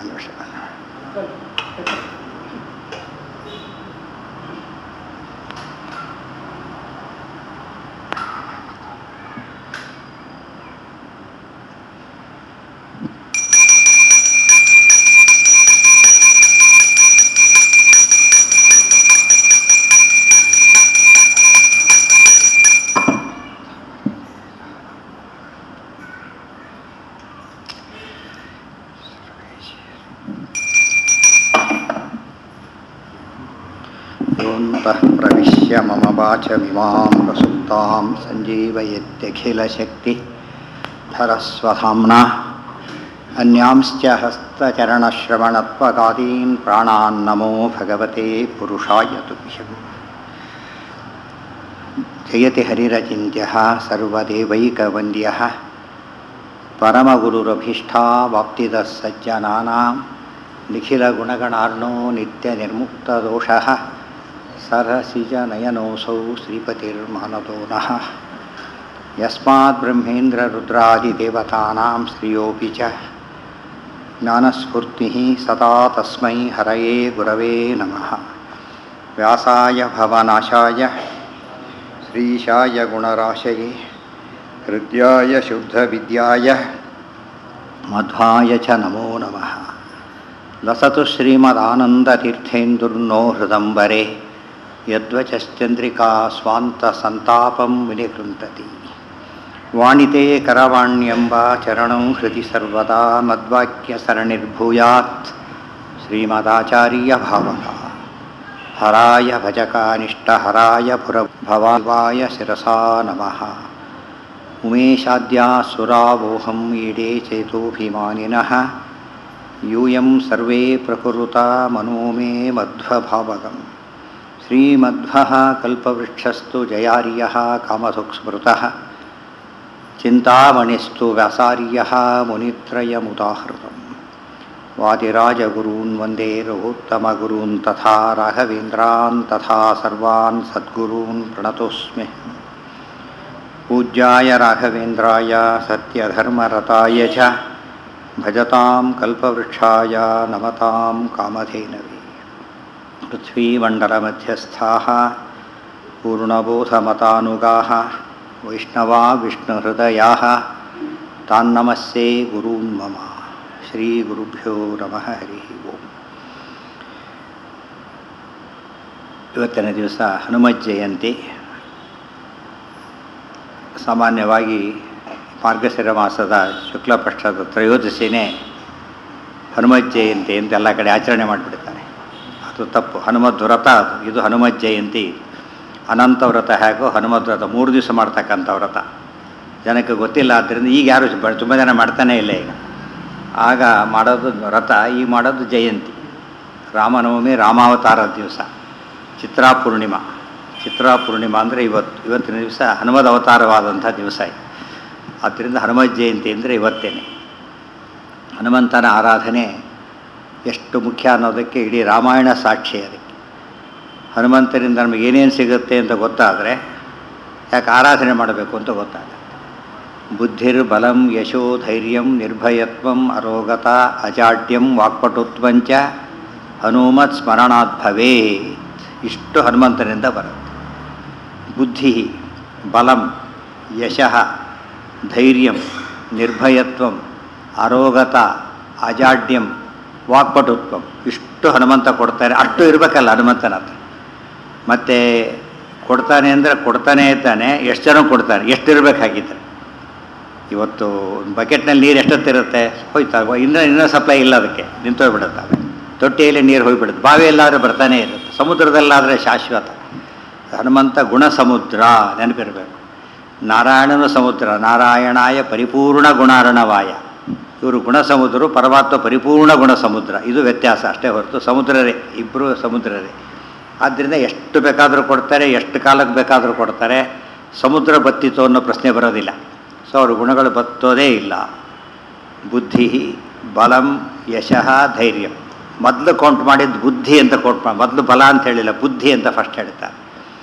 ಒಂದು ನಿಮಿಷ योऽन्तः प्रविश्य मम वाचमिमां प्रसुप्तां सञ्जीवयत्यखिलशक्तिधरस्वधाम्ना अन्यांश्च हस्तचरणश्रवणत्वगादीन् प्राणान्नमो भगवते पुरुषाय तुभ्यम् जयति हरिरचिन्त्यः सर्वदेवैकवन्द्यः परमगुरुरभीष्टावाप्तिदः सज्जनानां निखिलगुणगणार्णो नित्यनिर्मुक्तदोषः सरसिजनयनोऽसौ श्रीपतिर्मानतो नः यस्माद्ब्रह्मेन्द्ररुद्रादिदेवतानां श्रियोऽपि च ज्ञानस्फूर्तिः सदा तस्मै हरये गुरवे नमः व्यासाय भवनाशाय श्रीशाय गुणराशये हृद्याय शुद्धविद्याय मध्वाय च नमो नमः लसतु श्रीमदानन्दतीर्थेन्दुर्नो हृदम्बरे यद्वचश्चन्द्रिका स्वान्तसन्तापं विनिकृन्तति वाणिते करवाण्यम्ब चरणं हृदि सर्वदा मद्वाक्यसरणिर्भूयात् श्रीमदाचार्यभावः हराय भजकानिष्टहराय पुरभवाय शिरसा नमः उमेशाद्यासुरावोहम् ईडे चेतोऽभिमानिनः यूयं सर्वे प्रकुरुता मनो मे मध्वभावगम् श्रीमध्वः कल्पवृक्षस्तु जयार्यः कामधुक्स्मृतः चिन्तामणिस्तु व्यासार्यः मुनित्रयमुदाहृतम् वादिराजगुरून् वन्दे रघुत्तमगुरून् तथा राघवेन्द्रान् तथा सर्वान् सद्गुरून् प्रणतोऽस्मि पूज्याय राघवेन्द्राय सत्यधर्मरताय च भजतां कल्पवृक्षाय नमतां कामधेनवे पृथ्वीमण्डलमध्यस्थाः पूर्णबोधमतानुगाः वैष्णवा विष्णुहृदयाः तान्नमस्ये गुरून् मम ಶ್ರೀಗುರುಭ್ಯೋ ನಮಃ ಹರಿ ಓಂ ಇವತ್ತಿನ ದಿವಸ ಹನುಮತ್ ಜಯಂತಿ ಸಾಮಾನ್ಯವಾಗಿ ಮಾರ್ಗಶಿರ ಮಾಸದ ಶುಕ್ಲ ಪಕ್ಷದ ತ್ರಯೋದಶಿನೇ ಹನುಮತ್ ಜಯಂತಿ ಅಂತ ಎಲ್ಲ ಕಡೆ ಆಚರಣೆ ಮಾಡಿಬಿಡ್ತಾರೆ ಅದು ತಪ್ಪು ಹನುಮದ್ ವ್ರತ ಅದು ಇದು ಹನುಮತ್ ಜಯಂತಿ ಅನಂತ ವ್ರತ ಹೇಗೋ ಹನುಮದ್ ವ್ರತ ಮೂರು ದಿವಸ ಮಾಡ್ತಕ್ಕಂಥ ವ್ರತ ಜನಕ್ಕೆ ಗೊತ್ತಿಲ್ಲ ಆದ್ದರಿಂದ ಈಗ ಯಾರು ತುಂಬ ಜನ ಮಾಡ್ತಾನೇ ಇಲ್ಲ ಈಗ ಆಗ ಮಾಡೋದು ವ್ರತ ಈಗ ಮಾಡೋದು ಜಯಂತಿ ರಾಮನವಮಿ ರಾಮಾವತಾರದ ದಿವಸ ಚಿತ್ರಾ ಪೂರ್ಣಿಮಾ ಚಿತ್ರಾ ಪೂರ್ಣಿಮಾ ಅಂದರೆ ಇವತ್ತು ಇವತ್ತಿನ ದಿವಸ ಹನುಮದ ಅವತಾರವಾದಂಥ ದಿವಸ ಇದು ಆದ್ದರಿಂದ ಹನುಮತ್ ಜಯಂತಿ ಅಂದರೆ ಇವತ್ತೇನೆ ಹನುಮಂತನ ಆರಾಧನೆ ಎಷ್ಟು ಮುಖ್ಯ ಅನ್ನೋದಕ್ಕೆ ಇಡೀ ರಾಮಾಯಣ ಸಾಕ್ಷಿ ಅದಕ್ಕೆ ಹನುಮಂತರಿಂದ ನಮಗೆ ಏನೇನು ಸಿಗುತ್ತೆ ಅಂತ ಗೊತ್ತಾದರೆ ಯಾಕೆ ಆರಾಧನೆ ಮಾಡಬೇಕು ಅಂತ ಗೊತ್ತಾಗುತ್ತೆ ಬುದ್ಧಿರ್ಬಲಂ ಯಶೋ ಧೈರ್ಯಂ ನಿರ್ಭಯತ್ವಂ ಅರೋಗತ ಅಜಾಡ್ಯಂ ವಾಕ್ಪಟುತ್ವಂಚ ಹನುಮತ್ ಸ್ಮರಣಾತ್ ಭವೇ ಇಷ್ಟು ಹನುಮಂತನಿಂದ ಬರುತ್ತೆ ಬುದ್ಧಿ ಬಲಂ ಯಶಃ ಧೈರ್ಯಂ ನಿರ್ಭಯತ್ವಂ ಅರೋಗತ ಅಜಾಡ್ಯಂ ವಾಕ್ಪಟುತ್ವಂ ಇಷ್ಟು ಹನುಮಂತ ಕೊಡ್ತಾರೆ ಅಷ್ಟು ಇರಬೇಕಲ್ಲ ಹನುಮಂತನ ಹತ್ರ ಮತ್ತು ಕೊಡ್ತಾನೆ ಅಂದರೆ ಕೊಡ್ತಾನೆ ಇದ್ದಾನೆ ಎಷ್ಟು ಜನ ಕೊಡ್ತಾನೆ ಎಷ್ಟು ಇರಬೇಕಾಗಿದ್ದರೆ ಇವತ್ತು ಬಕೆಟ್ನಲ್ಲಿ ನೀರು ಎಷ್ಟೊತ್ತಿರುತ್ತೆ ಹೋಯ್ತಾಗ ಇನ್ನೂ ಇನ್ನೂ ಸಪ್ಲೈ ಇಲ್ಲ ಅದಕ್ಕೆ ನಿಂತೋಗ್ಬಿಡುತ್ತವೆ ತೊಟ್ಟಿಯಲ್ಲಿ ನೀರು ಹೋಗ್ಬಿಡುತ್ತೆ ಬಾವಿಯಲ್ಲಾದರೆ ಬರ್ತಾನೆ ಇರುತ್ತೆ ಸಮುದ್ರದಲ್ಲಾದರೆ ಶಾಶ್ವತ ಹನುಮಂತ ಗುಣ ಸಮುದ್ರ ನೆನಪಿರಬೇಕು ನಾರಾಯಣನು ಸಮುದ್ರ ನಾರಾಯಣಾಯ ಪರಿಪೂರ್ಣ ಗುಣಾರಣವಾಯ ಇವರು ಗುಣ ಸಮುದ್ರರು ಪರಮಾತ್ಮ ಪರಿಪೂರ್ಣ ಗುಣ ಸಮುದ್ರ ಇದು ವ್ಯತ್ಯಾಸ ಅಷ್ಟೇ ಹೊರತು ಸಮುದ್ರರೇ ಇಬ್ಬರು ಸಮುದ್ರರೇ ಆದ್ದರಿಂದ ಎಷ್ಟು ಬೇಕಾದರೂ ಕೊಡ್ತಾರೆ ಎಷ್ಟು ಕಾಲಕ್ಕೆ ಬೇಕಾದರೂ ಕೊಡ್ತಾರೆ ಸಮುದ್ರ ಬತ್ತಿತು ಅನ್ನೋ ಪ್ರಶ್ನೆ ಬರೋದಿಲ್ಲ ಸೊ ಅವ್ರ ಗುಣಗಳು ಬತ್ತೋದೇ ಇಲ್ಲ ಬುದ್ಧಿ ಬಲಂ ಯಶಃ ಧೈರ್ಯ ಮೊದಲು ಕೌಂಟ್ ಮಾಡಿದ್ದು ಬುದ್ಧಿ ಅಂತ ಕೌಂಟ್ ಮಾಡಿ ಮೊದಲು ಬಲ ಅಂತ ಹೇಳಿಲ್ಲ ಬುದ್ಧಿ ಅಂತ ಫಸ್ಟ್ ಹೇಳ್ತಾರೆ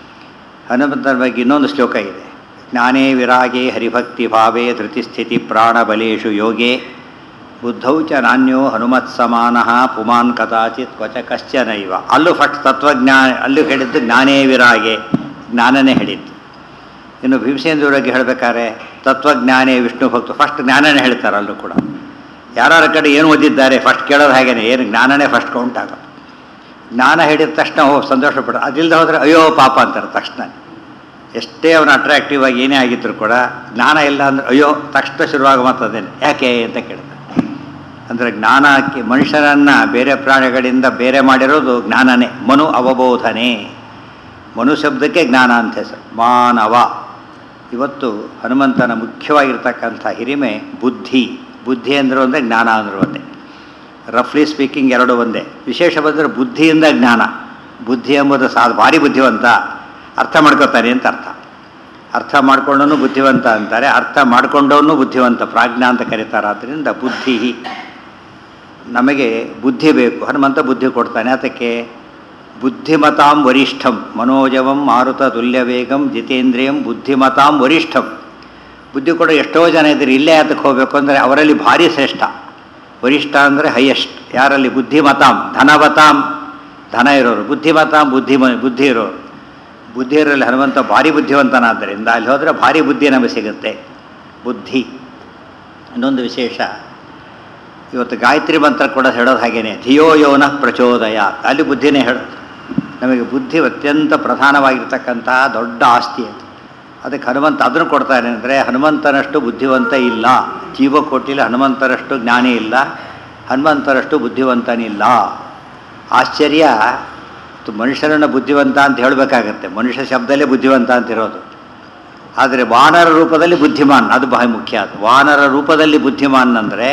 ಹನುಮಂತನ ಬಗ್ಗೆ ಇನ್ನೊಂದು ಶ್ಲೋಕ ಇದೆ ಜ್ಞಾನೇ ವಿರಾಗೆ ಹರಿಭಕ್ತಿ ಭಾವೇ ಧೃತಿಸ್ಥಿತಿ ಪ್ರಾಣಬಲೇಶು ಯೋಗೆ ಬುದ್ಧೌ ಚ ನಾಣ್ಯೋ ಹನುಮತ್ ಸಮಾನ ಪುಮಾನ್ ಕದಾಚಿತ್ ಕ್ವಚ ಕಶ್ಚನೈವ ಅಲ್ಲೂ ಫಸ್ಟ್ ತತ್ವಜ್ಞಾನ ಅಲ್ಲೂ ಹೇಳಿದ್ದು ಜ್ಞಾನೇ ವಿರಾಗೆ ಜ್ಞಾನನೇ ಹೇಳಿದ್ದು ಇನ್ನು ಭೀಮಸೇಂದ್ರವರಿಗೆ ಹೇಳಬೇಕಾದ್ರೆ ತತ್ವಜ್ಞಾನೇ ವಿಷ್ಣು ಭಕ್ತು ಫಸ್ಟ್ ಜ್ಞಾನನೇ ಹೇಳ್ತಾರೆ ಅಲ್ಲೂ ಕೂಡ ಯಾರ್ಯಾರ ಕಡೆ ಏನು ಓದಿದ್ದಾರೆ ಫಸ್ಟ್ ಕೇಳೋದು ಹಾಗೇನೆ ಏನು ಜ್ಞಾನನೇ ಫಸ್ಟ್ ಕೌಂಟ್ ಆಗೋದು ಜ್ಞಾನ ಹೇಳಿದ ತಕ್ಷಣ ಓ ಸಂತೋಷ ಪಡ ಅದಿಲ್ಲದೆ ಹೋದರೆ ಅಯ್ಯೋ ಪಾಪ ಅಂತಾರೆ ತಕ್ಷಣ ಎಷ್ಟೇ ಅವನು ಅಟ್ರಾಕ್ಟಿವ್ ಆಗಿ ಏನೇ ಆಗಿದ್ರು ಕೂಡ ಜ್ಞಾನ ಇಲ್ಲ ಅಂದ್ರೆ ಅಯ್ಯೋ ತಕ್ಷಣ ಶುರುವಾಗ ಮಾತದೇನೆ ಯಾಕೆ ಅಂತ ಕೇಳ್ತಾರೆ ಅಂದರೆ ಜ್ಞಾನಕ್ಕೆ ಮನುಷ್ಯರನ್ನು ಬೇರೆ ಪ್ರಾಣಿಗಳಿಂದ ಬೇರೆ ಮಾಡಿರೋದು ಜ್ಞಾನನೇ ಮನು ಅವಬೋಧನೆ ಮನು ಶಬ್ದಕ್ಕೆ ಜ್ಞಾನ ಅಂತ ಹೆಸರು ಮಾನವ ಇವತ್ತು ಹನುಮಂತನ ಮುಖ್ಯವಾಗಿರ್ತಕ್ಕಂಥ ಹಿರಿಮೆ ಬುದ್ಧಿ ಬುದ್ಧಿ ಅಂದರೂ ಒಂದೇ ಜ್ಞಾನ ಅಂದರೂ ಒಂದೇ ರಫ್ಲಿ ಸ್ಪೀಕಿಂಗ್ ಎರಡು ಒಂದೇ ವಿಶೇಷ ಬಂದರೆ ಬುದ್ಧಿಯಿಂದ ಜ್ಞಾನ ಬುದ್ಧಿ ಎಂಬುದು ಸಾ ಭಾರಿ ಬುದ್ಧಿವಂತ ಅರ್ಥ ಮಾಡ್ಕೋತಾನೆ ಅಂತ ಅರ್ಥ ಅರ್ಥ ಮಾಡ್ಕೊಂಡವನು ಬುದ್ಧಿವಂತ ಅಂತಾರೆ ಅರ್ಥ ಮಾಡ್ಕೊಂಡವನು ಬುದ್ಧಿವಂತ ಪ್ರಾಜ್ಞಾ ಅಂತ ಕರೀತಾರೆ ಆದ್ದರಿಂದ ಬುದ್ಧಿ ನಮಗೆ ಬುದ್ಧಿ ಬೇಕು ಹನುಮಂತ ಬುದ್ಧಿ ಕೊಡ್ತಾನೆ ಅದಕ್ಕೆ ಬುದ್ಧಿಮತಾಂ ವರಿಷ್ಠಂ ಮನೋಜವಂ ಮಾರುತ ತುಲ್ಯವೇಗಂ ಜಿತೇಂದ್ರಿಯಂ ಬುದ್ಧಿಮತಾಂ ವರಿಷ್ಠಂ ಬುದ್ಧಿ ಕೊಡೋ ಎಷ್ಟೋ ಜನ ಇದ್ದಾರೆ ಇಲ್ಲೇ ಅದಕ್ಕೆ ಹೋಗಬೇಕು ಅಂದರೆ ಅವರಲ್ಲಿ ಭಾರಿ ಶ್ರೇಷ್ಠ ವರಿಷ್ಠ ಅಂದರೆ ಹೈಯೆಸ್ಟ್ ಯಾರಲ್ಲಿ ಬುದ್ಧಿಮತಾಂ ಧನವತಾಂ ಧನ ಇರೋರು ಬುದ್ಧಿಮತಾಂ ಬುದ್ಧಿಮ ಬುದ್ಧಿ ಇರೋರು ಬುದ್ಧಿ ಇರೋರಲ್ಲಿ ಹನುಮಂತ ಭಾರಿ ಬುದ್ಧಿವಂತನಾದ್ದರಿಂದ ಅಲ್ಲಿ ಹೋದರೆ ಭಾರಿ ಬುದ್ಧಿ ನಮಗೆ ಸಿಗುತ್ತೆ ಬುದ್ಧಿ ಇನ್ನೊಂದು ವಿಶೇಷ ಇವತ್ತು ಗಾಯತ್ರಿ ಮಂತ್ರ ಕೂಡ ಹೇಳೋದು ಹಾಗೇನೆ ಧಿಯೋ ಯೋನ ಪ್ರಚೋದಯ ಅಲ್ಲಿ ಬುದ್ಧಿನೇ ಹೇಳೋದು ನಮಗೆ ಬುದ್ಧಿ ಅತ್ಯಂತ ಪ್ರಧಾನವಾಗಿರ್ತಕ್ಕಂತಹ ದೊಡ್ಡ ಆಸ್ತಿ ಅದು ಅದಕ್ಕೆ ಹನುಮಂತ ಅದನ್ನು ಕೊಡ್ತಾನೆ ಅಂದರೆ ಹನುಮಂತನಷ್ಟು ಬುದ್ಧಿವಂತ ಇಲ್ಲ ಜೀವಕೋಟಿಲಿ ಹನುಮಂತನಷ್ಟು ಜ್ಞಾನಿ ಇಲ್ಲ ಹನುಮಂತನಷ್ಟು ಬುದ್ಧಿವಂತನಿಲ್ಲ ಆಶ್ಚರ್ಯ ತು- ಮನುಷ್ಯರನ್ನು ಬುದ್ಧಿವಂತ ಅಂತ ಹೇಳಬೇಕಾಗತ್ತೆ ಮನುಷ್ಯ ಶಬ್ದಲ್ಲೇ ಬುದ್ಧಿವಂತ ಅಂತ ಇರೋದು ಆದರೆ ವಾನರ ರೂಪದಲ್ಲಿ ಬುದ್ಧಿಮಾನ್ ಅದು ಬಹಳ ಮುಖ್ಯ ಅದು ವಾನರ ರೂಪದಲ್ಲಿ ಬುದ್ಧಿಮಾನ್ ಅಂದರೆ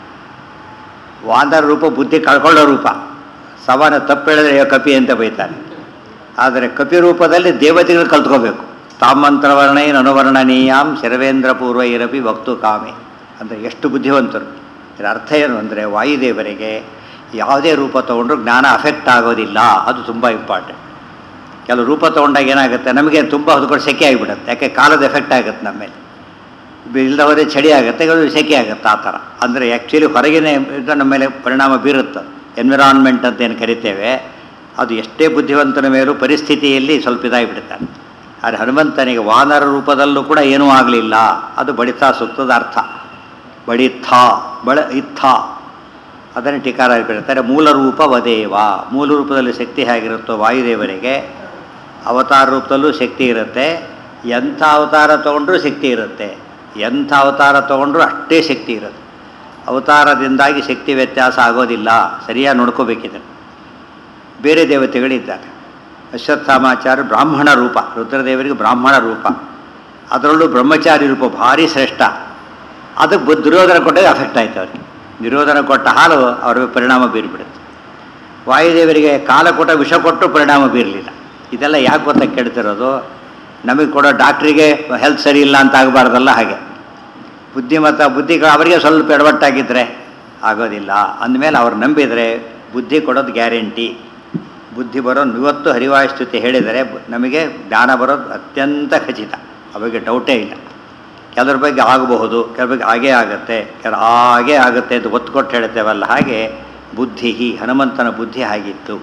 ವಾನರ ರೂಪ ಬುದ್ಧಿ ಕಳ್ಕೊಳ್ಳೋ ರೂಪ ಸವನ ತಪ್ಪು ಹೇಳಿದ್ರೆ ಅಯ್ಯೋ ಕಪಿ ಅಂತ ಬೈತಾನೆ ಆದರೆ ಕಪಿ ರೂಪದಲ್ಲಿ ದೇವತೆಗಳು ಕಲ್ತ್ಕೋಬೇಕು ತಾಮಂತ್ರವರ್ಣೈನ್ ಅನುವರ್ಣನೀಯಾಂ ಶರವೇಂದ್ರ ಪೂರ್ವ ಇರಪಿ ವಕ್ತು ಕಾಮೆ ಅಂದರೆ ಎಷ್ಟು ಬುದ್ಧಿವಂತರು ಇದರ ಅರ್ಥ ಏನು ಅಂದರೆ ವಾಯುದೇವರಿಗೆ ಯಾವುದೇ ರೂಪ ತೊಗೊಂಡ್ರು ಜ್ಞಾನ ಅಫೆಕ್ಟ್ ಆಗೋದಿಲ್ಲ ಅದು ತುಂಬ ಇಂಪಾರ್ಟೆಂಟ್ ಕೆಲವು ರೂಪ ತೊಗೊಂಡಾಗ ಏನಾಗುತ್ತೆ ನಮಗೆ ತುಂಬ ಹೊದ್ಕೊಂಡು ಸೆಕೆ ಆಗಿಬಿಡುತ್ತೆ ಯಾಕೆ ಕಾಲದ ಎಫೆಕ್ಟ್ ಆಗುತ್ತೆ ನಮ್ಮ ಮೇಲೆ ಇಲ್ಲದವರೇ ಚಳಿ ಆಗುತ್ತೆ ಕೆಲವು ಸೆಕೆ ಆಗುತ್ತೆ ಆ ಥರ ಅಂದರೆ ಆ್ಯಕ್ಚುಲಿ ಹೊರಗಿನ ಇದು ನಮ್ಮ ಮೇಲೆ ಪರಿಣಾಮ ಬೀರುತ್ತೆ ಎನ್ವಿರಾನ್ಮೆಂಟ್ ಅಂತ ಏನು ಕರಿತೇವೆ ಅದು ಎಷ್ಟೇ ಬುದ್ಧಿವಂತನ ಮೇಲೂ ಪರಿಸ್ಥಿತಿಯಲ್ಲಿ ಸ್ವಲ್ಪ ಇದಾಗಿಬಿಡ್ತಾನೆ ಆದರೆ ಹನುಮಂತನಿಗೆ ವಾನರ ರೂಪದಲ್ಲೂ ಕೂಡ ಏನೂ ಆಗಲಿಲ್ಲ ಅದು ಬಡಿತಾ ಸೂಕ್ತದ ಅರ್ಥ ಬಡಿಥ ಬಳ ಇತ್ಥ ಅದನ್ನು ಟೀಕಾರ ಬಿಡ್ತಾರೆ ಮೂಲ ರೂಪ ವದೇವ ಮೂಲ ರೂಪದಲ್ಲಿ ಶಕ್ತಿ ಹೇಗಿರುತ್ತೋ ವಾಯುದೇವರಿಗೆ ಅವತಾರ ರೂಪದಲ್ಲೂ ಶಕ್ತಿ ಇರುತ್ತೆ ಎಂಥ ಅವತಾರ ತೊಗೊಂಡ್ರೂ ಶಕ್ತಿ ಇರುತ್ತೆ ಎಂಥ ಅವತಾರ ತೊಗೊಂಡ್ರೂ ಅಷ್ಟೇ ಶಕ್ತಿ ಇರುತ್ತೆ ಅವತಾರದಿಂದಾಗಿ ಶಕ್ತಿ ವ್ಯತ್ಯಾಸ ಆಗೋದಿಲ್ಲ ಸರಿಯಾಗಿ ನೋಡ್ಕೋಬೇಕಿದೆ ಬೇರೆ ದೇವತೆಗಳಿದ್ದಾರೆ ಅಶ್ವತ್ಥಾಮಾಚಾರ್ಯ ಬ್ರಾಹ್ಮಣ ರೂಪ ರುದ್ರದೇವರಿಗೆ ಬ್ರಾಹ್ಮಣ ರೂಪ ಅದರಲ್ಲೂ ಬ್ರಹ್ಮಚಾರಿ ರೂಪ ಭಾರಿ ಶ್ರೇಷ್ಠ ಅದಕ್ಕೆ ಬು- ದುರ್ಯೋಧನ ಕೊಟ್ಟಾಗ ಅಫೆಕ್ಟ್ ಆಯ್ತು ಅವ್ರಿಗೆ ದುರ್ಯೋಧನ ಕೊಟ್ಟ ಹಾಲು ಅವ್ರ ಮೇಲೆ ಪರಿಣಾಮ ಬೀರಿಬಿಡುತ್ತೆ ವಾಯುದೇವರಿಗೆ ಕಾಲ ಕೊಟ್ಟ ವಿಷ ಕೊಟ್ಟು ಪರಿಣಾಮ ಬೀರಲಿಲ್ಲ ಇದೆಲ್ಲ ಯಾಕೆ ಗೊತ್ತಾ ಕೆಡ್ತಿರೋದು ನಮಗೆ ಕೊಡೋ ಡಾಕ್ಟ್ರಿಗೆ ಹೆಲ್ತ್ ಸರಿ ಇಲ್ಲ ಅಂತ ಆಗಬಾರ್ದಲ್ಲ ಹಾಗೆ ಬುದ್ಧಿಮತ್ತ ಬುದ್ಧಿಗಳು ಅವರಿಗೆ ಸ್ವಲ್ಪ ಎಡವಟ್ಟಾಗಿದ್ದರೆ ಆಗೋದಿಲ್ಲ ಅಂದಮೇಲೆ ಅವ್ರು ನಂಬಿದರೆ ಬುದ್ಧಿ ಕೊಡೋದು ಗ್ಯಾರಂಟಿ ಬುದ್ಧಿ ಬರೋದು ಇವತ್ತು ಹರಿವಾಯುಸ್ತುತಿ ಹೇಳಿದರೆ ಬು- ನಮಗೆ ಜ್ಞಾನ ಬರೋದು ಅತ್ಯಂತ ಖಚಿತ ಆ ಬಗ್ಗೆ ಡೌಟೇ ಇಲ್ಲ ಕೆಲವ್ರ ಬಗ್ಗೆ ಆಗಬಹುದು ಕೆಲವ್ರ ಬಗ್ಗೆ ಹಾಗೇ ಆಗುತ್ತೆ ಕೆಲ ಹಾಗೇ ಆಗುತ್ತೆ ಅಂತ ಒತ್ತು ಕೊಟ್ಟು ಹೇಳ್ತೇವಲ್ಲ ಹಾಗೆ ಬುದ್ಧಿ ಹನುಮಂತನ ಬುದ್ಧಿ ಆಗಿತ್ತು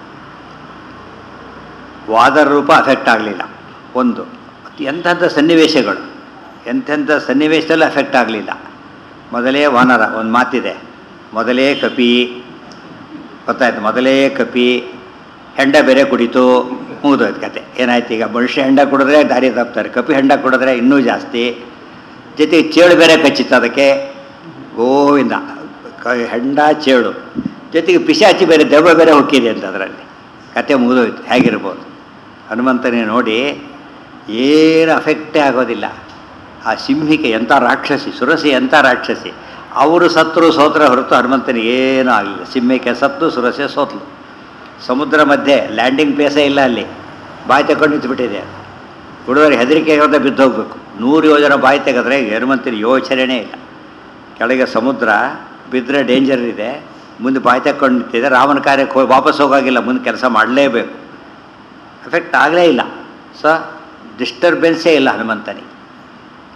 ವಾದರ ರೂಪ ಅಫೆಕ್ಟ್ ಆಗಲಿಲ್ಲ ಒಂದು ಎಂಥೆಂಥ ಸನ್ನಿವೇಶಗಳು ಎಂಥೆಂಥ ಸನ್ನಿವೇಶದಲ್ಲಿ ಅಫೆಕ್ಟ್ ಆಗಲಿಲ್ಲ ಮೊದಲೇ ವಾನರ ಒಂದು ಮಾತಿದೆ ಮೊದಲೇ ಕಪಿ ಗೊತ್ತಾಯ್ತು ಮೊದಲೇ ಕಪಿ ಹೆಂಡ ಬೇರೆ ಕುಡಿತು ಮುಗಿದೋಯ್ತು ಕತೆ ಏನಾಯ್ತು ಈಗ ಮನುಷ್ಯ ಹೆಂಡ ಕುಡಿದ್ರೆ ದಾರಿ ತಪ್ತಾರೆ ಕಪಿ ಹೆಂಡ ಕುಡಿದ್ರೆ ಇನ್ನೂ ಜಾಸ್ತಿ ಜೊತೆಗೆ ಚೇಳು ಬೇರೆ ಕಚ್ಚಿತ್ತು ಅದಕ್ಕೆ ಗೋವಿಂದ ಕ ಹೆಂಡ ಚೇಳು ಜೊತೆಗೆ ಪಿಶಾಚಿ ಬೇರೆ ದೆವ್ವ ಬೇರೆ ಹೊಕ್ಕಿದೆ ಅಂತ ಅದರಲ್ಲಿ ಕತೆ ಮುಗಿದೋಯ್ತು ಹೇಗಿರ್ಬೋದು ಹನುಮಂತನೇ ನೋಡಿ ಏನು ಅಫೆಕ್ಟೇ ಆಗೋದಿಲ್ಲ ಆ ಸಿಂಹಿಕೆ ಎಂಥ ರಾಕ್ಷಸಿ ಸುರಸಿ ಎಂಥ ರಾಕ್ಷಸಿ ಅವರು ಸತ್ರು ಸೋತ್ರ ಹೊರತು ಹನುಮಂತನಿಗೆ ಏನೂ ಆಗಲಿಲ್ಲ ಸಿಂಹಿಕೆ ಸತ್ತು ಸುರಸೆ ಸೋತ್ಲು ಸಮುದ್ರ ಮಧ್ಯೆ ಲ್ಯಾಂಡಿಂಗ್ ಪ್ಲೇಸೇ ಇಲ್ಲ ಅಲ್ಲಿ ಬಾಯಿ ತಗೊಂಡು ನಿಂತುಬಿಟ್ಟಿದೆ ಹುಡುಗರು ಹೆದರಿಕೆ ಹೋದ ಬಿದ್ದು ಹೋಗ್ಬೇಕು ನೂರು ಯೋಜನೆ ಬಾಯಿ ತೆಗೆದ್ರೆ ಹನುಮಂತನ ಯೋಚನೆನೇ ಇಲ್ಲ ಕೆಳಗೆ ಸಮುದ್ರ ಬಿದ್ದರೆ ಡೇಂಜರ್ ಇದೆ ಮುಂದೆ ಬಾಯಿ ತಕ್ಕೊಂಡು ನಿಂತಿದೆ ರಾಮನ ಕಾರ್ಯಕ್ಕೆ ಹೋಗಿ ವಾಪಸ್ ಹೋಗಾಗಿಲ್ಲ ಮುಂದೆ ಕೆಲಸ ಮಾಡಲೇಬೇಕು ಎಫೆಕ್ಟ್ ಆಗಲೇ ಇಲ್ಲ ಸೊ ಡಿಸ್ಟರ್ಬೆನ್ಸೇ ಇಲ್ಲ ಹನುಮಂತನಿಗೆ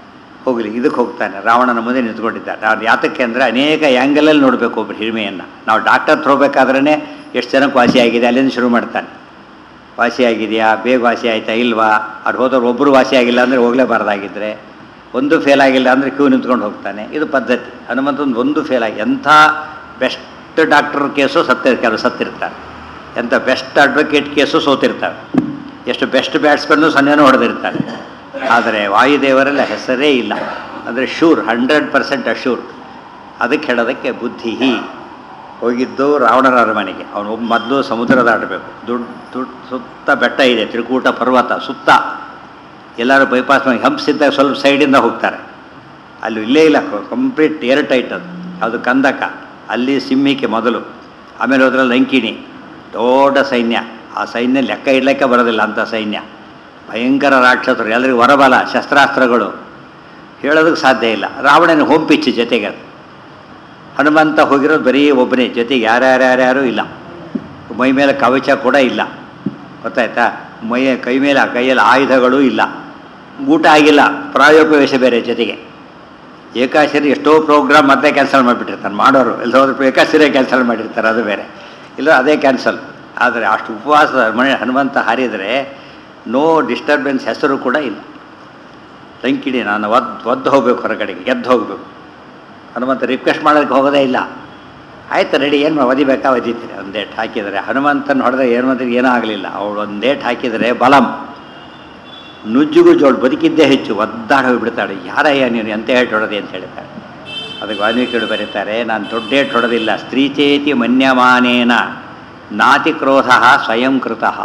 ಹೋಗಲಿ ಇದಕ್ಕೆ ಹೋಗ್ತಾನೆ ರಾವಣನ ಮುಂದೆ ನಿಂತ್ಕೊಂಡಿದ್ದಾನೆ ಅವ್ರು ಯಾತಕ್ಕೆ ಅಂದರೆ ಅನೇಕ ಆ್ಯಂಗಲಲ್ಲಿ ನೋಡಬೇಕು ಒಬ್ಬರು ಹಿರಿಮೆಯನ್ನು ನಾವು ಡಾಕ್ಟರ್ ಹತ್ರ ಹೋಗ್ಬೇಕಾದ್ರೇ ಎಷ್ಟು ಜನಕ್ಕೆ ವಾಸಿ ಆಗಿದೆ ಅಲ್ಲಿಂದ ಶುರು ಮಾಡ್ತಾನೆ ವಾಸಿ ಆಗಿದೆಯಾ ಬೇಗ ವಾಸಿ ಆಯಿತಾ ಇಲ್ವಾ ಅವ್ರು ಹೋದವ್ರು ಒಬ್ಬರು ವಾಸಿ ಆಗಿಲ್ಲ ಅಂದರೆ ಹೋಗಲೇಬಾರ್ದಾಗಿದ್ದರೆ ಒಂದು ಫೇಲ್ ಆಗಿಲ್ಲ ಅಂದರೆ ಕ್ಯೂ ನಿಂತ್ಕೊಂಡು ಹೋಗ್ತಾನೆ ಇದು ಪದ್ಧತಿ ಹನುಮಂತಂದು ಒಂದು ಫೇಲ್ ಆಗಿ ಎಂಥ ಬೆಸ್ಟ್ ಡಾಕ್ಟರ್ ಕೇಸು ಸತ್ತಿರ್ ಕೆಲವು ಸತ್ತಿರ್ತಾರೆ ಎಂಥ ಬೆಸ್ಟ್ ಅಡ್ವೊಕೇಟ್ ಕೇಸು ಸೋತಿರ್ತಾರೆ ಎಷ್ಟು ಬೆಸ್ಟ್ ಬ್ಯಾಟ್ಸ್ಮನ್ನು ಸೊನ್ನೆನೂ ಹೊಡೆದಿರ್ತಾರೆ ಆದರೆ ವಾಯುದೇವರೆಲ್ಲ ಹೆಸರೇ ಇಲ್ಲ ಅಂದರೆ ಶೂರ್ ಹಂಡ್ರೆಡ್ ಪರ್ಸೆಂಟ್ ಅಶೂರ್ ಅದಕ್ಕೆ ಹೇಳೋದಕ್ಕೆ ಬುದ್ಧಿ ಹೋಗಿದ್ದು ರಾವಣರ ಅರಮನೆಗೆ ಅವನು ಒಬ್ಬ ಮೊದಲು ಸಮುದ್ರ ದಾಟಬೇಕು ದುಡ್ಡು ದುಡ್ಡು ಸುತ್ತ ಬೆಟ್ಟ ಇದೆ ತ್ರಿಕೂಟ ಪರ್ವತ ಸುತ್ತ ಎಲ್ಲರೂ ಬೈಪಾಸ್ ಮಾಡಿ ಹಂಪ್ಸಿದ್ದಾಗ ಸ್ವಲ್ಪ ಸೈಡಿಂದ ಹೋಗ್ತಾರೆ ಅಲ್ಲಿ ಇಲ್ಲೇ ಇಲ್ಲ ಕಂಪ್ಲೀಟ್ ಏರ್ ಟೈಟ್ ಅದು ಅದು ಕಂದಕ ಅಲ್ಲಿ ಸಿಮ್ಮಿಕೆ ಮೊದಲು ಆಮೇಲೆ ಹೋದ್ರಲ್ಲಿ ಲಂಕಿಣಿ ದೊಡ್ಡ ಸೈನ್ಯ ಆ ಸೈನ್ಯ ಲೆಕ್ಕ ಇಡ್ಲಿಕ್ಕೆ ಬರೋದಿಲ್ಲ ಅಂಥ ಸೈನ್ಯ ಭಯಂಕರ ರಾಕ್ಷಸರು ಎಲ್ಲರಿಗೂ ಹೊರಬಲ ಶಸ್ತ್ರಾಸ್ತ್ರಗಳು ಹೇಳೋದಕ್ಕೆ ಸಾಧ್ಯ ಇಲ್ಲ ರಾವಣನ ಹೋಂಪಿಚ್ಚು ಜೊತೆಗೆ ಅದು ಹನುಮಂತ ಹೋಗಿರೋದು ಬರೀ ಒಬ್ಬನೇ ಜೊತೆಗೆ ಯಾರ್ಯಾರ್ಯಾರ್ಯಾರೂ ಇಲ್ಲ ಮೈ ಮೇಲೆ ಕವಚ ಕೂಡ ಇಲ್ಲ ಗೊತ್ತಾಯ್ತಾ ಮೈ ಕೈ ಮೇಲೆ ಕೈಯಲ್ಲಿ ಆಯುಧಗಳೂ ಇಲ್ಲ ಊಟ ಆಗಿಲ್ಲ ಪ್ರಾಯೋಪವೇಶ ಬೇರೆ ಜೊತೆಗೆ ಏಕಾಶಿರಿ ಎಷ್ಟೋ ಪ್ರೋಗ್ರಾಮ್ ಮತ್ತೆ ಕ್ಯಾನ್ಸಲ್ ಮಾಡಿಬಿಟ್ಟಿರ್ತಾನೆ ಮಾಡೋರು ಎಲ್ಲ ಹೋದ್ರೆ ಏಕಾಶಿರೇ ಕ್ಯಾನ್ಸಲ್ ಮಾಡಿರ್ತಾರೆ ಅದು ಬೇರೆ ಇಲ್ಲ ಅದೇ ಕ್ಯಾನ್ಸಲ್ ಆದರೆ ಅಷ್ಟು ಉಪವಾಸ ಮನೆ ಹನುಮಂತ ಹಾರಿದರೆ ನೋ ಡಿಸ್ಟರ್ಬೆನ್ಸ್ ಹೆಸರು ಕೂಡ ಇಲ್ಲ ಲಂಕಿಣಿ ನಾನು ಒದ್ದು ಒದ್ದು ಹೋಗ್ಬೇಕು ಹೊರಗಡೆಗೆ ಗೆದ್ದು ಹೋಗಬೇಕು ಹನುಮಂತ ರಿಕ್ವೆಸ್ಟ್ ಮಾಡೋದಕ್ಕೆ ಹೋಗೋದೇ ಇಲ್ಲ ಆಯ್ತು ರೆಡಿ ಏನು ಒದಿಬೇಕಾ ಒದಿತೀರಿ ಒಂದು ಡೇಟ್ ಹಾಕಿದರೆ ಹನುಮಂತನ ಹೊಡೆದ್ರೆ ಏನು ಮಾತ್ರ ಏನೂ ಆಗಲಿಲ್ಲ ಅವಳು ಒಂದು ಡೇಟ್ ಹಾಕಿದರೆ ಬಲಂ ನುಜ್ಜುಗು ಜೋಳು ಬದುಕಿದ್ದೇ ಹೆಚ್ಚು ಒದ್ದಾಡಿ ಹೋಗಿಬಿಡ್ತಾಳೆ ಯಾರಯ್ಯ ನೀನು ಎಂತ ಹೇಳಿ ಹೊಡೆದೆ ಅಂತ ಹೇಳ್ತಾಳೆ ಅದಕ್ಕೆ ವಾಲ್ಮೀಕಿಗಳು ಬರೀತಾರೆ ನಾನು ದೊಡ್ಡ ಏಟ್ ಹೊಡೆದಿಲ್ಲ ಸ್ತ್ರೀಚೇತಿ ಮನ್ಯಮಾನೇನ ನಾತಿ ಕ್ರೋಧ ಸ್ವಯಂ ಕೃತಃ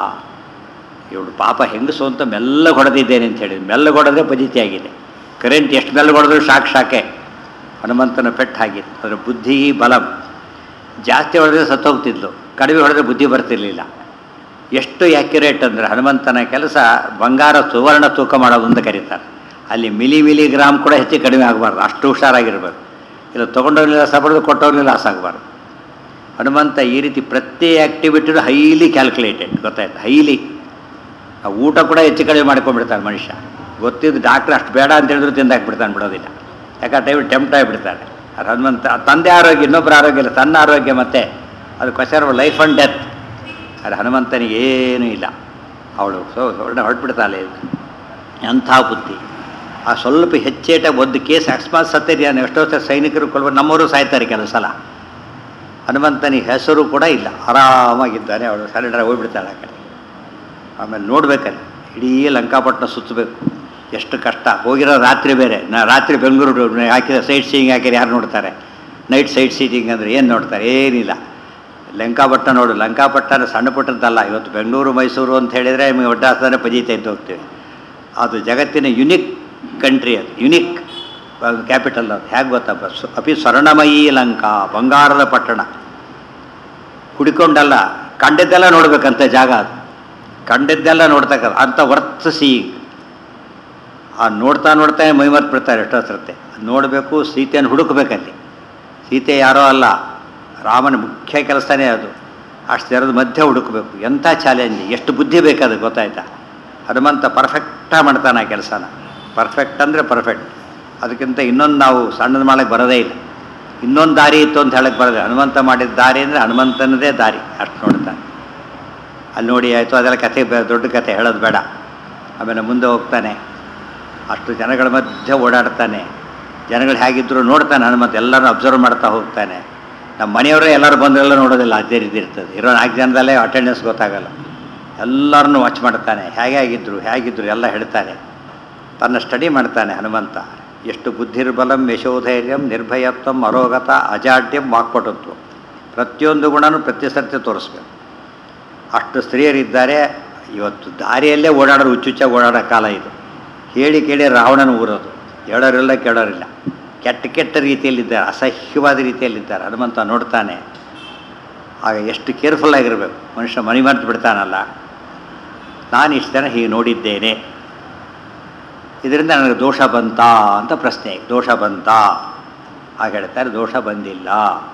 ಇವಳು ಪಾಪ ಹೆಂಗಸು ಅಂತ ಮೆಲ್ಲಗೆ ಹೊಡೆದಿದ್ದೇನೆ ಅಂತ ಹೇಳಿದ್ರು ಮೆಲ್ಲಗೆ ಹೊಡೆದ್ರೆ ಪಜಿತಿ ಆಗಿದೆ ಕರೆಂಟ್ ಎಷ್ಟು ಮೆಲ್ಲಗೆ ಹೊಡೆದ್ರು ಶಾಕ್ ಶಾಕೆ ಹನುಮಂತನ ಪೆಟ್ಟು ಆಗಿದೆ ಅದರ ಬುದ್ಧಿ ಬಲಂ ಜಾಸ್ತಿ ಹೊಡೆದ್ರೆ ಸತ್ತೋಗ್ತಿದ್ಲು ಕಡಿಮೆ ಹೊಡೆದ್ರೆ ಬುದ್ಧಿ ಬರ್ತಿರ್ಲಿಲ್ಲ ಎಷ್ಟು ಆ್ಯಕ್ಯುರೇಟ್ ಅಂದರೆ ಹನುಮಂತನ ಕೆಲಸ ಬಂಗಾರ ಸುವರ್ಣ ತೂಕ ಮಾಡೋದು ಅಂತ ಕರೀತಾರೆ ಅಲ್ಲಿ ಮಿಲಿ ಮಿಲಿ ಗ್ರಾಮ್ ಕೂಡ ಹೆಚ್ಚು ಕಡಿಮೆ ಆಗಬಾರ್ದು ಅಷ್ಟು ಹುಷಾರಾಗಿರ್ಬೇಕು ಇಲ್ಲ ತೊಗೊಂಡೋಗ್ಲಿ ಲಾಸ್ ಆಗ್ಬಾರ್ದು ಕೊಟ್ಟೋಗ್ಲಿ ಲಾಸ್ ಆಗಬಾರ್ದು ಹನುಮಂತ ಈ ರೀತಿ ಪ್ರತಿ ಆ್ಯಕ್ಟಿವಿಟಿನೂ ಹೈಲಿ ಕ್ಯಾಲ್ಕುಲೇಟೆಡ್ ಗೊತ್ತಾಯ್ತು ಹೈಲಿ ಊಟ ಕೂಡ ಹೆಚ್ಚು ಕಡಿಮೆ ಮಾಡ್ಕೊಂಡ್ಬಿಡ್ತಾನೆ ಮನುಷ್ಯ ಗೊತ್ತಿದ್ದು ಡಾಕ್ಟ್ರ್ ಅಷ್ಟು ಬೇಡ ಅಂತ ಹೇಳಿದ್ರು ತಿಂದಾಕ್ಬಿಡ್ತಾನೆ ಬಿಡೋದಿಲ್ಲ ಯಾಕಂದ್ರೆ ಟೈಮ್ ಟೆಂಪ್ಟ್ ಆಗಿಬಿಡ್ತಾನೆ ಅದು ಹನುಮಂತ ತಂದೆ ಆರೋಗ್ಯ ಇನ್ನೊಬ್ಬರ ಆರೋಗ್ಯ ಇಲ್ಲ ತನ್ನ ಆರೋಗ್ಯ ಮತ್ತೆ ಅದು ಕ್ವಶನ್ ಲೈಫ್ ಆ್ಯಂಡ್ ಡೆತ್ ಅದು ಹನುಮಂತನಿಗೆ ಏನೂ ಇಲ್ಲ ಅವಳು ಸೊ ಹೊರಡೆ ಹೊರಟ್ಬಿಡ್ತಾಳೆ ಎಂಥ ಬುದ್ಧಿ ಆ ಸ್ವಲ್ಪ ಹೆಚ್ಚೇಟ ಒಂದು ಕೇಸ್ ಅಕಸ್ಮಾತ್ ಸತ್ತಿದೆಯಾನೆ ಎಷ್ಟೋ ಸಲ ಸೈನಿಕರು ಕೊಲ್ಬೋದು ನಮ್ಮವರು ಸಾಯ್ತಾರೆ ಕೆಲವು ಸಲ ಹನುಮಂತನಿಗೆ ಹೆಸರು ಕೂಡ ಇಲ್ಲ ಆರಾಮಾಗಿದ್ದಾನೆ ಅವಳು ಸರೆಂಡರ್ ಹೋಗ್ಬಿಡ್ತಾಳೆ ಆ ಕಡೆ ಆಮೇಲೆ ನೋಡ್ಬೇಕಲ್ಲಿ ಇಡೀ ಲಂಕಾಪಟ್ಟಣ ಸುತ್ತಬೇಕು ಎಷ್ಟು ಕಷ್ಟ ಹೋಗಿರೋ ರಾತ್ರಿ ಬೇರೆ ನಾ ರಾತ್ರಿ ಬೆಂಗಳೂರು ಹಾಕಿದ ಸೈಟ್ ಸೀಯಿಂಗ್ ಹಾಕಿದ್ರೆ ಯಾರು ನೋಡ್ತಾರೆ ನೈಟ್ ಸೈಟ್ ಸೀಟಿಂಗ್ ಅಂದರೆ ಏನು ನೋಡ್ತಾರೆ ಏನಿಲ್ಲ ಲಂಕಾಪಟ್ಟಣ ನೋಡು ಲಂಕಾಪಟ್ಟಣ ಸಣ್ಣ ಪುಟ್ಟದ್ದಲ್ಲ ಇವತ್ತು ಬೆಂಗಳೂರು ಮೈಸೂರು ಅಂತ ಹೇಳಿದರೆ ನಿಮಗೆ ಒಡ್ಡಾಸನೇ ಪಜೀತ ಇದ್ದು ಹೋಗ್ತೀವಿ ಅದು ಜಗತ್ತಿನ ಯುನಿಕ್ ಕಂಟ್ರಿ ಅದು ಯುನಿಕ್ ಕ್ಯಾಪಿಟಲ್ ಅದು ಹೇಗೆ ಗೊತ್ತಪ್ಪ ಸು ಅಪಿ ಸ್ವರ್ಣಮಯೀ ಲಂಕಾ ಬಂಗಾರದ ಪಟ್ಟಣ ಕುಡಿಕೊಂಡಲ್ಲ ಕಂಡಿದ್ದೆಲ್ಲ ನೋಡ್ಬೇಕಂತ ಜಾಗ ಅದು ಕಂಡಿದ್ದೆಲ್ಲ ನೋಡ್ತಕ್ಕ ಅಂಥ ವರ್ತ್ ಸೀಯಿಂಗ್ ಆ ನೋಡ್ತಾ ನೋಡ್ತಾ ಮೈಮರ್ತು ಬಿಡ್ತಾರೆ ಎಷ್ಟೋ ಸರ್ತೆ ನೋಡಬೇಕು ಸೀತೆಯನ್ನು ಹುಡುಕಬೇಕಲ್ಲಿ ಸೀತೆ ಯಾರೋ ಅಲ್ಲ ರಾಮನ ಮುಖ್ಯ ಕೆಲಸನೇ ಅದು ಅಷ್ಟು ಜನದ ಮಧ್ಯೆ ಹುಡುಕಬೇಕು ಎಂಥ ಚಾಲೆಂಜ್ ಎಷ್ಟು ಬುದ್ಧಿ ಬೇಕದು ಗೊತ್ತಾಯ್ತಾ ಹನುಮಂತ ಪರ್ಫೆಕ್ಟಾಗಿ ಮಾಡ್ತಾನೆ ಆ ಕೆಲಸನ ಪರ್ಫೆಕ್ಟ್ ಅಂದರೆ ಪರ್ಫೆಕ್ಟ್ ಅದಕ್ಕಿಂತ ಇನ್ನೊಂದು ನಾವು ಸಣ್ಣದು ಮಾಡಕ್ಕೆ ಬರೋದೇ ಇಲ್ಲ ಇನ್ನೊಂದು ದಾರಿ ಇತ್ತು ಅಂತ ಹೇಳಕ್ಕೆ ಬರೋದು ಹನುಮಂತ ಮಾಡಿದ ದಾರಿ ಅಂದರೆ ಹನುಮಂತನದೇ ದಾರಿ ಅಷ್ಟು ನೋಡ್ತಾನೆ ಅಲ್ಲಿ ನೋಡಿ ಆಯಿತು ಅದೆಲ್ಲ ಕಥೆ ಬೇ- ದೊಡ್ಡ ಕಥೆ ಹೇಳೋದು ಬೇಡ ಆಮೇಲೆ ಮುಂದೆ ಹೋಗ್ತಾನೆ ಅಷ್ಟು ಜನಗಳ ಮಧ್ಯೆ ಓಡಾಡ್ತಾನೆ ಜನಗಳು ಹೇಗಿದ್ರು ನೋಡ್ತಾನೆ ಹನುಮಂತ ಎಲ್ಲರೂ ಅಬ್ಸರ್ವ್ ಮಾಡ್ತಾ ಹೋಗ್ತಾನೆ ನಮ್ಮ ಮನೆಯವರೇ ಎಲ್ಲರೂ ಬಂದರೆಲ್ಲ ನೋಡೋದಿಲ್ಲ ಅದೇ ರೀತಿ ಇರ್ತದೆ ಇರೋ ನಾಲ್ಕು ಜನದಲ್ಲೇ ಅಟೆಂಡೆನ್ಸ್ ಗೊತ್ತಾಗಲ್ಲ ಎಲ್ಲರನ್ನೂ ವಾಚ್ ಮಾಡ್ತಾನೆ ಹೇಗೆ ಆಗಿದ್ರು ಹೇಗಿದ್ರು ಎಲ್ಲ ಹೇಳ್ತಾನೆ ತನ್ನ ಸ್ಟಡಿ ಮಾಡ್ತಾನೆ ಹನುಮಂತ ಎಷ್ಟು ಬುದ್ಧಿರ್ಬಲಂ ಯಶೋಧೈರ್ಯಂ ನಿರ್ಭಯತ್ವಂ ಅರೋಗತ ಅಜಾಡ್ಯಂ ವಾಕ್ಪಟುತ್ವ ಪ್ರತಿಯೊಂದು ಗುಣನೂ ಪ್ರತಿ ಸರ್ತಿ ತೋರಿಸ್ಬೇಕು ಅಷ್ಟು ಸ್ತ್ರೀಯರಿದ್ದಾರೆ ಇವತ್ತು ದಾರಿಯಲ್ಲೇ ಓಡಾಡೋರು ಹುಚ್ಚುಚ್ಚಾಗಿ ಓಡಾಡೋ ಕಾಲ ಇದು ಹೇಳಿ ಕೇಳಿ ರಾವಣನ ಊರೋದು ಹೇಳೋರಿಲ್ಲ ಕೇಳೋರಿಲ್ಲ ಕೆಟ್ಟ ಕೆಟ್ಟ ರೀತಿಯಲ್ಲಿದ್ದಾರೆ ಅಸಹ್ಯವಾದ ರೀತಿಯಲ್ಲಿದ್ದಾರೆ ಹನುಮಂತ ನೋಡ್ತಾನೆ ಆಗ ಎಷ್ಟು ಕೇರ್ಫುಲ್ ಆಗಿರಬೇಕು ಮನುಷ್ಯ ಮನೆ ಮರೆತು ಬಿಡ್ತಾನಲ್ಲ ನಾನು ಇಷ್ಟು ಜನ ಹೀಗೆ ನೋಡಿದ್ದೇನೆ ಇದರಿಂದ ನನಗೆ ದೋಷ ಬಂತಾ ಅಂತ ಪ್ರಶ್ನೆ ದೋಷ ಬಂತಾ ಹಾಗೆ ಹೇಳ್ತಾರೆ ದೋಷ ಬಂದಿಲ್ಲ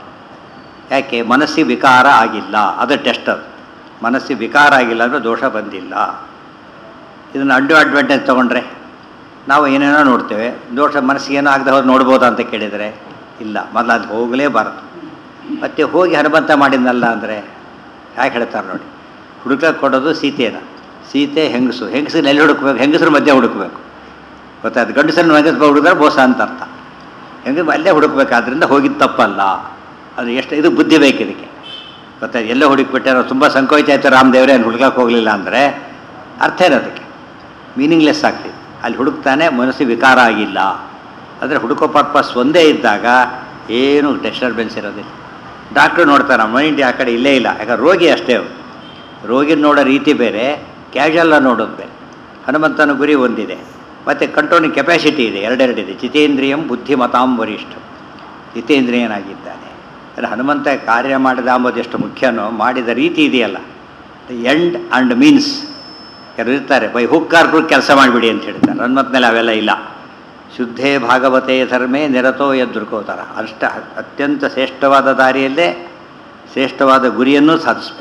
ಯಾಕೆ ಮನಸ್ಸಿಗೆ ವಿಕಾರ ಆಗಿಲ್ಲ ಅದು ಟೆಸ್ಟ್ ಅದು ಮನಸ್ಸಿಗೆ ವಿಕಾರ ಆಗಿಲ್ಲ ಅಂದರೆ ದೋಷ ಬಂದಿಲ್ಲ ಇದನ್ನು ಅಡ್ಡು ಅಡ್ವಾಂಟೇಜ್ ತೊಗೊಂಡ್ರೆ ನಾವು ಏನೇನೋ ನೋಡ್ತೇವೆ ನೋಡ್ಸ ಮನಸ್ಸಿಗೆ ಏನೋ ಆಗದೆ ಹೋದ್ರೆ ನೋಡ್ಬೋದಾ ಅಂತ ಕೇಳಿದರೆ ಇಲ್ಲ ಮೊದಲು ಅದು ಹೋಗಲೇಬಾರದು ಮತ್ತೆ ಹೋಗಿ ಹನುಮಂತ ಮಾಡಿದ್ನಲ್ಲ ಅಂದರೆ ಯಾಕೆ ಹೇಳ್ತಾರೆ ನೋಡಿ ಹುಡುಕಕ್ಕೆ ಕೊಡೋದು ಸೀತೆನ ಸೀತೆ ಹೆಂಗಸು ಹೆಂಗಸನ್ನ ಎಲ್ಲಿ ಹುಡುಕ್ಬೇಕು ಹೆಂಗಸ್ರ ಮಧ್ಯೆ ಹುಡುಕ್ಬೇಕು ಗೊತ್ತಾಯ್ತು ಗಂಡಸರನ್ನ ಹೆಂಗಸ್ ಹುಡುಗಿದ್ರೆ ಮೋಸ ಅಂತ ಅರ್ಥ ಹೆಂಗ ಅಲ್ಲೇ ಹುಡುಕ್ಬೇಕಾದ್ರಿಂದ ಹೋಗಿದ್ದು ತಪ್ಪಲ್ಲ ಅದು ಎಷ್ಟು ಇದು ಬುದ್ಧಿ ಬೇಕು ಇದಕ್ಕೆ ಗೊತ್ತಾಯ್ತು ಎಲ್ಲೇ ಹುಡುಕ್ಬಿಟ್ಟೆ ನಾವು ತುಂಬ ಸಂಕೋಚ ಆಯಿತು ರಾಮದೇವರೇ ಅಲ್ಲಿ ಹುಡುಕಕ್ಕೆ ಹೋಗಲಿಲ್ಲ ಅಂದರೆ ಅರ್ಥ ಇರೋದಕ್ಕೆ ಮೀನಿಂಗ್ಲೆಸ್ ಆಗ್ತಿದೆ ಅಲ್ಲಿ ಹುಡುಕ್ತಾನೆ ಮನಸ್ಸು ವಿಕಾರ ಆಗಿಲ್ಲ ಅಂದರೆ ಹುಡುಕೋ ಪರ್ಪಸ್ ಒಂದೇ ಇದ್ದಾಗ ಏನು ಡಿಸ್ಟರ್ಬೆನ್ಸ್ ಇರೋದಿಲ್ಲ ಡಾಕ್ಟ್ರು ನೋಡ್ತಾರೆ ಮೈಂಡ್ ಆ ಕಡೆ ಇಲ್ಲೇ ಇಲ್ಲ ಯಾಕಂದ್ರೆ ರೋಗಿ ಅಷ್ಟೇ ಅವರು ರೋಗಿನ ನೋಡೋ ರೀತಿ ಬೇರೆ ಕ್ಯಾಶುವಲ್ಲ ನೋಡೋದು ಬೇರೆ ಹನುಮಂತನ ಗುರಿ ಒಂದಿದೆ ಮತ್ತು ಕಂಟ್ರೋಲಿಂಗ್ ಕೆಪಾಸಿಟಿ ಇದೆ ಎರಡೆರಡಿದೆ ಜಿತೇಂದ್ರಿಯಂ ಬುದ್ಧಿಮತಾಂ ವರಿಷ್ಠ ಜಿತೇಂದ್ರಿಯನಾಗಿದ್ದಾನೆ ಅಂದರೆ ಹನುಮಂತ ಕಾರ್ಯ ಮಾಡಿದ ಅಂಬೋದು ಎಷ್ಟು ಮುಖ್ಯನೋ ಮಾಡಿದ ರೀತಿ ಇದೆಯಲ್ಲ ಎಂಡ್ ಆ್ಯಂಡ್ ಮೀನ್ಸ್ ಯಾರು ಇರ್ತಾರೆ ಬೈ ಹುಕ್ಕಾರ್ಗಳು ಕೆಲಸ ಮಾಡಿಬಿಡಿ ಅಂತ ಹೇಳ್ತಾರೆ ಹನುಮಂತನಲ್ಲಿ ಅವೆಲ್ಲ ಇಲ್ಲ ಶುದ್ಧೇ ಭಾಗವತೆ ಧರ್ಮೇ ನಿರತೋ ಎದುರ್ಕೋತಾರ ಅಷ್ಟ ಅತ್ಯಂತ ಶ್ರೇಷ್ಠವಾದ ದಾರಿಯಲ್ಲೇ ಶ್ರೇಷ್ಠವಾದ ಗುರಿಯನ್ನು ಸಾಧಿಸ್ಬೇಕು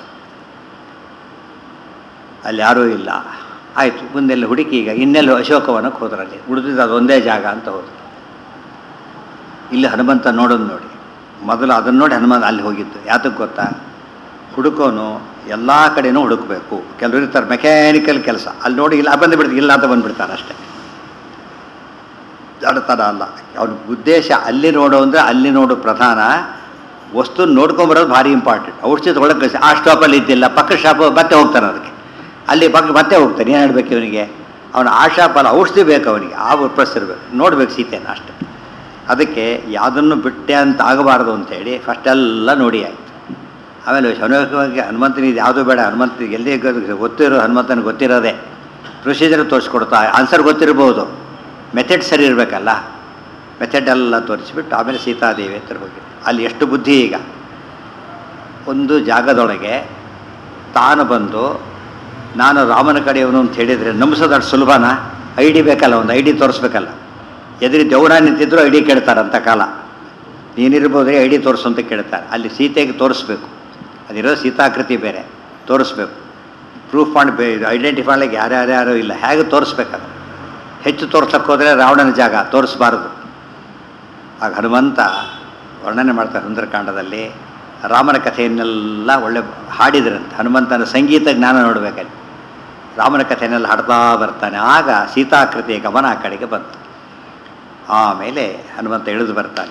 ಅಲ್ಲಿ ಯಾರೂ ಇಲ್ಲ ಆಯಿತು ಮುಂದೆಲ್ಲ ಹುಡುಕಿ ಈಗ ಇನ್ನೆಲ್ಲ ಅಶೋಕವನಕ್ಕೆ ಹೋದ್ರಲ್ಲಿ ಉಳಿದಿದ್ದು ಅದೊಂದೇ ಜಾಗ ಅಂತ ಹೋದ್ರು ಇಲ್ಲಿ ಹನುಮಂತ ನೋಡೋದು ನೋಡಿ ಮೊದಲು ಅದನ್ನು ನೋಡಿ ಹನುಮಂತ ಅಲ್ಲಿ ಹೋಗಿದ್ದು ಯಾತಕ್ಕೆ ಗೊತ್ತಾ ಹುಡುಕೋನು ಎಲ್ಲ ಕಡೆನೂ ಹುಡುಕಬೇಕು ಕೆಲವರು ಇರ್ತಾರೆ ಮೆಕ್ಯಾನಿಕಲ್ ಕೆಲಸ ಅಲ್ಲಿ ನೋಡಿ ಇಲ್ಲ ಬಂದು ಬಿಡ್ತು ಇಲ್ಲ ಅಂತ ಬಂದುಬಿಡ್ತಾರೆ ಅಷ್ಟೇ ಜಾಡತನ ಅಲ್ಲ ಅವ್ನ ಉದ್ದೇಶ ಅಲ್ಲಿ ನೋಡು ಅಂದರೆ ಅಲ್ಲಿ ನೋಡು ಪ್ರಧಾನ ವಸ್ತು ನೋಡ್ಕೊಂಬರೋದು ಭಾರಿ ಇಂಪಾರ್ಟೆಂಟ್ ಔಷಧಿ ತೊಗೊಳಕ್ಕೆ ಕಳಿಸಿ ಆ ಸ್ಟಾಪಲ್ಲಿ ಇದ್ದಿಲ್ಲ ಪಕ್ಕ ಶಾಪ್ ಮತ್ತೆ ಹೋಗ್ತಾನೆ ಅದಕ್ಕೆ ಅಲ್ಲಿ ಪಕ್ಕ ಮತ್ತೆ ಹೋಗ್ತಾನೆ ಏನು ಹೇಳ್ಬೇಕು ಇವನಿಗೆ ಅವನ ಆ ಶಾಪಲ್ಲ ಔಷಧಿ ಬೇಕು ಅವನಿಗೆ ಆ ಪರ್ಪಸ್ ಇರಬೇಕು ನೋಡ್ಬೇಕು ಸೀತೆನ ಅಷ್ಟೆ ಅದಕ್ಕೆ ಯಾವುದನ್ನು ಬಿಟ್ಟೆ ಅಂತ ಆಗಬಾರ್ದು ಅಂತೇಳಿ ಫಸ್ಟ್ ಎಲ್ಲ ನೋಡಿ ಆಯಿತು ಆಮೇಲೆ ಶನಿವಾಗಿ ಹನುಮಂತನಿಗೆ ಯಾವುದೂ ಬೇಡ ಹನುಮಂತನಿಗೆ ಎಲ್ಲಿ ಗೊತ್ತಿರೋ ಹನುಮಂತನಿಗೆ ಗೊತ್ತಿರೋದೇ ಪ್ರೊಸೀಜರ್ ತೋರಿಸ್ಕೊಡ್ತಾ ಆನ್ಸರ್ ಗೊತ್ತಿರ್ಬೋದು ಮೆಥಡ್ ಸರಿ ಇರಬೇಕಲ್ಲ ಮೆಥಡ್ ಎಲ್ಲ ತೋರಿಸ್ಬಿಟ್ಟು ಆಮೇಲೆ ಸೀತಾದೇವಿ ಹತ್ರ ಹೋಗಿ ಅಲ್ಲಿ ಎಷ್ಟು ಬುದ್ಧಿ ಈಗ ಒಂದು ಜಾಗದೊಳಗೆ ತಾನು ಬಂದು ನಾನು ರಾಮನ ಕಡೆಯವನು ಅಂತ ಹೇಳಿದರೆ ನಂಬಿಸೋದು ಅಷ್ಟು ಸುಲಭನಾ ಐ ಡಿ ಬೇಕಲ್ಲ ಒಂದು ಐ ಡಿ ತೋರಿಸ್ಬೇಕಲ್ಲ ಎದುರಿ ದೇವರ ನಿಂತಿದ್ರು ಐ ಡಿ ಕೇಳ್ತಾರಂತ ಕಾಲ ನೀನಿರ್ಬೋದ್ರೆ ಐ ಡಿ ತೋರಿಸು ಅಂತ ಕೇಳ್ತಾರೆ ಅಲ್ಲಿ ಸೀತೆಗೆ ತೋರಿಸ್ಬೇಕು ಅದಿರೋ ಸೀತಾಕೃತಿ ಬೇರೆ ತೋರಿಸ್ಬೇಕು ಪ್ರೂಫ್ ಮಾಡಿ ಬೇ ಐಡೆಂಟಿಫೈ ಮಾಡ್ಲಿಕ್ಕೆ ಯಾರ್ಯಾರ್ಯಾರು ಇಲ್ಲ ಹೇಗೆ ತೋರಿಸ್ಬೇಕದು ಹೆಚ್ಚು ತೋರ್ಸಕ್ಕೆ ಹೋದರೆ ರಾವಣನ ಜಾಗ ತೋರಿಸ್ಬಾರ್ದು ಆಗ ಹನುಮಂತ ವರ್ಣನೆ ಮಾಡ್ತಾರೆ ಸುಂದರಕಾಂಡದಲ್ಲಿ ರಾಮನ ಕಥೆಯನ್ನೆಲ್ಲ ಒಳ್ಳೆ ಹಾಡಿದ್ರಂತೆ ಹನುಮಂತನ ಸಂಗೀತ ಜ್ಞಾನ ನೋಡಬೇಕಲ್ಲಿ ರಾಮನ ಕಥೆಯನ್ನೆಲ್ಲ ಹಾಡ್ತಾ ಬರ್ತಾನೆ ಆಗ ಸೀತಾಕೃತಿಯ ಗಮನ ಆ ಕಡೆಗೆ ಬಂತು ಆಮೇಲೆ ಹನುಮಂತ ಇಳಿದು ಬರ್ತಾನೆ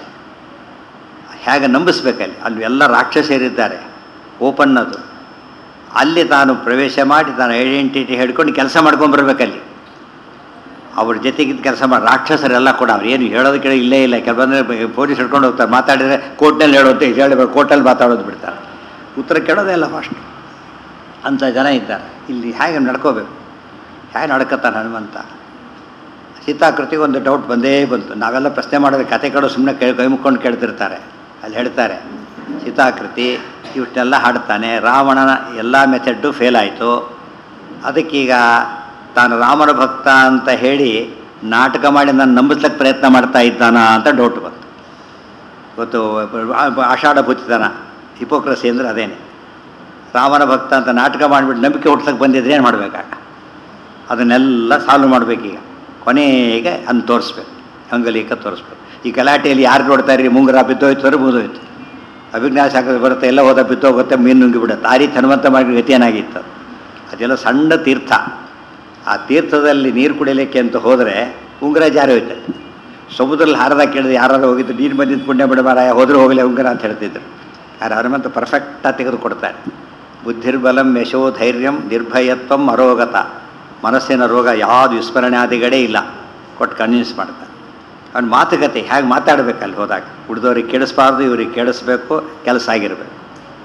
ಹೇಗೆ ನಂಬಿಸ್ಬೇಕಲ್ಲಿ ಅಲ್ಲಿ ಎಲ್ಲ ರಾಕ್ಷಸರಿದ್ದಾರೆ ಓಪನ್ ಅದು ಅಲ್ಲಿ ತಾನು ಪ್ರವೇಶ ಮಾಡಿ ತಾನು ಐಡೆಂಟಿಟಿ ಹೇಳ್ಕೊಂಡು ಕೆಲಸ ಮಾಡ್ಕೊಂಬರ್ಬೇಕಲ್ಲಿ ಅವ್ರ ಜೊತೆಗಿದ್ದ ಕೆಲಸ ಮಾಡಿ ರಾಕ್ಷಸರೆಲ್ಲ ಕೂಡ ಅವ್ರು ಏನು ಹೇಳೋದು ಕೇಳಿ ಇಲ್ಲೇ ಇಲ್ಲ ಕೆಲವೊಂದರೆ ಪೊಲೀಸ್ ಹಿಡ್ಕೊಂಡು ಹೋಗ್ತಾರೆ ಮಾತಾಡಿದರೆ ಕೋರ್ಟ್ನಲ್ಲಿ ಹೇಳೋದು ಹೇಳಬೇಕು ಕೋರ್ಟಲ್ಲಿ ಮಾತಾಡೋದು ಬಿಡ್ತಾರೆ ಉತ್ತರ ಕೇಳೋದೇ ಇಲ್ಲ ಫಸ್ಟ್ ಅಂಥ ಜನ ಇದ್ದಾರೆ ಇಲ್ಲಿ ಹೇಗೆ ನಡ್ಕೋಬೇಕು ಹೇಗೆ ನಡ್ಕೋತಾನೆ ಹನುಮಂತ ಸೀತಾಕೃತಿಗೆ ಒಂದು ಡೌಟ್ ಬಂದೇ ಬಂತು ನಾವೆಲ್ಲ ಪ್ರಶ್ನೆ ಮಾಡೋದು ಕತೆ ಕೇಳೋ ಸುಮ್ಮನೆ ಕೈ ಕೈ ಮುಕ್ಕೊಂಡು ಕೇಳ್ತಿರ್ತಾರೆ ಅಲ್ಲಿ ಹೇಳ್ತಾರೆ ಸೀತಾಕೃತಿ ಇವಷ್ಟನ್ನೆಲ್ಲ ಹಾಡ್ತಾನೆ ರಾವಣನ ಎಲ್ಲ ಮೆಥಡ್ಡು ಫೇಲ್ ಆಯಿತು ಅದಕ್ಕೀಗ ತಾನು ರಾಮನ ಭಕ್ತ ಅಂತ ಹೇಳಿ ನಾಟಕ ಮಾಡಿ ನಾನು ನಂಬಿಸ್ಲಿಕ್ಕೆ ಪ್ರಯತ್ನ ಮಾಡ್ತಾ ಇದ್ದಾನ ಅಂತ ಡೌಟ್ ಬಂತು ಇವತ್ತು ಆಷಾಢ ಭೂತಿತನ ಹಿಪೋಕ್ರಸಿ ಅಂದರೆ ಅದೇನೆ ರಾಮನ ಭಕ್ತ ಅಂತ ನಾಟಕ ಮಾಡಿಬಿಟ್ಟು ನಂಬಿಕೆ ಹುಡ್ಸಕ್ಕೆ ಬಂದಿದ್ರೆ ಏನು ಮಾಡಬೇಕಾಗ ಅದನ್ನೆಲ್ಲ ಸಾಲ್ವ್ ಮಾಡಬೇಕೀಗ ಕೊನೆಗೆ ಅನ್ನು ತೋರಿಸ್ಬೇಕು ಹಂಗಲೀಕ ತೋರಿಸ್ಬೇಕು ಈ ಗಲಾಟೆಯಲ್ಲಿ ಯಾರು ನೋಡ್ತಾ ಇರಿ ಮುಂಗರ ಬಿದ್ದೋಯ್ತು ಅಂದ್ರೆ ಮುಗಿದೋಯ್ತು ಅಭಿಜ್ಞಾನ ಶಾಖ ಬರುತ್ತೆ ಎಲ್ಲ ಹೋದ ಬಿದ್ದೋಗುತ್ತೆ ಮೀನು ನುಂಗಿ ಬಿಡುತ್ತೆ ಆ ರೀತಿ ಹನುಮಂತ ಮಾಡಿ ಗತಿ ಏನಾಗಿತ್ತು ಅದೆಲ್ಲ ಸಣ್ಣ ತೀರ್ಥ ಆ ತೀರ್ಥದಲ್ಲಿ ನೀರು ಕುಡಿಯಲಿಕ್ಕೆ ಅಂತ ಹೋದರೆ ಉಂಗುರ ಜಾರಿ ಹೋಯ್ತದೆ ಸಮುದ್ರದಲ್ಲಿ ಹಾರದಾಗ ಕೇಳಿದ್ರೆ ಯಾರು ಹೋಗಿದ್ದು ನೀರು ಬಂದಿದ್ದು ಪುಣ್ಯ ಬಿಡಬಾರ ಹೋದ್ರೆ ಹೋಗಲಿ ಉಂಗುರ ಅಂತ ಹೇಳ್ತಿದ್ರು ಯಾರು ಹನುಮಂತ ಪರ್ಫೆಕ್ಟಾಗಿ ತೆಗೆದುಕೊಡ್ತಾರೆ ಬುದ್ಧಿರ್ಬಲಂ ಯಶೋ ಧೈರ್ಯಂ ನಿರ್ಭಯತ್ವಂ ಅರೋಗತ ಮನಸ್ಸಿನ ರೋಗ ಯಾವುದು ವಿಸ್ಮರಣಾದಿಗಳೇ ಇಲ್ಲ ಕೊಟ್ಟು ಕನ್ವಿನ್ಸ್ ಮಾಡ್ತಾರೆ ಅವ್ನ ಮಾತುಕತೆ ಹೇಗೆ ಮಾತಾಡಬೇಕು ಅಲ್ಲಿ ಹೋದಾಗ ಉಳಿದವ್ರಿಗೆ ಕೇಳಿಸ್ಬಾರ್ದು ಇವ್ರಿಗೆ ಕೇಳಿಸ್ಬೇಕು ಕೆಲಸ ಆಗಿರಬೇಕು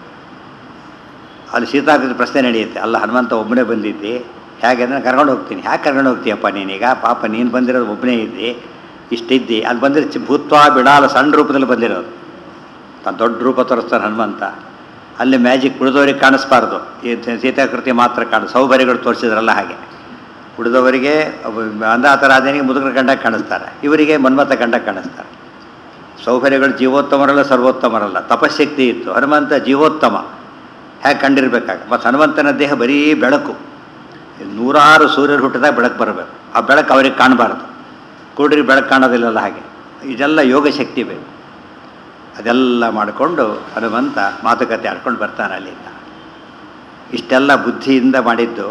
ಅಲ್ಲಿ ಸೀತಾಕೃತಿ ಪ್ರಶ್ನೆ ನಡೆಯುತ್ತೆ ಅಲ್ಲ ಹನುಮಂತ ಒಬ್ಬನೇ ಬಂದಿದ್ದಿ ಹೇಗೆ ಅಂದರೆ ಕರ್ಕೊಂಡು ಹೋಗ್ತೀನಿ ಹ್ಯಾಕೆ ಕರ್ಕೊಂಡು ಹೋಗ್ತೀಯಪ್ಪ ನೀನೀಗ ಪಾಪ ನೀನು ಬಂದಿರೋದು ಒಬ್ಬನೇ ಇದ್ದಿ ಇಷ್ಟಿದ್ದಿ ಅಲ್ಲಿ ಬಂದರೆ ಚಿ ಭೂತ್ವ ಬಿಡಾಲ ಸಣ್ಣ ರೂಪದಲ್ಲಿ ಬಂದಿರೋದು ತಾನು ದೊಡ್ಡ ರೂಪ ತೋರಿಸ್ತಾನೆ ಹನುಮಂತ ಅಲ್ಲಿ ಮ್ಯಾಜಿಕ್ ಉಳಿದವರಿಗೆ ಕಾಣಿಸ್ಬಾರ್ದು ಈ ಸೀತಾಕೃತಿ ಮಾತ್ರ ಕಾಣ ಸೌಕರ್ಯಗಳು ತೋರಿಸಿದ್ರಲ್ಲ ಹಾಗೆ ಉಳಿದವರಿಗೆ ಅಂಧಾತರಾಧನಿಗೆ ಮುದುಕರ ಕಂಡ ಕಾಣಿಸ್ತಾರೆ ಇವರಿಗೆ ಮನ್ಮಥ ಕಂಡ ಕಾಣಿಸ್ತಾರೆ ಸೌಕರ್ಯಗಳು ಜೀವೋತ್ತಮರಲ್ಲ ಸರ್ವೋತ್ತಮರಲ್ಲ ತಪಶಕ್ತಿ ಇತ್ತು ಹನುಮಂತ ಜೀವೋತ್ತಮ ಹೇಗೆ ಕಂಡಿರ್ಬೇಕಾಗ ಮತ್ತು ಹನುಮಂತನ ದೇಹ ಬರೀ ಬೆಳಕು ನೂರಾರು ಸೂರ್ಯರು ಹುಟ್ಟಿದಾಗ ಬೆಳಕು ಬರಬೇಕು ಆ ಬೆಳಕು ಅವ್ರಿಗೆ ಕಾಣಬಾರ್ದು ಕೂಡ್ರಿ ಬೆಳಕು ಕಾಣೋದಿಲ್ಲಲ್ಲ ಹಾಗೆ ಇದೆಲ್ಲ ಯೋಗ ಶಕ್ತಿ ಬೇಕು ಅದೆಲ್ಲ ಮಾಡಿಕೊಂಡು ಹನುಮಂತ ಮಾತುಕತೆ ಆಡ್ಕೊಂಡು ಬರ್ತಾನೆ ಅಲ್ಲಿಂದ ಇಷ್ಟೆಲ್ಲ ಬುದ್ಧಿಯಿಂದ ಮಾಡಿದ್ದು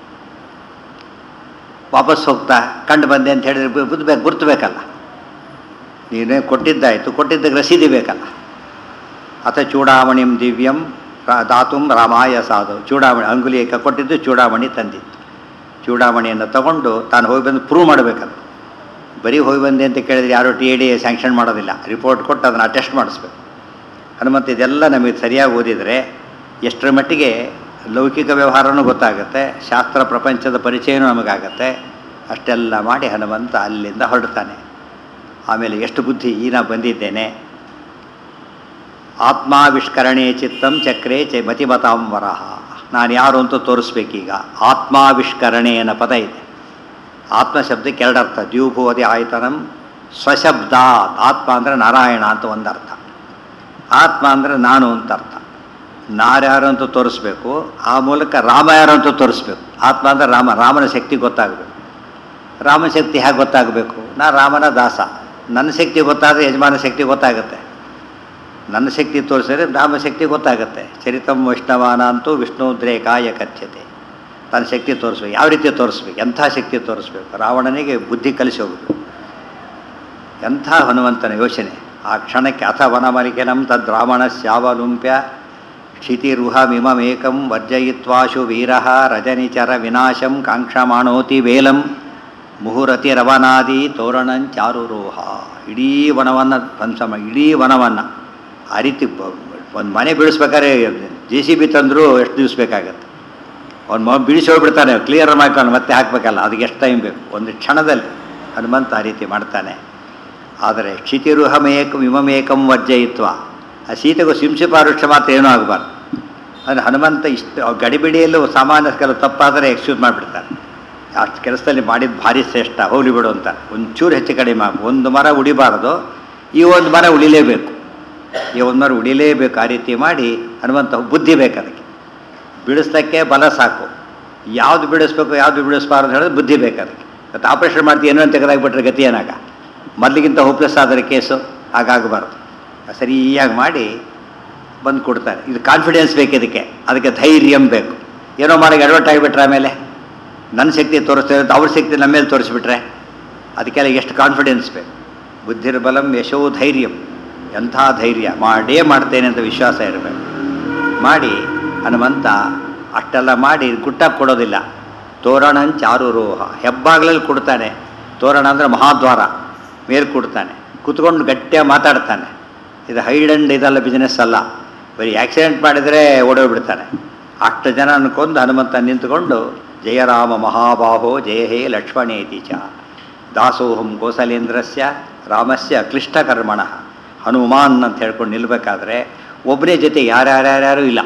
ವಾಪಸ್ ಹೋಗ್ತಾ ಕಂಡು ಬಂದೆ ಅಂತ ಹೇಳಿದ್ರೆ ಬುದ್ಧಿ ಬೇಕು ಗುರ್ತು ಬೇಕಲ್ಲ ನೀನೇ ಕೊಟ್ಟಿದ್ದಾಯಿತು ಕೊಟ್ಟಿದ್ದಕ್ಕೆ ರಸೀದಿ ಬೇಕಲ್ಲ ಅಥ ಚೂಡಾಮಣಿಂ ದಿವ್ಯಂ ರಾ- ದಾತುಂ ರಾಮಾಯ ಸಾಧು ಚೂಡಾಮಣಿ ಅಂಗುಲಿಯಕ ಕೊಟ್ಟಿದ್ದು ಚೂಡಾಮಣಿ ತಂದಿತ್ತು ಚೂಡಾಮಣಿಯನ್ನು ತಗೊಂಡು ತಾನು ಹೋಗಿ ಬಂದು ಪ್ರೂವ್ ಮಾಡಬೇಕಲ್ಲ ಬರೀ ಹೋಗಿ ಬಂದೆ ಅಂತ ಕೇಳಿದ್ರೆ ಯಾರು ಟಿ ಎ ಡಿ ಸ್ಯಾಂಕ್ಷನ್ ಮಾಡೋದಿಲ್ಲ ರಿಪೋರ್ಟ್ ಕೊಟ್ಟು ಅದನ್ನು ಅಟೆಸ್ಟ್ ಮಾಡಿಸ್ಬೇಕು ಹನುಮಂತ ಇದೆಲ್ಲ ನಮಗೆ ಸರಿಯಾಗಿ ಓದಿದರೆ ಎಷ್ಟರ ಮಟ್ಟಿಗೆ ಲೌಕಿಕ ವ್ಯವಹಾರನೂ ಗೊತ್ತಾಗುತ್ತೆ ಶಾಸ್ತ್ರ ಪ್ರಪಂಚದ ಪರಿಚಯನೂ ನಮಗಾಗತ್ತೆ ಅಷ್ಟೆಲ್ಲ ಮಾಡಿ ಹನುಮಂತ ಅಲ್ಲಿಂದ ಹೊರಡ್ತಾನೆ ಆಮೇಲೆ ಎಷ್ಟು ಬುದ್ಧಿ ಈ ನಾ ಬಂದಿದ್ದೇನೆ ಆತ್ಮಾವಿಷ್ಕರಣೆ ಚಿತ್ತಂ ಚಕ್ರೆ ಚ ಮತಿಮತಾಂ ವರಹ ನಾನು ಯಾರು ಅಂತ ತೋರಿಸ್ಬೇಕೀಗ ಆತ್ಮಾವಿಷ್ಕರಣೆ ಅನ್ನೋ ಪದ ಇದೆ ಆತ್ಮ ಶಬ್ದಕ್ಕೆ ಎರಡರ್ಥ ದ್ಯೂಭುವದಿ ಆಯ್ತನಂ ಸ್ವಶಬ್ದ ಆತ್ಮ ಅಂದರೆ ನಾರಾಯಣ ಅಂತ ಒಂದರ್ಥ ಆತ್ಮ ಅಂದರೆ ನಾನು ಅಂತ ಅರ್ಥ ನಾರ್ಯಾರು ಅಂತ ತೋರಿಸ್ಬೇಕು ಆ ಮೂಲಕ ರಾಮ ಯಾರು ಅಂತ ತೋರಿಸ್ಬೇಕು ಆತ್ಮ ಅಂದರೆ ರಾಮ ರಾಮನ ಶಕ್ತಿ ಗೊತ್ತಾಗಬೇಕು ರಾಮನ ಶಕ್ತಿ ಹೇಗೆ ಗೊತ್ತಾಗಬೇಕು ನಾ ರಾಮನ ದಾಸ ನನ್ನ ಶಕ್ತಿ ಗೊತ್ತಾದರೆ ಯಜಮಾನ ಶಕ್ತಿ ಗೊತ್ತಾಗುತ್ತೆ ನನ್ನ ಶಕ್ತಿ ತೋರಿಸಿದ್ರೆ ರಾಮ ಶಕ್ತಿ ಗೊತ್ತಾಗುತ್ತೆ ಚರಿತಂ ವೈಷ್ಣವಾನ ಅಂತೂ ವಿಷ್ಣುದ್ರೇಕಾಯ ಕಥ್ಯತೆ ತನ್ನ ಶಕ್ತಿ ತೋರಿಸ್ಬೇಕು ಯಾವ ರೀತಿ ತೋರಿಸ್ಬೇಕು ಎಂಥ ಶಕ್ತಿ ತೋರಿಸ್ಬೇಕು ರಾವಣನಿಗೆ ಬುದ್ಧಿ ಕಲಿಸಿ ಹೋಗಬೇಕು ಎಂಥ ಹನುಮಂತನ ಯೋಚನೆ ಆ ಕ್ಷಣಕ್ಕೆ ಅಥ ವನಮಲಿಕೆನಂ ತದ್ರಾವಣ ಸ್ಯಾವಲುಂಪ್ಯ ಕ್ಷಿತಿರುಹಮಿಮಮೇಕಂ ವರ್ಜಯಿತ್ವಾಶು ವೀರ ರಜನಿಚರ ವಿನಾಶಂ ಕಾಂಕ್ಷಮಾಣೋತಿ ವೇಲಂ ಮುಹುರತಿ ರವನಾದಿ ತೋರಣಂಚಾರುರೋಹ ಇಡೀ ವನವನ್ನು ಧ್ವಂಸ ಮಾಡಿ ಇಡೀ ವನವನ್ನು ಆ ರೀತಿ ಒಂದು ಮನೆ ಬೀಳಿಸ್ಬೇಕಾದ್ರೆ ಜೆ ಸಿ ಬಿ ತಂದರೂ ಎಷ್ಟು ದಿವಸ ಬೇಕಾಗತ್ತೆ ಅವ್ನು ಮ ಬಿಡಿಸಿ ಹೋಗ್ಬಿಡ್ತಾನೆ ಕ್ಲಿಯರ್ ಮಾಡ್ಕೊಂಡು ಮತ್ತೆ ಹಾಕಬೇಕಲ್ಲ ಅದಕ್ಕೆ ಎಷ್ಟು ಟೈಮ್ ಬೇಕು ಒಂದು ಕ್ಷಣದಲ್ಲಿ ಹನುಮಂತ ಆ ರೀತಿ ಮಾಡ್ತಾನೆ ಆದರೆ ಕ್ಷಿತಿರುಹಮೇಕಂ ಇಮಮೇಕಂ ವರ್ಜಯಿತ್ವ ಆ ಸೀತೆಗೂ ಸಿಂಸಿಪಾರುಷ್ಯ ಮಾತ್ರ ಏನೂ ಆಗಬಾರ್ದು ಅಂದರೆ ಹನುಮಂತ ಇಷ್ಟು ಗಡಿಬಿಡಿಯಲ್ಲೂ ಸಾಮಾನ್ಯ ಕೆಲವು ತಪ್ಪಾದರೆ ಎಕ್ಸ್ಕ್ಯೂಸ್ ಮಾಡಿಬಿಡ್ತಾರೆ ಅಷ್ಟು ಕೆಲಸದಲ್ಲಿ ಮಾಡಿದ್ದು ಭಾರಿ ಶ್ರೇಷ್ಠ ಹೋಗ್ಲಿ ಬಿಡು ಅಂತ ಒಂಚೂರು ಹೆಚ್ಚು ಕಡಿಮೆ ಆಗ ಒಂದು ಮರ ಉಳಿಬಾರ್ದು ಈ ಒಂದು ಮರ ಉಳಿಲೇಬೇಕು ಈ ಒಂದು ಮರ ಉಳಿಲೇಬೇಕು ಆ ರೀತಿ ಮಾಡಿ ಹನುಮಂತ ಬುದ್ಧಿ ಬೇಕು ಅದಕ್ಕೆ ಬಿಡಿಸ್ಲಿಕ್ಕೆ ಬಲ ಸಾಕು ಯಾವುದು ಬಿಡಿಸ್ಬೇಕು ಯಾವುದು ಬಿಡಿಸ್ಬಾರ್ದು ಹೇಳಿದ್ರೆ ಬುದ್ಧಿ ಬೇಕು ಅದಕ್ಕೆ ಮತ್ತು ಆಪರೇಷನ್ ಮಾಡ್ತೀವಿ ಏನೋ ಅಂತ ತೆಗೆದಾಗ್ಬಿಟ್ರೆ ಗತಿ ಏನಾಗ ಮೊದಲಿಗಿಂತ ಹೋಪ್ಲೆಸ್ ಆದರೆ ಕೇಸು ಹಾಗಾಗಬಾರ್ದು ಸರಿಯಾಗಿ ಮಾಡಿ ಬಂದು ಕೊಡ್ತಾರೆ ಇದು ಕಾನ್ಫಿಡೆನ್ಸ್ ಬೇಕು ಇದಕ್ಕೆ ಅದಕ್ಕೆ ಧೈರ್ಯಂ ಬೇಕು ಏನೋ ಮಾಡಿ ಎಡವಟ್ ಆಗಿಬಿಟ್ರೆ ಆಮೇಲೆ ನನ್ನ ಶಕ್ತಿ ತೋರಿಸ್ತಾರೆ ಅಂತ ಅವ್ರ ಶಕ್ತಿ ನಮ್ಮ ಮೇಲೆ ತೋರಿಸ್ಬಿಟ್ರೆ ಅದಕ್ಕೆಲ್ಲ ಎಷ್ಟು ಕಾನ್ಫಿಡೆನ್ಸ್ ಬೇಕು ಬುದ್ಧಿರ್ಬಲಂ ಯಶೋ ಧೈರ್ಯಂ ಎಂಥ ಧೈರ್ಯ ಮಾಡೇ ಮಾಡ್ತೇನೆ ಅಂತ ವಿಶ್ವಾಸ ಇರಬೇಕು ಮಾಡಿ ಹನುಮಂತ ಅಷ್ಟೆಲ್ಲ ಮಾಡಿ ಗುಟ್ಟ ಕೊಡೋದಿಲ್ಲ ತೋರಣಂಚಾರುರೋಹ ಹೆಬ್ಬಾಗ್ಲಲ್ಲಿ ಕೊಡ್ತಾನೆ ತೋರಣ ಅಂದರೆ ಮಹಾದ್ವಾರ ಮೇಲೆ ಕೊಡ್ತಾನೆ ಕುತ್ಕೊಂಡು ಗಟ್ಟಿಯಾಗಿ ಮಾತಾಡ್ತಾನೆ ಇದು ಹೈಡ್ ಅಂಡ್ ಇದೆಲ್ಲ ಬಿಸ್ನೆಸ್ ಅಲ್ಲ ಬರೀ ಆಕ್ಸಿಡೆಂಟ್ ಮಾಡಿದರೆ ಓಡೋಗ್ಬಿಡ್ತಾನೆ ಅಷ್ಟು ಜನ ಅನ್ಕೊಂಡು ಹನುಮಂತ ನಿಂತುಕೊಂಡು ಜಯರಾಮ ಮಹಾಬಾಹೋ ಜಯ ಹೇ ಲಕ್ಷ್ಮಣೇತಿ ಚ ದಾಸೋಹಂ ಕೋಸಲೇಂದ್ರಸ್ಯ ರಾಮಸ್ಯ ಕ್ಲಿಷ್ಟ ಕರ್ಮಣ ಹನುಮಾನ್ ಅಂತ ಹೇಳ್ಕೊಂಡು ನಿಲ್ಲಬೇಕಾದ್ರೆ ಒಬ್ಬನೇ ಜೊತೆ ಯಾರ್ಯಾರ್ಯಾರ್ಯಾರೂ ಇಲ್ಲ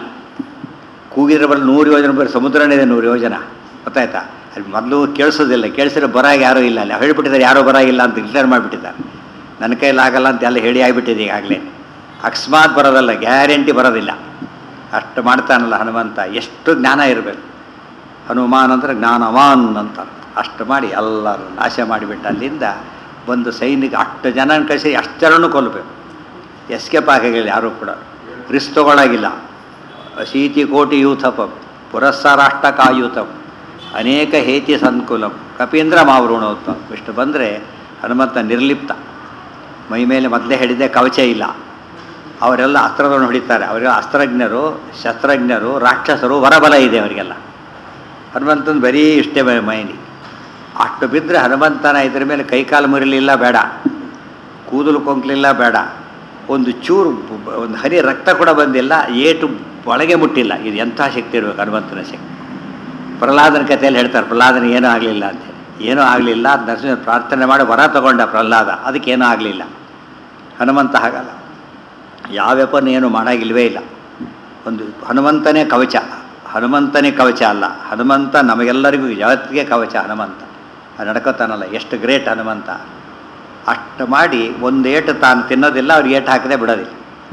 ಕೂಗಿರೋ ನೂರು ಯೋಜನೆ ಬರೀ ಸಮುದ್ರನೇ ಇದೆ ನೂರು ಯೋಜನ ಗೊತ್ತಾಯ್ತಾ ಅಲ್ಲಿ ಮೊದಲು ಕೇಳಿಸೋದಿಲ್ಲ ಕೇಳಿಸಿದ್ರೆ ಬರಾಗ ಯಾರೂ ಇಲ್ಲ ಅಲ್ಲಿ ಹೇಳ್ಬಿಟ್ಟಿದ್ದಾರೆ ಯಾರೂ ಬರಾಗಿಲ್ಲ ಅಂತ ಡಿಕ್ಲೇರ್ ಮಾಡಿಬಿಟ್ಟಿದ್ದಾರೆ ನನ್ನ ಕೈಲಿ ಆಗಲ್ಲ ಅಂತ ಎಲ್ಲ ಹೇಳಿ ಆಗಿಬಿಟ್ಟಿದೆ ಈಗಾಗಲೇ ಅಕಸ್ಮಾತ್ ಬರೋದಲ್ಲ ಗ್ಯಾರಂಟಿ ಬರೋದಿಲ್ಲ ಅಷ್ಟು ಮಾಡ್ತಾನಲ್ಲ ಹನುಮಂತ ಎಷ್ಟು ಜ್ಞಾನ ಇರಬೇಕು ಹನುಮಾನ್ ಅಂದರೆ ಜ್ಞಾನವಾನ್ ಅಂತ ಅಷ್ಟು ಮಾಡಿ ಎಲ್ಲರೂ ನಾಶ ಮಾಡಿಬಿಟ್ಟು ಅಲ್ಲಿಂದ ಒಂದು ಸೈನಿಕ ಅಷ್ಟು ಜನ ಕಳಿಸಿ ಅಷ್ಟು ಜನನೂ ಕೊಲ್ಲಬೇಕು ಎಸ್ಕೇಪ್ ಆಗಿಲ್ಲ ಯಾರೂ ಕೂಡ ರಿಸ್ಕ್ ತಗೊಳ್ಳಾಗಿಲ್ಲ ಅಶೀತಿ ಕೋಟಿ ಯೂಥಪಂ ಪುರಸ್ಸರಾಷ್ಟಕಾಯೂಥಂ ಅನೇಕ ಹೇತಿ ಸಂಕುಲಂ ಕಪೀಂದ್ರ ಮಾವೃಣೋತ್ವ ಇಷ್ಟು ಬಂದರೆ ಹನುಮಂತ ನಿರ್ಲಿಪ್ತ ಮೈ ಮೇಲೆ ಮೊದಲೇ ಹೇಳಿದೆ ಕವಚ ಇಲ್ಲ ಅವರೆಲ್ಲ ಅಸ್ತ್ರಗಳನ್ನು ಹೊಡಿತಾರೆ ಅವರೆಲ್ಲ ಅಸ್ತ್ರಜ್ಞರು ಶಸ್ತ್ರಜ್ಞರು ರಾಕ್ಷಸರು ವರಬಲ ಇದೆ ಅವರಿಗೆಲ್ಲ ಹನುಮಂತನ ಬರೀ ಇಷ್ಟೇ ಮೈನಿ ಅಷ್ಟು ಬಿದ್ದರೆ ಹನುಮಂತನ ಇದ್ರ ಮೇಲೆ ಕೈಕಾಲು ಮುರಿಲಿಲ್ಲ ಬೇಡ ಕೂದಲು ಕೊಂಕ್ಲಿಲ್ಲ ಬೇಡ ಒಂದು ಚೂರು ಬ- ಒಂದು ಹನಿ ರಕ್ತ ಕೂಡ ಬಂದಿಲ್ಲ ಏಟು ಒಳಗೆ ಮುಟ್ಟಿಲ್ಲ ಇದು ಎಂಥ ಶಕ್ತಿ ಇರಬೇಕು ಹನುಮಂತನ ಶಕ್ತಿ ಪ್ರಹ್ಲಾದನ ಕಥೆಯಲ್ಲಿ ಹೇಳ್ತಾರೆ ಪ್ರಹ್ಲಾದನ ಏನೂ ಆಗಲಿಲ್ಲ ಅಂತೇಳಿ ಏನೂ ಆಗಲಿಲ್ಲ ನರಸಿಂಹ ಪ್ರಾರ್ಥನೆ ಮಾಡಿ ವರ ತಗೊಂಡ ಪ್ರಹ್ಲಾದ ಅದಕ್ಕೇನೂ ಆಗಲಿಲ್ಲ ಹನುಮಂತ ಹಾಗಲ್ಲ ಯಾವ ವೆಪನ್ ಏನು ಮಾಡಾಗಿಲ್ವೇ ಇಲ್ಲ ಒಂದು ಹನುಮಂತನೇ ಕವಚ ಹನುಮಂತನೇ ಕವಚ ಅಲ್ಲ ಹನುಮಂತ ನಮಗೆಲ್ಲರಿಗೂ ಜಗತ್ತಿಗೆ ಕವಚ ಹನುಮಂತ ಅದು ನಡ್ಕೋತಾನಲ್ಲ ಎಷ್ಟು ಗ್ರೇಟ್ ಹನುಮಂತ ಅಷ್ಟು ಮಾಡಿ ಒಂದು ಏಟು ತಾನು ತಿನ್ನೋದಿಲ್ಲ ಅವ್ರಿಗೆ ಏಟು ಹಾಕದೆ ಬಿಡೋದಿಲ್ಲ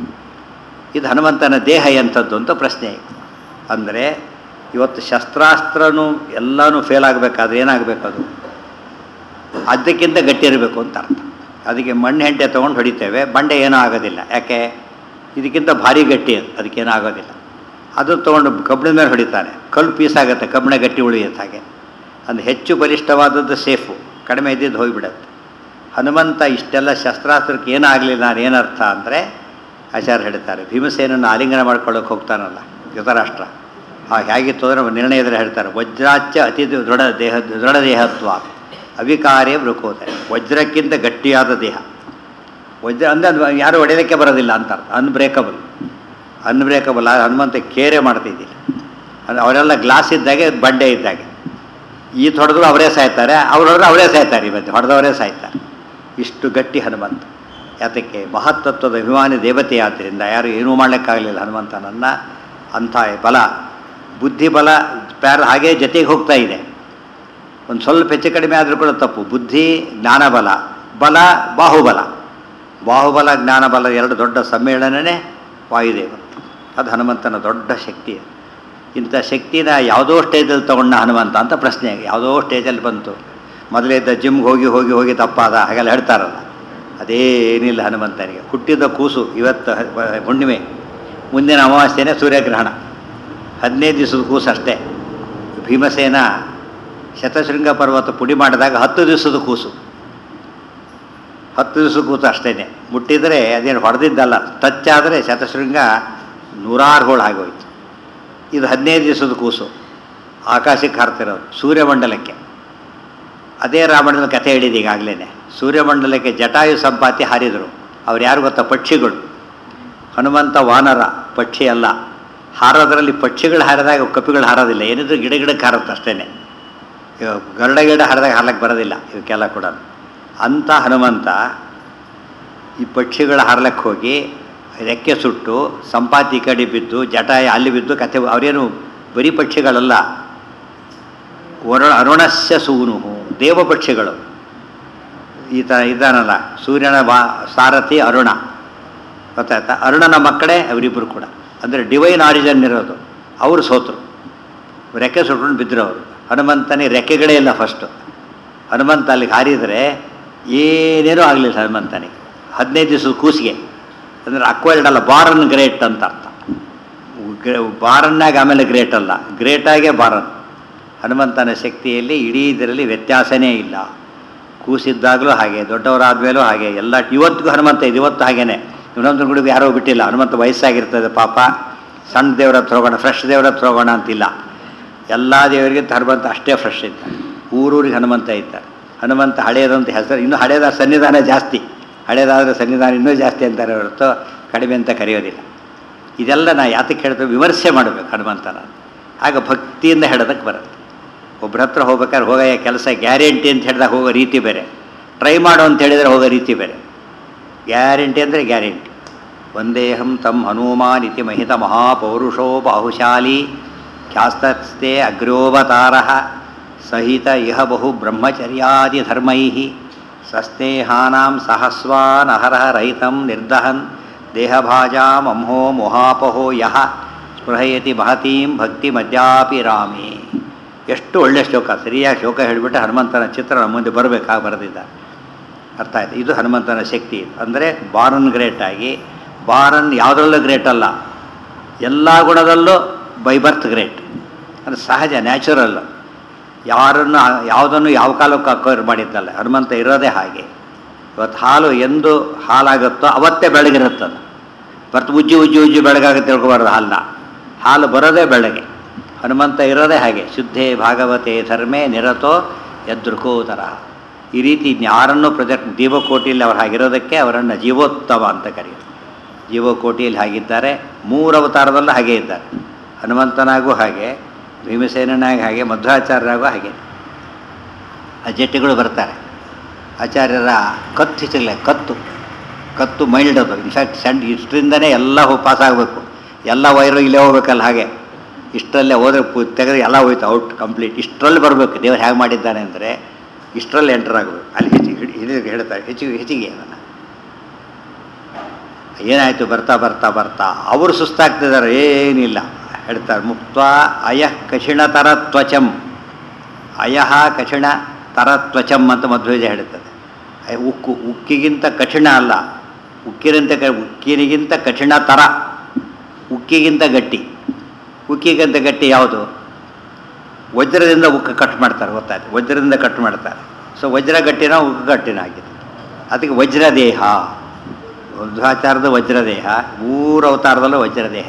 ಇದು ಹನುಮಂತನ ದೇಹ ಎಂಥದ್ದು ಅಂತ ಪ್ರಶ್ನೆ ಅಂದರೆ ಇವತ್ತು ಶಸ್ತ್ರಾಸ್ತ್ರನೂ ಎಲ್ಲನೂ ಫೇಲ್ ಆಗಬೇಕಾದ್ರೆ ಏನಾಗಬೇಕು ಅದು ಅದಕ್ಕಿಂತ ಗಟ್ಟಿ ಇರಬೇಕು ಅಂತ ಅರ್ಥ ಅದಕ್ಕೆ ಮಣ್ಣು ಹೆಂಟೆ ತೊಗೊಂಡು ಹೊಡಿತೇವೆ ಬಂಡೆ ಏನೂ ಆಗೋದಿಲ್ಲ ಯಾಕೆ ಇದಕ್ಕಿಂತ ಭಾರಿ ಗಟ್ಟಿ ಅದು ಅದಕ್ಕೇನೂ ಆಗೋದಿಲ್ಲ ಅದು ತೊಗೊಂಡು ಕಬ್ಬಿಣದ ಮೇಲೆ ಹೊಡಿತಾನೆ ಕಲ್ಲು ಪೀಸ್ ಆಗುತ್ತೆ ಕಬ್ಬಿಣ ಗಟ್ಟಿ ಉಳಿಯುತ್ತೆ ಹಾಗೆ ಅದು ಹೆಚ್ಚು ಬಲಿಷ್ಠವಾದದ್ದು ಸೇಫು ಕಡಿಮೆ ಇದ್ದಿದ್ದು ಹೋಗಿಬಿಡುತ್ತೆ ಹನುಮಂತ ಇಷ್ಟೆಲ್ಲ ಶಸ್ತ್ರಾಸ್ತ್ರಕ್ಕೆ ಏನಾಗಲಿಲ್ಲ ನಾನು ಏನರ್ಥ ಅಂದರೆ ಆಚಾರ್ಯ ಹೇಳ್ತಾರೆ ಭೀಮಸೇನನ್ನು ಆಲಿಂಗನ ಮಾಡ್ಕೊಳ್ಳೋಕೆ ಹೋಗ್ತಾನಲ್ಲ ಧೃತರಾಷ್ಟ್ರ ಆ ಹೇಗಿತ್ತು ಅಂದರೆ ನಿರ್ಣಯದಲ್ಲಿ ಹೇಳ್ತಾರೆ ವಜ್ರಾಚ್ಯ ಅತಿ ದೃಢ ದೇಹ ದೃಢ ದೇಹತ್ವ ಅವಿಕಾರ್ಯ ವೃಕೋದಯ ವಜ್ರಕ್ಕಿಂತ ಗಟ್ಟಿಯಾದ ದೇಹ ವಜ್ರ ಅಂದರೆ ಅದು ಯಾರು ಹೊಡೆಯೋದಕ್ಕೆ ಬರೋದಿಲ್ಲ ಅಂತ ಅರ್ಥ ಅನ್ಬ್ರೇಕಬಲ್ ಅನ್ಬ್ರೇಕಬಲ್ ಹನುಮಂತ ಕೇರೆ ಮಾಡ್ತಿದ್ದಿಲ್ಲ ಅದು ಅವರೆಲ್ಲ ಗ್ಲಾಸ್ ಇದ್ದಾಗೆ ಬಂಡೆ ಇದ್ದಾಗೆ ಈತ ಹೊಡೆದ್ರು ಅವರೇ ಸಾಯ್ತಾರೆ ಅವ್ರು ಹೊಡೆದ್ರು ಅವರೇ ಸಾಯ್ತಾರೆ ಇವತ್ತು ಹೊಡೆದವರೇ ಸಾಯ್ತಾರೆ ಇಷ್ಟು ಗಟ್ಟಿ ಹನುಮಂತ ಯಾತಕ್ಕೆ ಮಹತ್ತತ್ವದ ಅಭಿಮಾನಿ ದೇವತೆ ಆದ್ದರಿಂದ ಯಾರು ಏನೂ ಮಾಡಲಿಕ್ಕಾಗಲಿಲ್ಲ ಹನುಮಂತನನ್ನು ಅಂಥ ಬಲ ಬುದ್ಧಿ ಬಲ ಪ್ಯಾರ ಹಾಗೇ ಜೊತೆಗೆ ಹೋಗ್ತಾ ಇದೆ ಒಂದು ಸ್ವಲ್ಪ ಹೆಚ್ಚು ಕಡಿಮೆ ಆದರೂ ಕೂಡ ತಪ್ಪು ಬುದ್ಧಿ ಜ್ಞಾನಬಲ ಬಲ ಬಾಹುಬಲ ಬಾಹುಬಲ ಜ್ಞಾನಬಲ ಎರಡು ದೊಡ್ಡ ಸಮ್ಮೇಳನನೇ ವಾಯುದೇವ ಅದು ಹನುಮಂತನ ದೊಡ್ಡ ಶಕ್ತಿ ಇಂಥ ಶಕ್ತಿನ ಯಾವುದೋ ಸ್ಟೇಜಲ್ಲಿ ತಗೊಂಡ ಹನುಮಂತ ಅಂತ ಪ್ರಶ್ನೆ ಯಾವುದೋ ಸ್ಟೇಜಲ್ಲಿ ಬಂತು ಮೊದಲಿದ್ದ ಜಿಮ್ಗೆ ಹೋಗಿ ಹೋಗಿ ಹೋಗಿ ತಪ್ಪಾದ ಹಾಗೆಲ್ಲ ಹೇಳ್ತಾರಲ್ಲ ಅದೇನಿಲ್ಲ ಹನುಮಂತನಿಗೆ ಹುಟ್ಟಿದ ಕೂಸು ಇವತ್ತು ಹ- ಹುಣ್ಣಿಮೆ ಮುಂದಿನ ಅಮಾವಾಸ್ಯೆನೇ ಸೂರ್ಯಗ್ರಹಣ ಹದಿನೈದು ದಿವಸದ ಕೂಸು ಅಷ್ಟೇ ಭೀಮಸೇನ ಶತಶೃಂಗ ಪರ್ವತ ಪುಡಿ ಮಾಡಿದಾಗ ಹತ್ತು ದಿವಸದ ಕೂಸು ಹತ್ತು ದಿವಸದ ಕೂಸು ಅಷ್ಟೇ ಮುಟ್ಟಿದರೆ ಅದೇನು ಹೊಡೆದಿದ್ದಲ್ಲ ಟಚ್ ಆದರೆ ಶತಶೃಂಗ ನೂರಾರು ಹೋಳು ಆಗೋಯ್ತು ಇದು ಹದಿನೈದು ದಿವಸದ ಕೂಸು ಆಕಾಶಕ್ಕೆ ಹಾರ್ತಿರೋದು ಸೂರ್ಯಮಂಡಲಕ್ಕೆ ಅದೇ ರಾಮಾಯಣದ ಕಥೆ ಹೇಳಿದೆ ಈಗಾಗಲೇ ಸೂರ್ಯಮಂಡಲಕ್ಕೆ ಜಟಾಯು ಸಂಪಾತಿ ಹಾರಿದರು ಅವ್ರು ಯಾರು ಗೊತ್ತಾ ಪಕ್ಷಿಗಳು ಹನುಮಂತ ವಾನರ ಪಕ್ಷಿ ಅಲ್ಲ ಹಾರೋದ್ರಲ್ಲಿ ಪಕ್ಷಿಗಳು ಹಾರಿದಾಗ ಕಪಿಗಳು ಹಾರೋದಿಲ್ಲ ಏನಿದ್ರು ಗಿಡ ಗಿಡಕ್ಕೆ ಹಾರುತ್ತೆ ಅಷ್ಟೇ ಗರುಡ ಗಿಡ ಹಾರಿದಾಗ ಹಾರ್ಲಕ್ಕೆ ಬರೋದಿಲ್ಲ ಇವಕ್ಕೆಲ್ಲ ಕೂಡ ಅಂಥ ಹನುಮಂತ ಈ ಪಕ್ಷಿಗಳ ಹಾರ್ಲಕ್ಕೆ ಹೋಗಿ ರೆಕ್ಕೆ ಸುಟ್ಟು ಸಂಪಾತಿ ಈ ಕಡೆ ಬಿದ್ದು ಜಟಾಯ ಅಲ್ಲಿ ಬಿದ್ದು ಕಥೆ ಅವರೇನು ಬರೀ ಪಕ್ಷಿಗಳಲ್ಲ ವರುಣ ಅರುಣಸ್ಯ ಸೂನು ದೇವ ಪಕ್ಷಿಗಳು ಈತ ಇದ್ದಾನಲ್ಲ ಸೂರ್ಯನ ಬಾ ಸಾರಥಿ ಅರುಣ ಗೊತ್ತಾಯ್ತಾ ಅರುಣನ ಮಕ್ಕಳೇ ಅವರಿಬ್ಬರು ಕೂಡ ಅಂದರೆ ಡಿವೈನ್ ಆರಿಜನ್ ಇರೋದು ಅವರು ಸೋತರು ರೆಕ್ಕೆ ಸುಟ್ಕೊಂಡು ಬಿದ್ದರು ಅವರು ಹನುಮಂತನೇ ರೆಕ್ಕೆಗಳೇ ಇಲ್ಲ ಫಸ್ಟು ಹನುಮಂತ ಅಲ್ಲಿಗೆ ಹಾರಿದರೆ ಏನೇನೂ ಆಗಲಿಲ್ಲ ಹನುಮಂತನಿಗೆ ಹದಿನೈದು ದಿವಸದ ಕೂಸಿಗೆ ಅಂದರೆ ಅಕ್ವೈರ್ಡ್ ಅಲ್ಲ ಬಾರನ್ ಗ್ರೇಟ್ ಅಂತ ಅರ್ಥ ಬಾರನ್ನಾಗ ಆಮೇಲೆ ಗ್ರೇಟ್ ಅಲ್ಲ ಗ್ರೇಟಾಗೇ ಬಾರನ್ ಹನುಮಂತನ ಶಕ್ತಿಯಲ್ಲಿ ಇಡೀ ಇದರಲ್ಲಿ ವ್ಯತ್ಯಾಸನೇ ಇಲ್ಲ ಕೂಸಿದ್ದಾಗಲೂ ಹಾಗೆ ದೊಡ್ಡವರಾದ್ಮೇಲೂ ಹಾಗೆ ಎಲ್ಲ ಇವತ್ತಿಗೂ ಹನುಮಂತ ಇದೆ ಇವತ್ತು ಹಾಗೇನೆ ಇನ್ನೊಂದು ಗುಡಿಗೆ ಯಾರೋ ಬಿಟ್ಟಿಲ್ಲ ಹನುಮಂತ ವಯಸ್ಸಾಗಿರ್ತದೆ ಪಾಪ ಸಣ್ಣ ದೇವ್ರ ಹತ್ರ ಹೋಗೋಣ ಫ್ರೆಶ್ ದೇವ್ರ ಹತ್ರ ಹೋಗೋಣ ಅಂತಿಲ್ಲ ಎಲ್ಲ ದೇವರಿಗೆ ಹನುಮಂತ ಅಷ್ಟೇ ಫ್ರೆಶ್ ಇದ್ದಾರೆ ಊರೂರಿಗೆ ಹನುಮಂತ ಇದ್ದಾರೆ ಹನುಮಂತ ಹಳೇದಂತ ಹೆಸರು ಇನ್ನೂ ಹಳೇದ ಸನ್ನಿಧಾನ ಜಾಸ್ತಿ ಹಳೇದಾದರೆ ಸನ್ನಿಧಾನ ಇನ್ನೂ ಜಾಸ್ತಿ ಅಂತಾರೆ ಹೊರತು ಕಡಿಮೆ ಅಂತ ಕರೆಯೋದಿಲ್ಲ ಇದೆಲ್ಲ ನಾ ಯಾತಕ್ಕೆ ಹೇಳ್ತೇವೆ ವಿಮರ್ಶೆ ಮಾಡಬೇಕು ಹನುಮಂತನ ಆಗ ಭಕ್ತಿಯಿಂದ ಹೇಳೋದಕ್ಕೆ ಬರುತ್ತೆ ಒಬ್ಬರ ಹತ್ರ ಹೋಗ್ಬೇಕಾದ್ರೆ ಹೋಗೋ ಕೆಲಸ ಗ್ಯಾರಂಟಿ ಅಂತ ಹೇಳಿದಾಗ ಹೋಗೋ ರೀತಿ ಬೇರೆ ಟ್ರೈ ಮಾಡು ಅಂತ ಹೇಳಿದರೆ ಹೋಗೋ ರೀತಿ ಬೇರೆ ಗ್ಯಾರಂಟಿ ಅಂದರೆ ಗ್ಯಾರಂಟಿ ವಂದೇಹಂ ತಂ ಹನುಮಾನ್ ಇತಿ ಮಹಿತ ಮಹಾಪೌರುಷೋ ಬಾಹುಶಾಲಿ ಖ್ಯಾಸ್ತಸ್ತೆ ಅಗ್ರೋವತಾರ ಸಹಿತ ಇಹ ಬಹು ಬ್ರಹ್ಮಚರ್ಯಾದಿ ಧರ್ಮೈ ಸಸ್ನೇಹಾನಾಂ ಸಹಸ್ವಾನ್ ಅಹರಹ ರಹಿತಂ ನಿರ್ದಹನ್ ದೇಹಭಾಜಾಂ ಅಂಹೋ ಮೊಹಾಪಹೋ ಯಹ ಸ್ಪೃಹಯತಿ ಮಹತೀಂ ಭಕ್ತಿ ಮದ್ಯಾಪಿ ರಾಮೇ ಎಷ್ಟು ಒಳ್ಳೆಯ ಶ್ಲೋಕ ಸರಿಯಾಗಿ ಶ್ಲೋಕ ಹೇಳಿಬಿಟ್ಟು ಹನುಮಂತನ ಚಿತ್ರ ನಮ್ಮ ಮುಂದೆ ಬರಬೇಕಾಗಿ ಬರೆದಿದ್ದ ಅರ್ಥ ಆಯ್ತು ಇದು ಹನುಮಂತನ ಶಕ್ತಿ ಅಂದರೆ ಬಾರನ್ ಗ್ರೇಟ್ ಆಗಿ ಬಾರನ್ ಯಾವುದರಲ್ಲೂ ಗ್ರೇಟ್ ಅಲ್ಲ ಎಲ್ಲ ಗುಣದಲ್ಲೂ ಬೈ ಬರ್ತ್ ಗ್ರೇಟ್ ಅಂದರೆ ಸಹಜ ನ್ಯಾಚುರಲ್ ಯಾರನ್ನು ಯಾವುದನ್ನು ಯಾವ ಕಾಲಕ್ಕೂ ಅಕ್ವೈರ್ ಮಾಡಿದ್ದಲ್ಲ ಹನುಮಂತ ಇರೋದೇ ಹಾಗೆ ಇವತ್ತು ಹಾಲು ಎಂದು ಹಾಲಾಗುತ್ತೋ ಅವತ್ತೇ ಬೆಳಗಿರುತ್ತದು ಬರ್ತು ಉಜ್ಜಿ ಉಜ್ಜಿ ಉಜ್ಜಿ ಬೆಳಗಾಗುತ್ತೆ ತಿಳ್ಕೊಬಾರ್ದು ಹಾಲನ್ನ ಹಾಲು ಬರೋದೇ ಬೆಳಗ್ಗೆ ಹನುಮಂತ ಇರೋದೇ ಹಾಗೆ ಶುದ್ಧೇ ಭಾಗವತೆ ಧರ್ಮೇ ನಿರತೋ ಯದೃಕೋತರ ಈ ರೀತಿ ಯಾರನ್ನೂ ಪ್ರೊಜೆಕ್ಟ್ ಜೀವಕೋಟಿಯಲ್ಲಿ ಅವ್ರು ಹಾಗಿರೋದಕ್ಕೆ ಅವರನ್ನು ಜೀವೋತ್ತಮ ಅಂತ ಕರೆಯೋದು ಜೀವಕೋಟಿಯಲ್ಲಿ ಹಾಗಿದ್ದಾರೆ ಮೂರು ಅವತಾರದಲ್ಲೂ ಹಾಗೆ ಇದ್ದಾರೆ ಹನುಮಂತನಾಗೂ ಹಾಗೆ ಭೀಮಸೇನಾಗ ಹಾಗೆ ಮಧ್ವಾಚಾರ್ಯರಾಗೂ ಹಾಗೆ ಆ ಜಟ್ಟಿಗಳು ಬರ್ತಾರೆ ಆಚಾರ್ಯರ ಕತ್ತು ಹೆಚ್ಚಿಲ್ಲ ಕತ್ತು ಕತ್ತು ಮೈಲ್ಡ್ ಅದು ಇನ್ಫ್ಯಾಕ್ಟ್ ಸಣ್ಣ ಇಷ್ಟರಿಂದನೇ ಎಲ್ಲ ಪಾಸ್ ಆಗಬೇಕು ಎಲ್ಲ ವೈರು ಇಲ್ಲೇ ಹೋಗ್ಬೇಕಲ್ಲ ಹಾಗೆ ಇಷ್ಟರಲ್ಲೇ ಹೋದ್ರೆ ಪು ತೆಗೆದು ಎಲ್ಲ ಹೋಯ್ತು ಔಟ್ ಕಂಪ್ಲೀಟ್ ಇಷ್ಟರಲ್ಲಿ ಬರಬೇಕು ದೇವರು ಹೇಗೆ ಮಾಡಿದ್ದಾನೆ ಅಂದರೆ ಇಷ್ಟರಲ್ಲಿ ಎಂಟರ್ ಆಗಬೇಕು ಅಲ್ಲಿ ಹೆಚ್ಚಿಗೆ ಹಿಡಿ ಹಿಡಿದು ಹೇಳ್ತಾರೆ ಹೆಚ್ಚಿಗೆ ಹೆಚ್ಚಿಗೆ ನನ್ನ ಏನಾಯಿತು ಬರ್ತಾ ಬರ್ತಾ ಬರ್ತಾ ಅವರು ಸುಸ್ತಾಗ್ತಿದ್ದಾರೆ ಏನಿಲ್ಲ ಹೇಳ್ತಾರೆ ಮುಕ್ತ ಅಯಃ ಕಠಿಣತರ ತ್ವಚಂ ಅಯಃ ಕಠಿಣ ತರ ತ್ವಚಂ ಅಂತ ಮಧ್ವೇಜ ಹೇಳುತ್ತದೆ ಆ ಉಕ್ಕು ಉಕ್ಕಿಗಿಂತ ಕಠಿಣ ಅಲ್ಲ ಉಕ್ಕಿರಂತೆ ಕ ಉಕ್ಕಿನಿಗಿಂತ ಕಠಿಣ ತರ ಉಕ್ಕಿಗಿಂತ ಗಟ್ಟಿ ಉಕ್ಕಿಗಿಂತ ಗಟ್ಟಿ ಯಾವುದು ವಜ್ರದಿಂದ ಉಕ್ಕು ಕಟ್ ಮಾಡ್ತಾರೆ ಗೊತ್ತಾಯ್ತು ವಜ್ರದಿಂದ ಕಟ್ ಮಾಡ್ತಾರೆ ಸೊ ವಜ್ರ ಗಟ್ಟಿನ ಉಕ್ಕು ಗಟ್ಟಿನ ಆಗಿದೆ ಅದಕ್ಕೆ ವಜ್ರದೇಹ ವೃದ್ಧಾಚಾರದ ವಜ್ರದೇಹ ಮೂರು ಅವತಾರದಲ್ಲೂ ವಜ್ರದೇಹ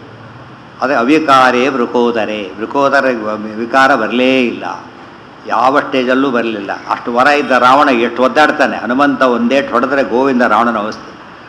ಅದೇ ಅವಿಕಾರೇ ವೃಕೋದರೇ ವೃಕೋದರ ವಿಕಾರ ಬರಲೇ ಇಲ್ಲ ಯಾವ ಸ್ಟೇಜಲ್ಲೂ ಬರಲಿಲ್ಲ ಅಷ್ಟು ವರ ಇದ್ದ ರಾವಣ ಎಷ್ಟು ಒದ್ದಾಡ್ತಾನೆ ಹನುಮಂತ ಒಂದೇಟ್ ಹೊಡೆದ್ರೆ ಗೋವಿಂದ ರಾವಣನ ಅವಸ್ಥೆ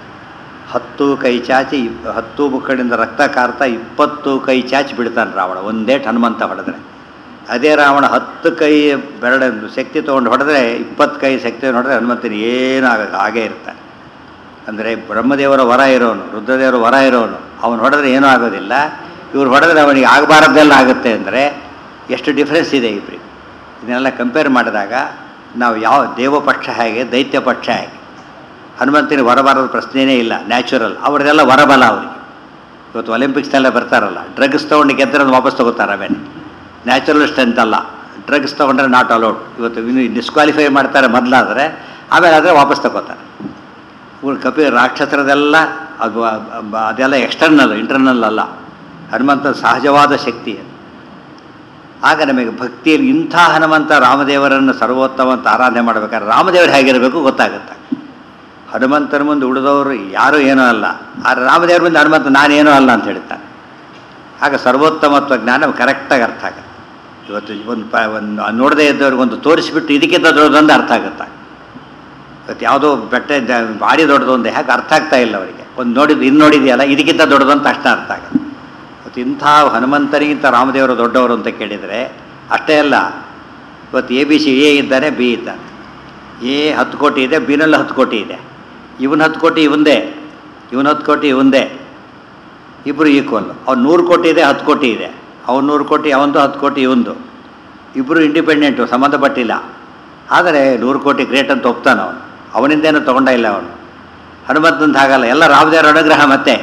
ಹತ್ತು ಕೈ ಚಾಚಿ ಇಪ್- ಹತ್ತು ಮುಖಗಳಿಂದ ರಕ್ತ ಕಾರ್ತಾ ಇಪ್ಪತ್ತು ಕೈ ಚಾಚಿ ಬಿಡ್ತಾನೆ ರಾವಣ ಒಂದೇಟ್ ಹನುಮಂತ ಹೊಡೆದ್ರೆ ಅದೇ ರಾವಣ ಹತ್ತು ಕೈ ಬೆರಡ ಶಕ್ತಿ ತೊಗೊಂಡು ಹೊಡೆದ್ರೆ ಇಪ್ಪತ್ತು ಕೈ ಶಕ್ತಿ ಹೊಡೆದ್ರೆ ಹನುಮಂತನ ಏನಾಗ ಹಾಗೇ ಇರ್ತಾನೆ ಅಂದರೆ ಬ್ರಹ್ಮದೇವರ ವರ ಇರೋನು ರುದ್ರದೇವರ ವರ ಇರೋನು ಅವನು ಹೊಡೆದ್ರೆ ಏನೂ ಆಗೋದಿಲ್ಲ ಇವ್ರು ಹೊಡೆದ್ರೆ ಅವನಿಗೆ ಆಗಬಾರದ್ದೆಲ್ಲ ಆಗುತ್ತೆ ಅಂದರೆ ಎಷ್ಟು ಡಿಫ್ರೆನ್ಸ್ ಇದೆ ಇಬ್ಬರಿಗೆ ಇದನ್ನೆಲ್ಲ ಕಂಪೇರ್ ಮಾಡಿದಾಗ ನಾವು ಯಾವ ದೇವಪಕ್ಷ ಹೇಗೆ ದೈತ್ಯ ಪಕ್ಷ ಹೇಗೆ ಹನುಮಂತನಿಗೆ ಹೊರಬಾರದ ಪ್ರಶ್ನೆಯೇ ಇಲ್ಲ ನ್ಯಾಚುರಲ್ ಅವ್ರದ್ದೆಲ್ಲ ಹೊರಬಲ ಅವರಿಗೆ ಇವತ್ತು ಒಲಿಂಪಿಕ್ಸ್ನೆಲ್ಲ ಬರ್ತಾರಲ್ಲ ಡ್ರಗ್ಸ್ ತೊಗೊಂಡು ಗೆದ್ದರೆ ಅದು ವಾಪಸ್ ತಗೋತಾರೆ ಆಮೇಲೆ ನ್ಯಾಚುರಲ್ ಸ್ಟ್ರೆಂತ್ ಅಲ್ಲ ಡ್ರಗ್ಸ್ ತೊಗೊಂಡ್ರೆ ನಾಟ್ ಅಲೌಡ್ ಇವತ್ತು ಇನ್ನು ಡಿಸ್ಕ್ವಾಲಿಫೈ ಮಾಡ್ತಾರೆ ಮೊದಲಾದರೆ ಆಮೇಲೆ ಆದರೆ ವಾಪಸ್ ತಗೋತಾರೆ ಇವ್ರು ಕಪಿ ರಾಕ್ಷಸರದೆಲ್ಲ ಅದು ಅ- ಅದೆಲ್ಲ ಎಕ್ಸ್ಟರ್ನಲ್ ಇಂಟರ್ನಲ್ ಅಲ್ಲ ಹನುಮಂತ ಸಹಜವಾದ ಶಕ್ತಿ ಅದು ಆಗ ನಮಗೆ ಭಕ್ತಿಯಲ್ಲಿ ಇಂಥ ಹನುಮಂತ ರಾಮದೇವರನ್ನು ಸರ್ವೋತ್ತಮ ಅಂತ ಆರಾಧನೆ ಮಾಡಬೇಕಾದ್ರೆ ರಾಮದೇವರು ಹೇಗಿರಬೇಕು ಗೊತ್ತಾಗುತ್ತೆ ಹನುಮಂತನ ಮುಂದೆ ಉಳಿದವರು ಯಾರೂ ಏನೂ ಅಲ್ಲ ಆ ರಾಮದೇವ್ರ ಮುಂದೆ ಹನುಮಂತ ನಾನೇನೂ ಅಲ್ಲ ಅಂತ ಹೇಳ್ತಾನೆ ಆಗ ಸರ್ವೋತ್ತಮತ್ವ ಜ್ಞಾನ ಕರೆಕ್ಟಾಗಿ ಅರ್ಥ ಆಗುತ್ತೆ ಇವತ್ತು ಒಂದು ಪ ಒಂದು ನೋಡದೇ ಇದ್ದವ್ರಿಗೊಂದು ತೋರಿಸ್ಬಿಟ್ಟು ಇದಕ್ಕಿಂತ ದೊಡ್ಡದೊಂದು ಅರ್ಥ ಆಗುತ್ತೆ ಇವತ್ತು ಯಾವುದೋ ಬೆಟ್ಟ ಜ- ಭಾರಿ ದೊಡ್ಡದು ಒಂದು ಹೇಗೆ ಅರ್ಥ ಆಗ್ತಾ ಇಲ್ಲ ಅವರಿಗೆ ಒಂದು ನೋಡಿದ್ದು ಇನ್ನು ನೋಡಿದೆಯಲ್ಲ ಇದಕ್ಕಿಂತ ದೊಡ್ಡದು ಅಂತ ಅಷ್ಟೇ ಅರ್ಥ ಆಗುತ್ತೆ ಇವತ್ತು ಇಂಥ ಹನುಮಂತನಿಗಿಂತ ರಾಮದೇವರು ದೊಡ್ಡವರು ಅಂತ ಕೇಳಿದರೆ ಅಷ್ಟೇ ಅಲ್ಲ ಇವತ್ತು ಎ ಬಿ ಸಿ ಎ ಇದ್ದಾನೆ ಬಿ ಇದ್ದಾನೆ ಎ ಹತ್ತು ಕೋಟಿ ಇದೆ ಬಿನಲ್ಲಿ ಹತ್ತು ಕೋಟಿ ಇದೆ ಇವನು ಹತ್ತು ಕೋಟಿ ಇವಂದೇ ಇವನು ಹತ್ತು ಕೋಟಿ ಇವಂದೇ ಇಬ್ಬರು ಈಕ್ವಲ್ ಅವ್ನು ನೂರು ಕೋಟಿ ಇದೆ ಹತ್ತು ಕೋಟಿ ಇದೆ ಅವ್ನು ನೂರು ಕೋಟಿ ಅವಂದು ಹತ್ತು ಕೋಟಿ ಇವಂದು ಇಬ್ಬರು ಇಂಡಿಪೆಂಡೆಂಟು ಸಂಬಂಧಪಟ್ಟಿಲ್ಲ ಆದರೆ ನೂರು ಕೋಟಿ ಗ್ರೇಟ್ ಅಂತ ಒಪ್ತಾನೆ ಅವನು ಅವನಿಂದೇನು ತೊಗೊಂಡ ಇಲ್ಲ ಅವನು ಹನುಮಂತಂತ ಹಾಗಲ್ಲ ಎಲ್ಲ ರಾಮದೇವರ ಅನುಗ್ರಹ ಮತ್ತೆ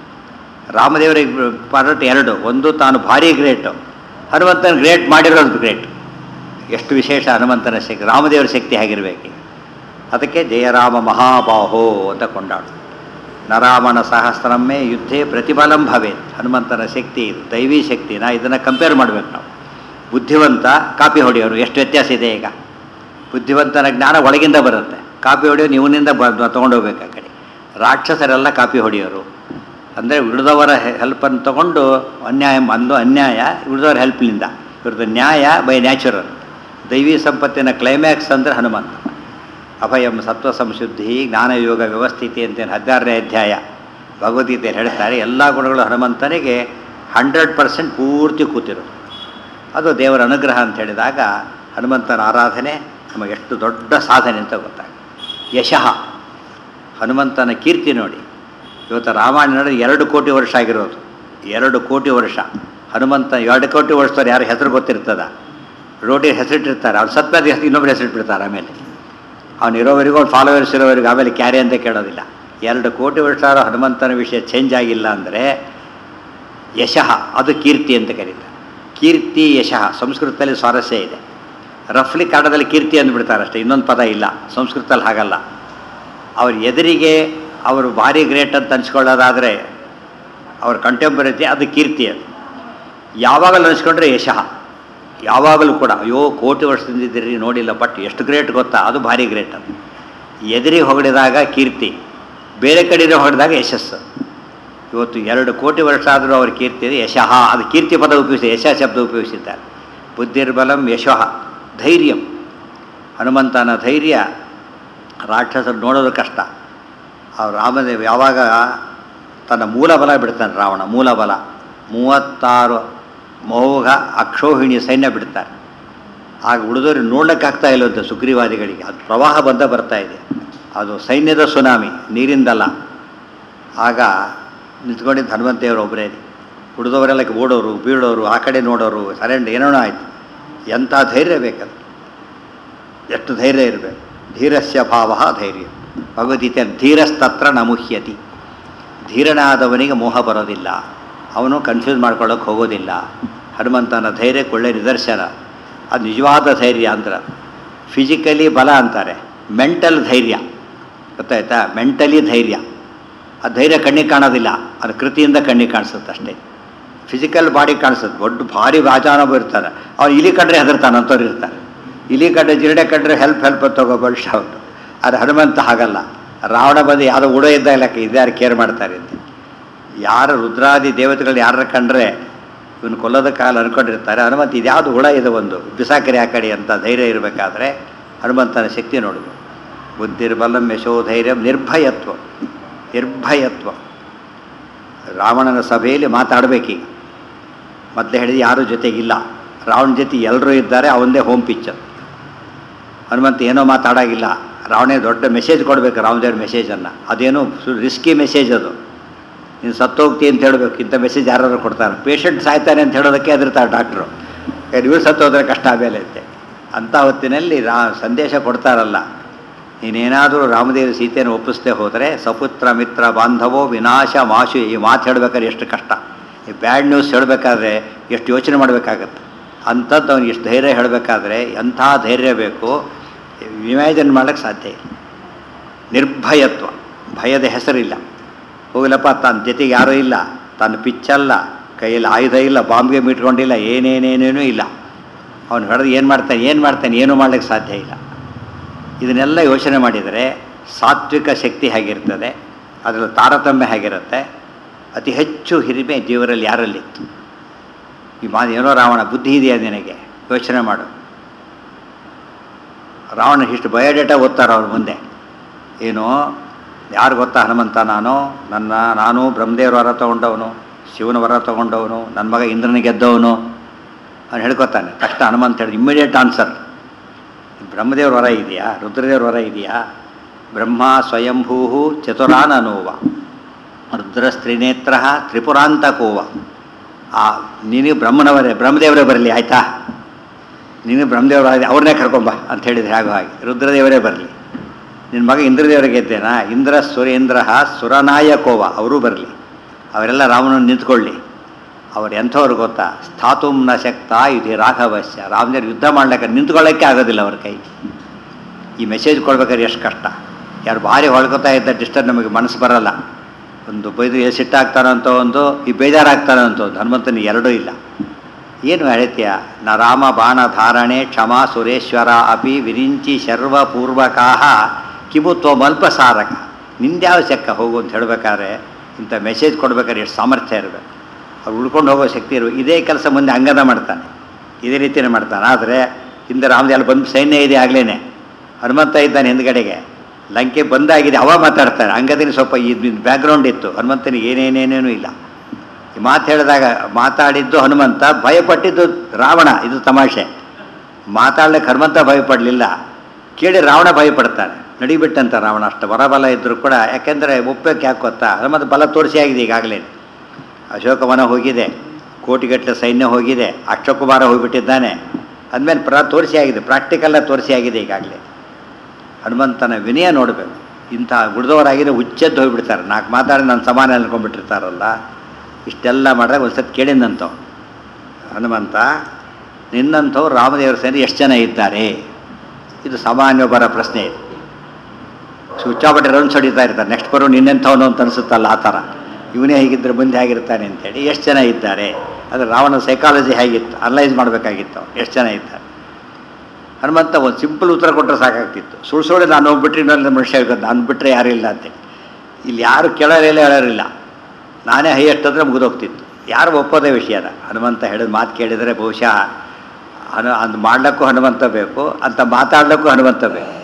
ರಾಮದೇವರಿಗೆ ಪಾರ್ಟ್ ಎರಡು ಒಂದು ತಾನು ಭಾರಿ ಗ್ರೇಟು ಹನುಮಂತನ ಗ್ರೇಟ್ ಮಾಡಿರೋದು ಗ್ರೇಟ್ ಎಷ್ಟು ವಿಶೇಷ ಹನುಮಂತನ ಶಕ್ತಿ ರಾಮದೇವರ ಶಕ್ತಿ ಹೇಗಿರಬೇಕು ಅದಕ್ಕೆ ಜಯರಾಮ ಮಹಾಬಾಹೋ ಅಂತ ಕೊಂಡಾಡು ನರಾಮನ ಸಹಸ್ರಮ್ಮೆ ಯುದ್ಧೇ ಪ್ರತಿಫಲಂ ಭವೇತ್ ಹನುಮಂತನ ಶಕ್ತಿ ಇದು ದೈವಿ ಶಕ್ತಿ ನಾ ಇದನ್ನು ಕಂಪೇರ್ ಮಾಡಬೇಕು ನಾವು ಬುದ್ಧಿವಂತ ಕಾಪಿ ಹೊಡೆಯೋರು ಎಷ್ಟು ವ್ಯತ್ಯಾಸ ಇದೆ ಈಗ ಬುದ್ಧಿವಂತನ ಜ್ಞಾನ ಒಳಗಿಂದ ಬರುತ್ತೆ ಕಾಪಿ ಹೊಡೆಯೋನು ಇವನಿಂದ ಬ ತೊಗೊಂಡೋಗ್ಬೇಕು ಆ ಕಡೆ ರಾಕ್ಷಸರೆಲ್ಲ ಕಾಪಿ ಹೊಡೆಯೋರು ಅಂದರೆ ಉಳಿದವರ ಹೆಲ್ಪನ್ನು ತಗೊಂಡು ಅನ್ಯಾಯ ಅಂದು ಅನ್ಯಾಯ ಉಳಿದವರ ಹೆಲ್ಪ್ನಿಂದ ಇವ್ರದ್ದು ನ್ಯಾಯ ಬೈ ನ್ಯಾಚುರಲ್ ದೈವಿ ಸಂಪತ್ತಿನ ಕ್ಲೈಮ್ಯಾಕ್ಸ್ ಅಂದರೆ ಹನುಮಂತ ಅಭಯಂ ಸತ್ವ ಸಂಶುದ್ಧಿ ಜ್ಞಾನಯೋಗ ವ್ಯವಸ್ಥಿತಿ ಅಂತೇನು ಹದಿನಾರನೇ ಅಧ್ಯಾಯ ಭಗವದ್ಗೀತೆಯಲ್ಲಿ ಹೇಳ್ತಾರೆ ಎಲ್ಲ ಗುಣಗಳು ಹನುಮಂತನಿಗೆ ಹಂಡ್ರೆಡ್ ಪರ್ಸೆಂಟ್ ಪೂರ್ತಿ ಕೂತಿರೋದು ಅದು ದೇವರ ಅನುಗ್ರಹ ಅಂತ ಹೇಳಿದಾಗ ಹನುಮಂತನ ಆರಾಧನೆ ನಮಗೆ ಎಷ್ಟು ದೊಡ್ಡ ಸಾಧನೆ ಅಂತ ಗೊತ್ತಾಗ ಯಶಃ ಹನುಮಂತನ ಕೀರ್ತಿ ನೋಡಿ ಇವತ್ತು ರಾಮಾಯಣ ನೋಡಿ ಎರಡು ಕೋಟಿ ವರ್ಷ ಆಗಿರೋದು ಎರಡು ಕೋಟಿ ವರ್ಷ ಹನುಮಂತ ಎರಡು ಕೋಟಿ ವರ್ಷದವ್ರು ಯಾರು ಹೆಸರು ಗೊತ್ತಿರ್ತದ ರೋಟಿ ಹೆಸರಿಟ್ಟಿರ್ತಾರೆ ಅವ್ರು ಸತ್ಮೇಲೆ ಹೆಸರು ಇನ್ನೊಬ್ರು ಹೆಸರಿಟ್ಬಿಡ್ತಾರೆ ಆಮೇಲೆ ಅವ್ನು ಇರೋವರೆಗೂ ಅವ್ನು ಫಾಲೋವರ್ಸ್ ಇರೋವರೆಗೂ ಆಮೇಲೆ ಕ್ಯಾರಿ ಅಂತ ಕೇಳೋದಿಲ್ಲ ಎರಡು ಕೋಟಿ ವರ್ಷ ಆದ್ರೂ ಹನುಮಂತನ ವಿಷಯ ಚೇಂಜ್ ಆಗಿಲ್ಲ ಅಂದರೆ ಯಶಃ ಅದು ಕೀರ್ತಿ ಅಂತ ಕರೀತಾರೆ ಕೀರ್ತಿ ಯಶಃ ಸಂಸ್ಕೃತದಲ್ಲಿ ಸ್ವಾರಸ್ಯ ಇದೆ ರಫ್ಲಿ ಕನ್ನಡದಲ್ಲಿ ಕೀರ್ತಿ ಅಂದ್ಬಿಡ್ತಾರೆ ಅಷ್ಟೇ ಇನ್ನೊಂದು ಪದ ಇಲ್ಲ ಸಂಸ್ಕೃತದಲ್ಲಿ ಹಾಗಲ್ಲ ಅವ್ರ ಎದುರಿಗೆ ಅವರು ಭಾರಿ ಗ್ರೇಟ್ ಅಂತ ಅನ್ಸ್ಕೊಳ್ಳೋದಾದರೆ ಅವ್ರ ಕಂಟೆಂಪರರಿ ಅದು ಕೀರ್ತಿ ಅದು ಯಾವಾಗಲೂ ಅನಿಸ್ಕೊಂಡ್ರೆ ಯಶಃ ಯಾವಾಗಲೂ ಕೂಡ ಅಯ್ಯೋ ಕೋಟಿ ವರ್ಷದಿಂದ ಇದ್ದೀರಿ ನೋಡಿಲ್ಲ ಬಟ್ ಎಷ್ಟು ಗ್ರೇಟ್ ಗೊತ್ತಾ ಅದು ಭಾರಿ ಗ್ರೇಟ್ ಅದು ಎದುರಿಗೆ ಹೊಗಳಿದಾಗ ಕೀರ್ತಿ ಬೇರೆ ಕಡೆಯಿಂದ ಹೊಡೆದಾಗ ಯಶಸ್ಸು ಇವತ್ತು ಎರಡು ಕೋಟಿ ವರ್ಷ ಆದರೂ ಅವ್ರ ಕೀರ್ತಿ ಇದೆ ಯಶಃ ಅದು ಕೀರ್ತಿ ಪದ ಉಪಯೋಗಿಸಿ ಯಶ ಶಬ್ದ ಉಪಯೋಗಿಸಿದ್ದಾರೆ ಬುದ್ಧಿರ್ಬಲಂ ಯಶಃ ಧೈರ್ಯಂ ಹನುಮಂತನ ಧೈರ್ಯ ರಾಕ್ಷಸರು ನೋಡೋದು ಕಷ್ಟ ಆ ರಾಮದೇವ ಯಾವಾಗ ತನ್ನ ಮೂಲ ಬಲ ಬಿಡ್ತಾನೆ ರಾವಣ ಮೂಲ ಬಲ ಮೂವತ್ತಾರು ಮೋಘ ಅಕ್ಷೋಹಿಣಿ ಸೈನ್ಯ ಬಿಡ್ತಾರೆ ಆಗ ಉಳಿದವರು ನೋಡ್ಲಿಕ್ಕಾಗ್ತಾ ಇಲ್ಲವಂತೆ ಸುಗ್ರೀವಾದಿಗಳಿಗೆ ಅದು ಪ್ರವಾಹ ಬಂದ ಬರ್ತಾ ಇದೆ ಅದು ಸೈನ್ಯದ ಸುನಾಮಿ ನೀರಿಂದಲ್ಲ ಆಗ ನಿಂತ್ಕೊಂಡಿದ್ದ ಹನುಮಂತೇವರು ಒಬ್ಬರೇ ಉಳಿದವರೆಲ್ಲ ಓಡೋರು ಬೀಳೋರು ಆ ಕಡೆ ನೋಡೋರು ಸರೆಂಡ್ ಏನೋ ಆಯಿತು ಎಂಥ ಧೈರ್ಯ ಬೇಕದು ಎಷ್ಟು ಧೈರ್ಯ ಇರಬೇಕು ಧೀರಸ್ಯ ಭಾವ ಧೈರ್ಯ ಭಗವದ್ಗೀತೆ ಧೀರಸ್ತತ್ರ ನಮುಹ್ಯತಿ ಧೀರನಾದವನಿಗೆ ಮೋಹ ಬರೋದಿಲ್ಲ ಅವನು ಕನ್ಫ್ಯೂಸ್ ಮಾಡ್ಕೊಳ್ಳೋಕೆ ಹೋಗೋದಿಲ್ಲ ಹನುಮಂತನ ಧೈರ್ಯಕ್ಕೆ ಒಳ್ಳೆ ನಿದರ್ಶನ ಅದು ನಿಜವಾದ ಧೈರ್ಯ ಅಂದ್ರೆ ಫಿಸಿಕಲಿ ಬಲ ಅಂತಾರೆ ಮೆಂಟಲ್ ಧೈರ್ಯ ಗೊತ್ತಾಯ್ತಾ ಮೆಂಟಲಿ ಧೈರ್ಯ ಆ ಧೈರ್ಯ ಕಣ್ಣಿಗೆ ಕಾಣೋದಿಲ್ಲ ಅದು ಕೃತಿಯಿಂದ ಕಣ್ಣಿಗೆ ಕಾಣಿಸುತ್ತೆ ಅಷ್ಟೇ ಫಿಸಿಕಲ್ ಬಾಡಿ ಕಾಣಿಸುತ್ತೆ ದೊಡ್ಡ ಭಾರಿ ರಾಜಾನೊಬ್ಬ ಇರ್ತಾರೆ ಅವ್ನು ಇಲಿ ಕಂಡ್ರೆ ಹೆದರ್ತಾನೆ ಅಂಥವ್ರು ಇರ್ತಾರೆ ಇಲಿ ಕಂಡ್ರೆ ಜಿರಡೆ ಕಂಡ್ರೆ ಹೆಲ್ಪ್ ಹೆಲ್ಪ್ ತಗೋ ಬಳ್ಶ ಅವರು ಅದು ಹನುಮಂತ ಹಾಗಲ್ಲ ರಾವಣ ಬಂದು ಯಾವುದೋ ಉಡೋ ಇದ್ದಾಗ ಇದ್ಯಾರು ಕೇರ್ ಮಾಡ್ತಾರೆ ಅಂತ ಯಾರು ರುದ್ರಾದಿ ದೇವತೆಗಳು ಯಾರ ಕಂಡ್ರೆ ಇವನು ಕೊಲ್ಲೋದ ಕಾಲ ಅನ್ಕೊಂಡಿರ್ತಾರೆ ಹನುಮಂತ ಇದ್ಯಾವುದು ಹುಳ ಇದೆ ಒಂದು ಬಿಸಾಕರಿ ಆ ಕಡೆ ಅಂತ ಧೈರ್ಯ ಇರಬೇಕಾದ್ರೆ ಹನುಮಂತನ ಶಕ್ತಿ ನೋಡಬೇಕು ಬುದ್ಧಿರ್ಬಲಂ ಯಶೋಧೈರ್ಯಂ ನಿರ್ಭಯತ್ವ ನಿರ್ಭಯತ್ವ ರಾವಣನ ಸಭೆಯಲ್ಲಿ ಮಾತಾಡಬೇಕೀಗ ಮೊದಲೇ ಹೇಳಿದ ಯಾರೂ ಜೊತೆಗಿಲ್ಲ ರಾವಣ ಜೊತೆ ಎಲ್ಲರೂ ಇದ್ದಾರೆ ಅವಂದೇ ಹೋಮ್ ಪಿಕ್ಚರ್ ಹನುಮಂತ ಏನೋ ಮಾತಾಡಾಗಿಲ್ಲ ರಾವಣೇ ದೊಡ್ಡ ಮೆಸೇಜ್ ಕೊಡಬೇಕು ರಾಮದೇವ್ರ ಮೆಸೇಜನ್ನು ಅದೇನು ರಿಸ್ಕಿ ಮೆಸೇಜ್ ಅದು ನೀನು ಸತ್ತೋಗ್ತಿ ಅಂತ ಹೇಳಬೇಕು ಇಂಥ ಮೆಸೇಜ್ ಯಾರು ಕೊಡ್ತಾರೆ ಪೇಷಂಟ್ ಸಾಯ್ತಾನೆ ಅಂತ ಹೇಳೋದಕ್ಕೆ ಹೆದರ್ತಾರೆ ಡಾಕ್ಟ್ರು ಇವ್ರು ಸತ್ತೋದ್ರೆ ಕಷ್ಟ ಆಮೇಲೆ ಅಂತೆ ಅಂಥ ಹೊತ್ತಿನಲ್ಲಿ ರಾ ಸಂದೇಶ ಕೊಡ್ತಾರಲ್ಲ ನೀನೇನಾದರೂ ರಾಮದೇವ ಸೀತೆಯನ್ನು ಒಪ್ಪಿಸದೆ ಹೋದರೆ ಸಪುತ್ರ ಮಿತ್ರ ಬಾಂಧವೋ ವಿನಾಶ ಮಾಶು ಈ ಮಾತು ಹೇಳ್ಬೇಕಾದ್ರೆ ಎಷ್ಟು ಕಷ್ಟ ಈ ಬ್ಯಾಡ್ ನ್ಯೂಸ್ ಹೇಳಬೇಕಾದ್ರೆ ಎಷ್ಟು ಯೋಚನೆ ಮಾಡಬೇಕಾಗತ್ತೆ ಅಂಥದ್ದು ಅವ್ನಿಗೆ ಎಷ್ಟು ಧೈರ್ಯ ಹೇಳಬೇಕಾದ್ರೆ ಎಂಥ ಧೈರ್ಯ ಬೇಕು ಇಮ್ಯಾಜಿನ್ ಮಾಡೋಕ್ಕೆ ಸಾಧ್ಯ ಇಲ್ಲ ನಿರ್ಭಯತ್ವ ಭಯದ ಹೆಸರಿಲ್ಲ ಹೋಗಲಪ್ಪ ತನ್ನ ಜೊತೆಗೆ ಯಾರೂ ಇಲ್ಲ ತನ್ನ ಪಿಚ್ಚಲ್ಲ ಕೈಯಲ್ಲಿ ಆಯುಧ ಇಲ್ಲ ಬಾಂಬ್ಗೆ ಇಟ್ಕೊಂಡಿಲ್ಲ ಏನೇನೇನೇನೂ ಇಲ್ಲ ಅವನು ಹೊಡೆದು ಏನು ಮಾಡ್ತಾನೆ ಏನು ಮಾಡ್ತಾನೆ ಏನೂ ಮಾಡ್ಲಿಕ್ಕೆ ಸಾಧ್ಯ ಇಲ್ಲ ಇದನ್ನೆಲ್ಲ ಯೋಚನೆ ಮಾಡಿದರೆ ಸಾತ್ವಿಕ ಶಕ್ತಿ ಹೇಗಿರ್ತದೆ ಅದರಲ್ಲಿ ತಾರತಮ್ಯ ಹೇಗಿರುತ್ತೆ ಅತಿ ಹೆಚ್ಚು ಹಿರಿಮೆ ಜೀವರಲ್ಲಿ ಯಾರಲ್ಲಿತ್ತು ಈ ಮಾ ಏನೋ ರಾವಣ ಬುದ್ಧಿ ಇದೆಯಾ ನಿನಗೆ ಯೋಚನೆ ಮಾಡು ರಾವಣ ಇಷ್ಟು ಬಯೋಡೇಟಾ ಓದ್ತಾರೆ ಅವ್ರ ಮುಂದೆ ಏನು ಯಾರು ಗೊತ್ತಾ ಹನುಮಂತ ನಾನು ನನ್ನ ನಾನು ಬ್ರಹ್ಮದೇವ್ರ ವರ ತೊಗೊಂಡವನು ಶಿವನ ವರ ತೊಗೊಂಡವನು ನನ್ನ ಮಗ ಇಂದ್ರನ ಗೆದ್ದವನು ಅವ್ನು ಹೇಳ್ಕೊತಾನೆ ತಕ್ಷಣ ಹನುಮಂತ ಹೇಳಿ ಇಮ್ಮಿಡಿಯೇಟ್ ಆನ್ಸರ್ ಬ್ರಹ್ಮದೇವ್ರ ವರ ಇದೆಯಾ ರುದ್ರದೇವ್ರ ವರ ಇದೆಯಾ ಬ್ರಹ್ಮ ಸ್ವಯಂಭೂ ಚತುರಾನನೋವ ರುದ್ರಸ್ತ್ರಿನೇತ್ರ ತ್ರಿಪುರಾಂತಕೋವ ಆ ನೀನು ಬ್ರಹ್ಮನವರೇ ಬ್ರಹ್ಮದೇವರೇ ಬರಲಿ ಆಯಿತಾ ನೀನು ಬ್ರಹ್ಮದೇವರ ಅವ್ರನ್ನೇ ಕರ್ಕೊಂಬ ಅಂತ ಹೇಳಿದ್ರೆ ಹಾಗೋ ಹಾಗೆ ರುದ್ರದೇವರೇ ಬರಲಿ ನಿನ್ನ ಮಗ ಇಂದ್ರದೇವರಿಗೆ ಗೆದ್ದೇನಾ ಇಂದ್ರ ಸುರೇಂದ್ರ ಸುರನಾಯಕೋವ ಅವರೂ ಬರಲಿ ಅವರೆಲ್ಲ ರಾಮನನ್ನು ನಿಂತ್ಕೊಳ್ಳಿ ಅವ್ರು ಎಂಥವ್ರು ಗೊತ್ತಾ ಸ್ಥಾತುಂ ನ ಶಕ್ತ ಇದು ರಾಘವಶ್ಯ ರಾಮದೇವ್ರು ಯುದ್ಧ ಮಾಡ್ಲಿಕ್ಕೆ ನಿಂತ್ಕೊಳ್ಳೋಕ್ಕೆ ಆಗೋದಿಲ್ಲ ಅವ್ರ ಕೈ ಈ ಮೆಸೇಜ್ ಕೊಡ್ಬೇಕಾದ್ರೆ ಎಷ್ಟು ಕಷ್ಟ ಯಾರು ಭಾರಿ ಹೊಳ್ಕೊತಾ ಇದ್ದ ಡಿಸ್ಟರ್ಬ್ ನಮಗೆ ಮನಸ್ಸು ಬರಲ್ಲ ಒಂದು ಬೈದು ಎಷ್ಟು ಸಿಟ್ಟಾಗ್ತಾನೋ ಅಂತ ಒಂದು ಈ ಬೇಜಾರಾಗ್ತಾನೋ ಅಂತ ಒಂದು ಹನುಮಂತನಿಗೆ ಎರಡೂ ಇಲ್ಲ ಏನು ಹೇಳ್ತೀಯ ನ ರಾಮ ಬಾಣ ಧಾರಣೆ ಕ್ಷಮಾ ಸುರೇಶ್ವರ ಅಪಿ ವಿರಿಂಚಿ ಶರ್ವಪೂರ್ವಕಾಹ ಕಿಬುತ್ವ ಮಲ್ಪಸಾರಕ ನಿಂದ್ಯಾವ ಚೆಕ್ಕ ಹೋಗು ಅಂತ ಹೇಳಬೇಕಾದ್ರೆ ಇಂಥ ಮೆಸೇಜ್ ಕೊಡ್ಬೇಕಾದ್ರೆ ಎಷ್ಟು ಸಾಮರ್ಥ್ಯ ಇರಬೇಕು ಅವ್ರು ಉಳ್ಕೊಂಡು ಹೋಗೋ ಶಕ್ತಿ ಇರಬೇಕು ಇದೇ ಕೆಲಸ ಮುಂದೆ ಅಂಗದ ಮಾಡ್ತಾನೆ ಇದೇ ರೀತಿಯೇ ಮಾಡ್ತಾನೆ ಆದರೆ ಹಿಂದೆ ರಾಮದೇವ್ ಬಂದು ಸೈನ್ಯ ಇದೆ ಆಗಲೇ ಹನುಮಂತ ಇದ್ದಾನೆ ಹಿಂದ್ಗಡೆಗೆ ಲಂಕೆ ಬಂದಾಗಿದೆ ಅವ ಮಾತಾಡ್ತಾನೆ ಅಂಗದಿನ ಸ್ವಲ್ಪ ಇದು ಬ್ಯಾಕ್ಗ್ರೌಂಡ್ ಇತ್ತು ಹನುಮಂತನಿಗೆ ಏನೇನೇನೇನೂ ಇಲ್ಲ ಈ ಮಾತು ಹೇಳಿದಾಗ ಮಾತಾಡಿದ್ದು ಹನುಮಂತ ಭಯಪಟ್ಟಿದ್ದು ರಾವಣ ಇದು ತಮಾಷೆ ಮಾತಾಡ್ಲಿಕ್ಕೆ ಹನುಮಂತ ಭಯಪಡಲಿಲ್ಲ ಕೇಳಿ ರಾವಣ ಭಯಪಡ್ತಾನೆ ನಡಿಬಿಟ್ಟಂತ ರಾವಣ ಅಷ್ಟು ಬರಬಲ ಇದ್ದರೂ ಕೂಡ ಯಾಕೆಂದರೆ ಒಪ್ಪಕ್ಕೆ ಯಾಕೆ ಗೊತ್ತಾ ಹನುಮಂತ ಬಲ ತೋರಿಸಿ ಆಗಿದೆ ಈಗಾಗಲೇ ಅಶೋಕವನ ಹೋಗಿದೆ ಕೋಟಿಗಟ್ಟಲೆ ಸೈನ್ಯ ಹೋಗಿದೆ ಅಕ್ಷಕುಮಾರ ಹೋಗಿಬಿಟ್ಟಿದ್ದಾನೆ ಅಂದಮೇಲೆ ಪ್ರ ತೋರಿಸಿ ಆಗಿದೆ ಪ್ರಾಕ್ಟಿಕಲ್ಲ ತೋರಿಸಿ ಆಗಿದೆ ಈಗಾಗಲೇ ಹನುಮಂತನ ವಿನಯ ನೋಡಬೇಕು ಇಂಥ ಗುಡ್ದವರಾಗಿದೆ ಹುಚ್ಚೆದ್ದು ಹೋಗಿಬಿಡ್ತಾರೆ ನಾಲ್ಕು ಮಾತಾಡಿ ನಾನು ಸಮಾನ ಅನ್ಕೊಂಡ್ಬಿಟ್ಟಿರ್ತಾರಲ್ಲ ಇಷ್ಟೆಲ್ಲ ಮಾಡಿದಾಗ ಒಂದು ಸತಿ ಕೇಳಿದಂಥವು ಹನುಮಂತ ನಿನ್ನಂಥವ್ರು ರಾಮದೇವರ ಸೇನೆ ಎಷ್ಟು ಜನ ಇದ್ದಾರೆ ಇದು ಸಾಮಾನ್ಯೊಬ್ಬರ ಪ್ರಶ್ನೆ ಇದು ಹುಚ್ಚಾಪಟ್ಟೆ ರನ್ಸ್ ಹೊಡಿತಾ ಇರ್ತಾರೆ ನೆಕ್ಸ್ಟ್ ಬರೋ ನಿನ್ನೆಂಥವನು ಅಂತ ಅನಿಸುತ್ತಲ್ಲ ಆ ಥರ ಇವನೇ ಹೇಗಿದ್ದರೆ ಮುಂದೆ ಹೇಗಿರ್ತಾನೆ ಅಂತೇಳಿ ಎಷ್ಟು ಜನ ಇದ್ದಾರೆ ಅದು ರಾವಣ ಸೈಕಾಲಜಿ ಹೇಗಿತ್ತು ಅನಲೈಸ್ ಮಾಡಬೇಕಾಗಿತ್ತು ಎಷ್ಟು ಜನ ಇದ್ದಾರೆ ಹನುಮಂತ ಒಂದು ಸಿಂಪಲ್ ಉತ್ತರ ಕೊಟ್ಟರೆ ಸಾಕಾಗ್ತಿತ್ತು ಸುಳ್ಳು ಸುಳ್ಳು ನಾನು ಹೋಗ್ಬಿಟ್ರೆ ಇನ್ನೊಂದು ಮನುಷ್ಯ ಹೇಳ್ಕೊಂಡು ನಾನು ಬಿಟ್ಟರೆ ಯಾರೂ ಇಲ್ಲ ಅಂತೇಳಿ ಇಲ್ಲಿ ಯಾರು ಕೇಳೋರಿಲ್ಲ ಹೇಳೋರಿಲ್ಲ ನಾನೇ ಹೈಯೆಸ್ಟ್ ಅಂದರೆ ಮುಗಿದೋಗ್ತಿತ್ತು ಯಾರು ಒಪ್ಪೋದೇ ವಿಷಯನ ಹನುಮಂತ ಹೇಳಿದ ಮಾತು ಕೇಳಿದರೆ ಬಹುಶಃ ಹನು ಅದು ಮಾಡ್ಲಿಕ್ಕೂ ಹನುಮಂತ ಬೇಕು ಅಂತ ಮಾತಾಡ್ಲಿಕ್ಕೂ ಹನುಮಂತ ಬೇಕು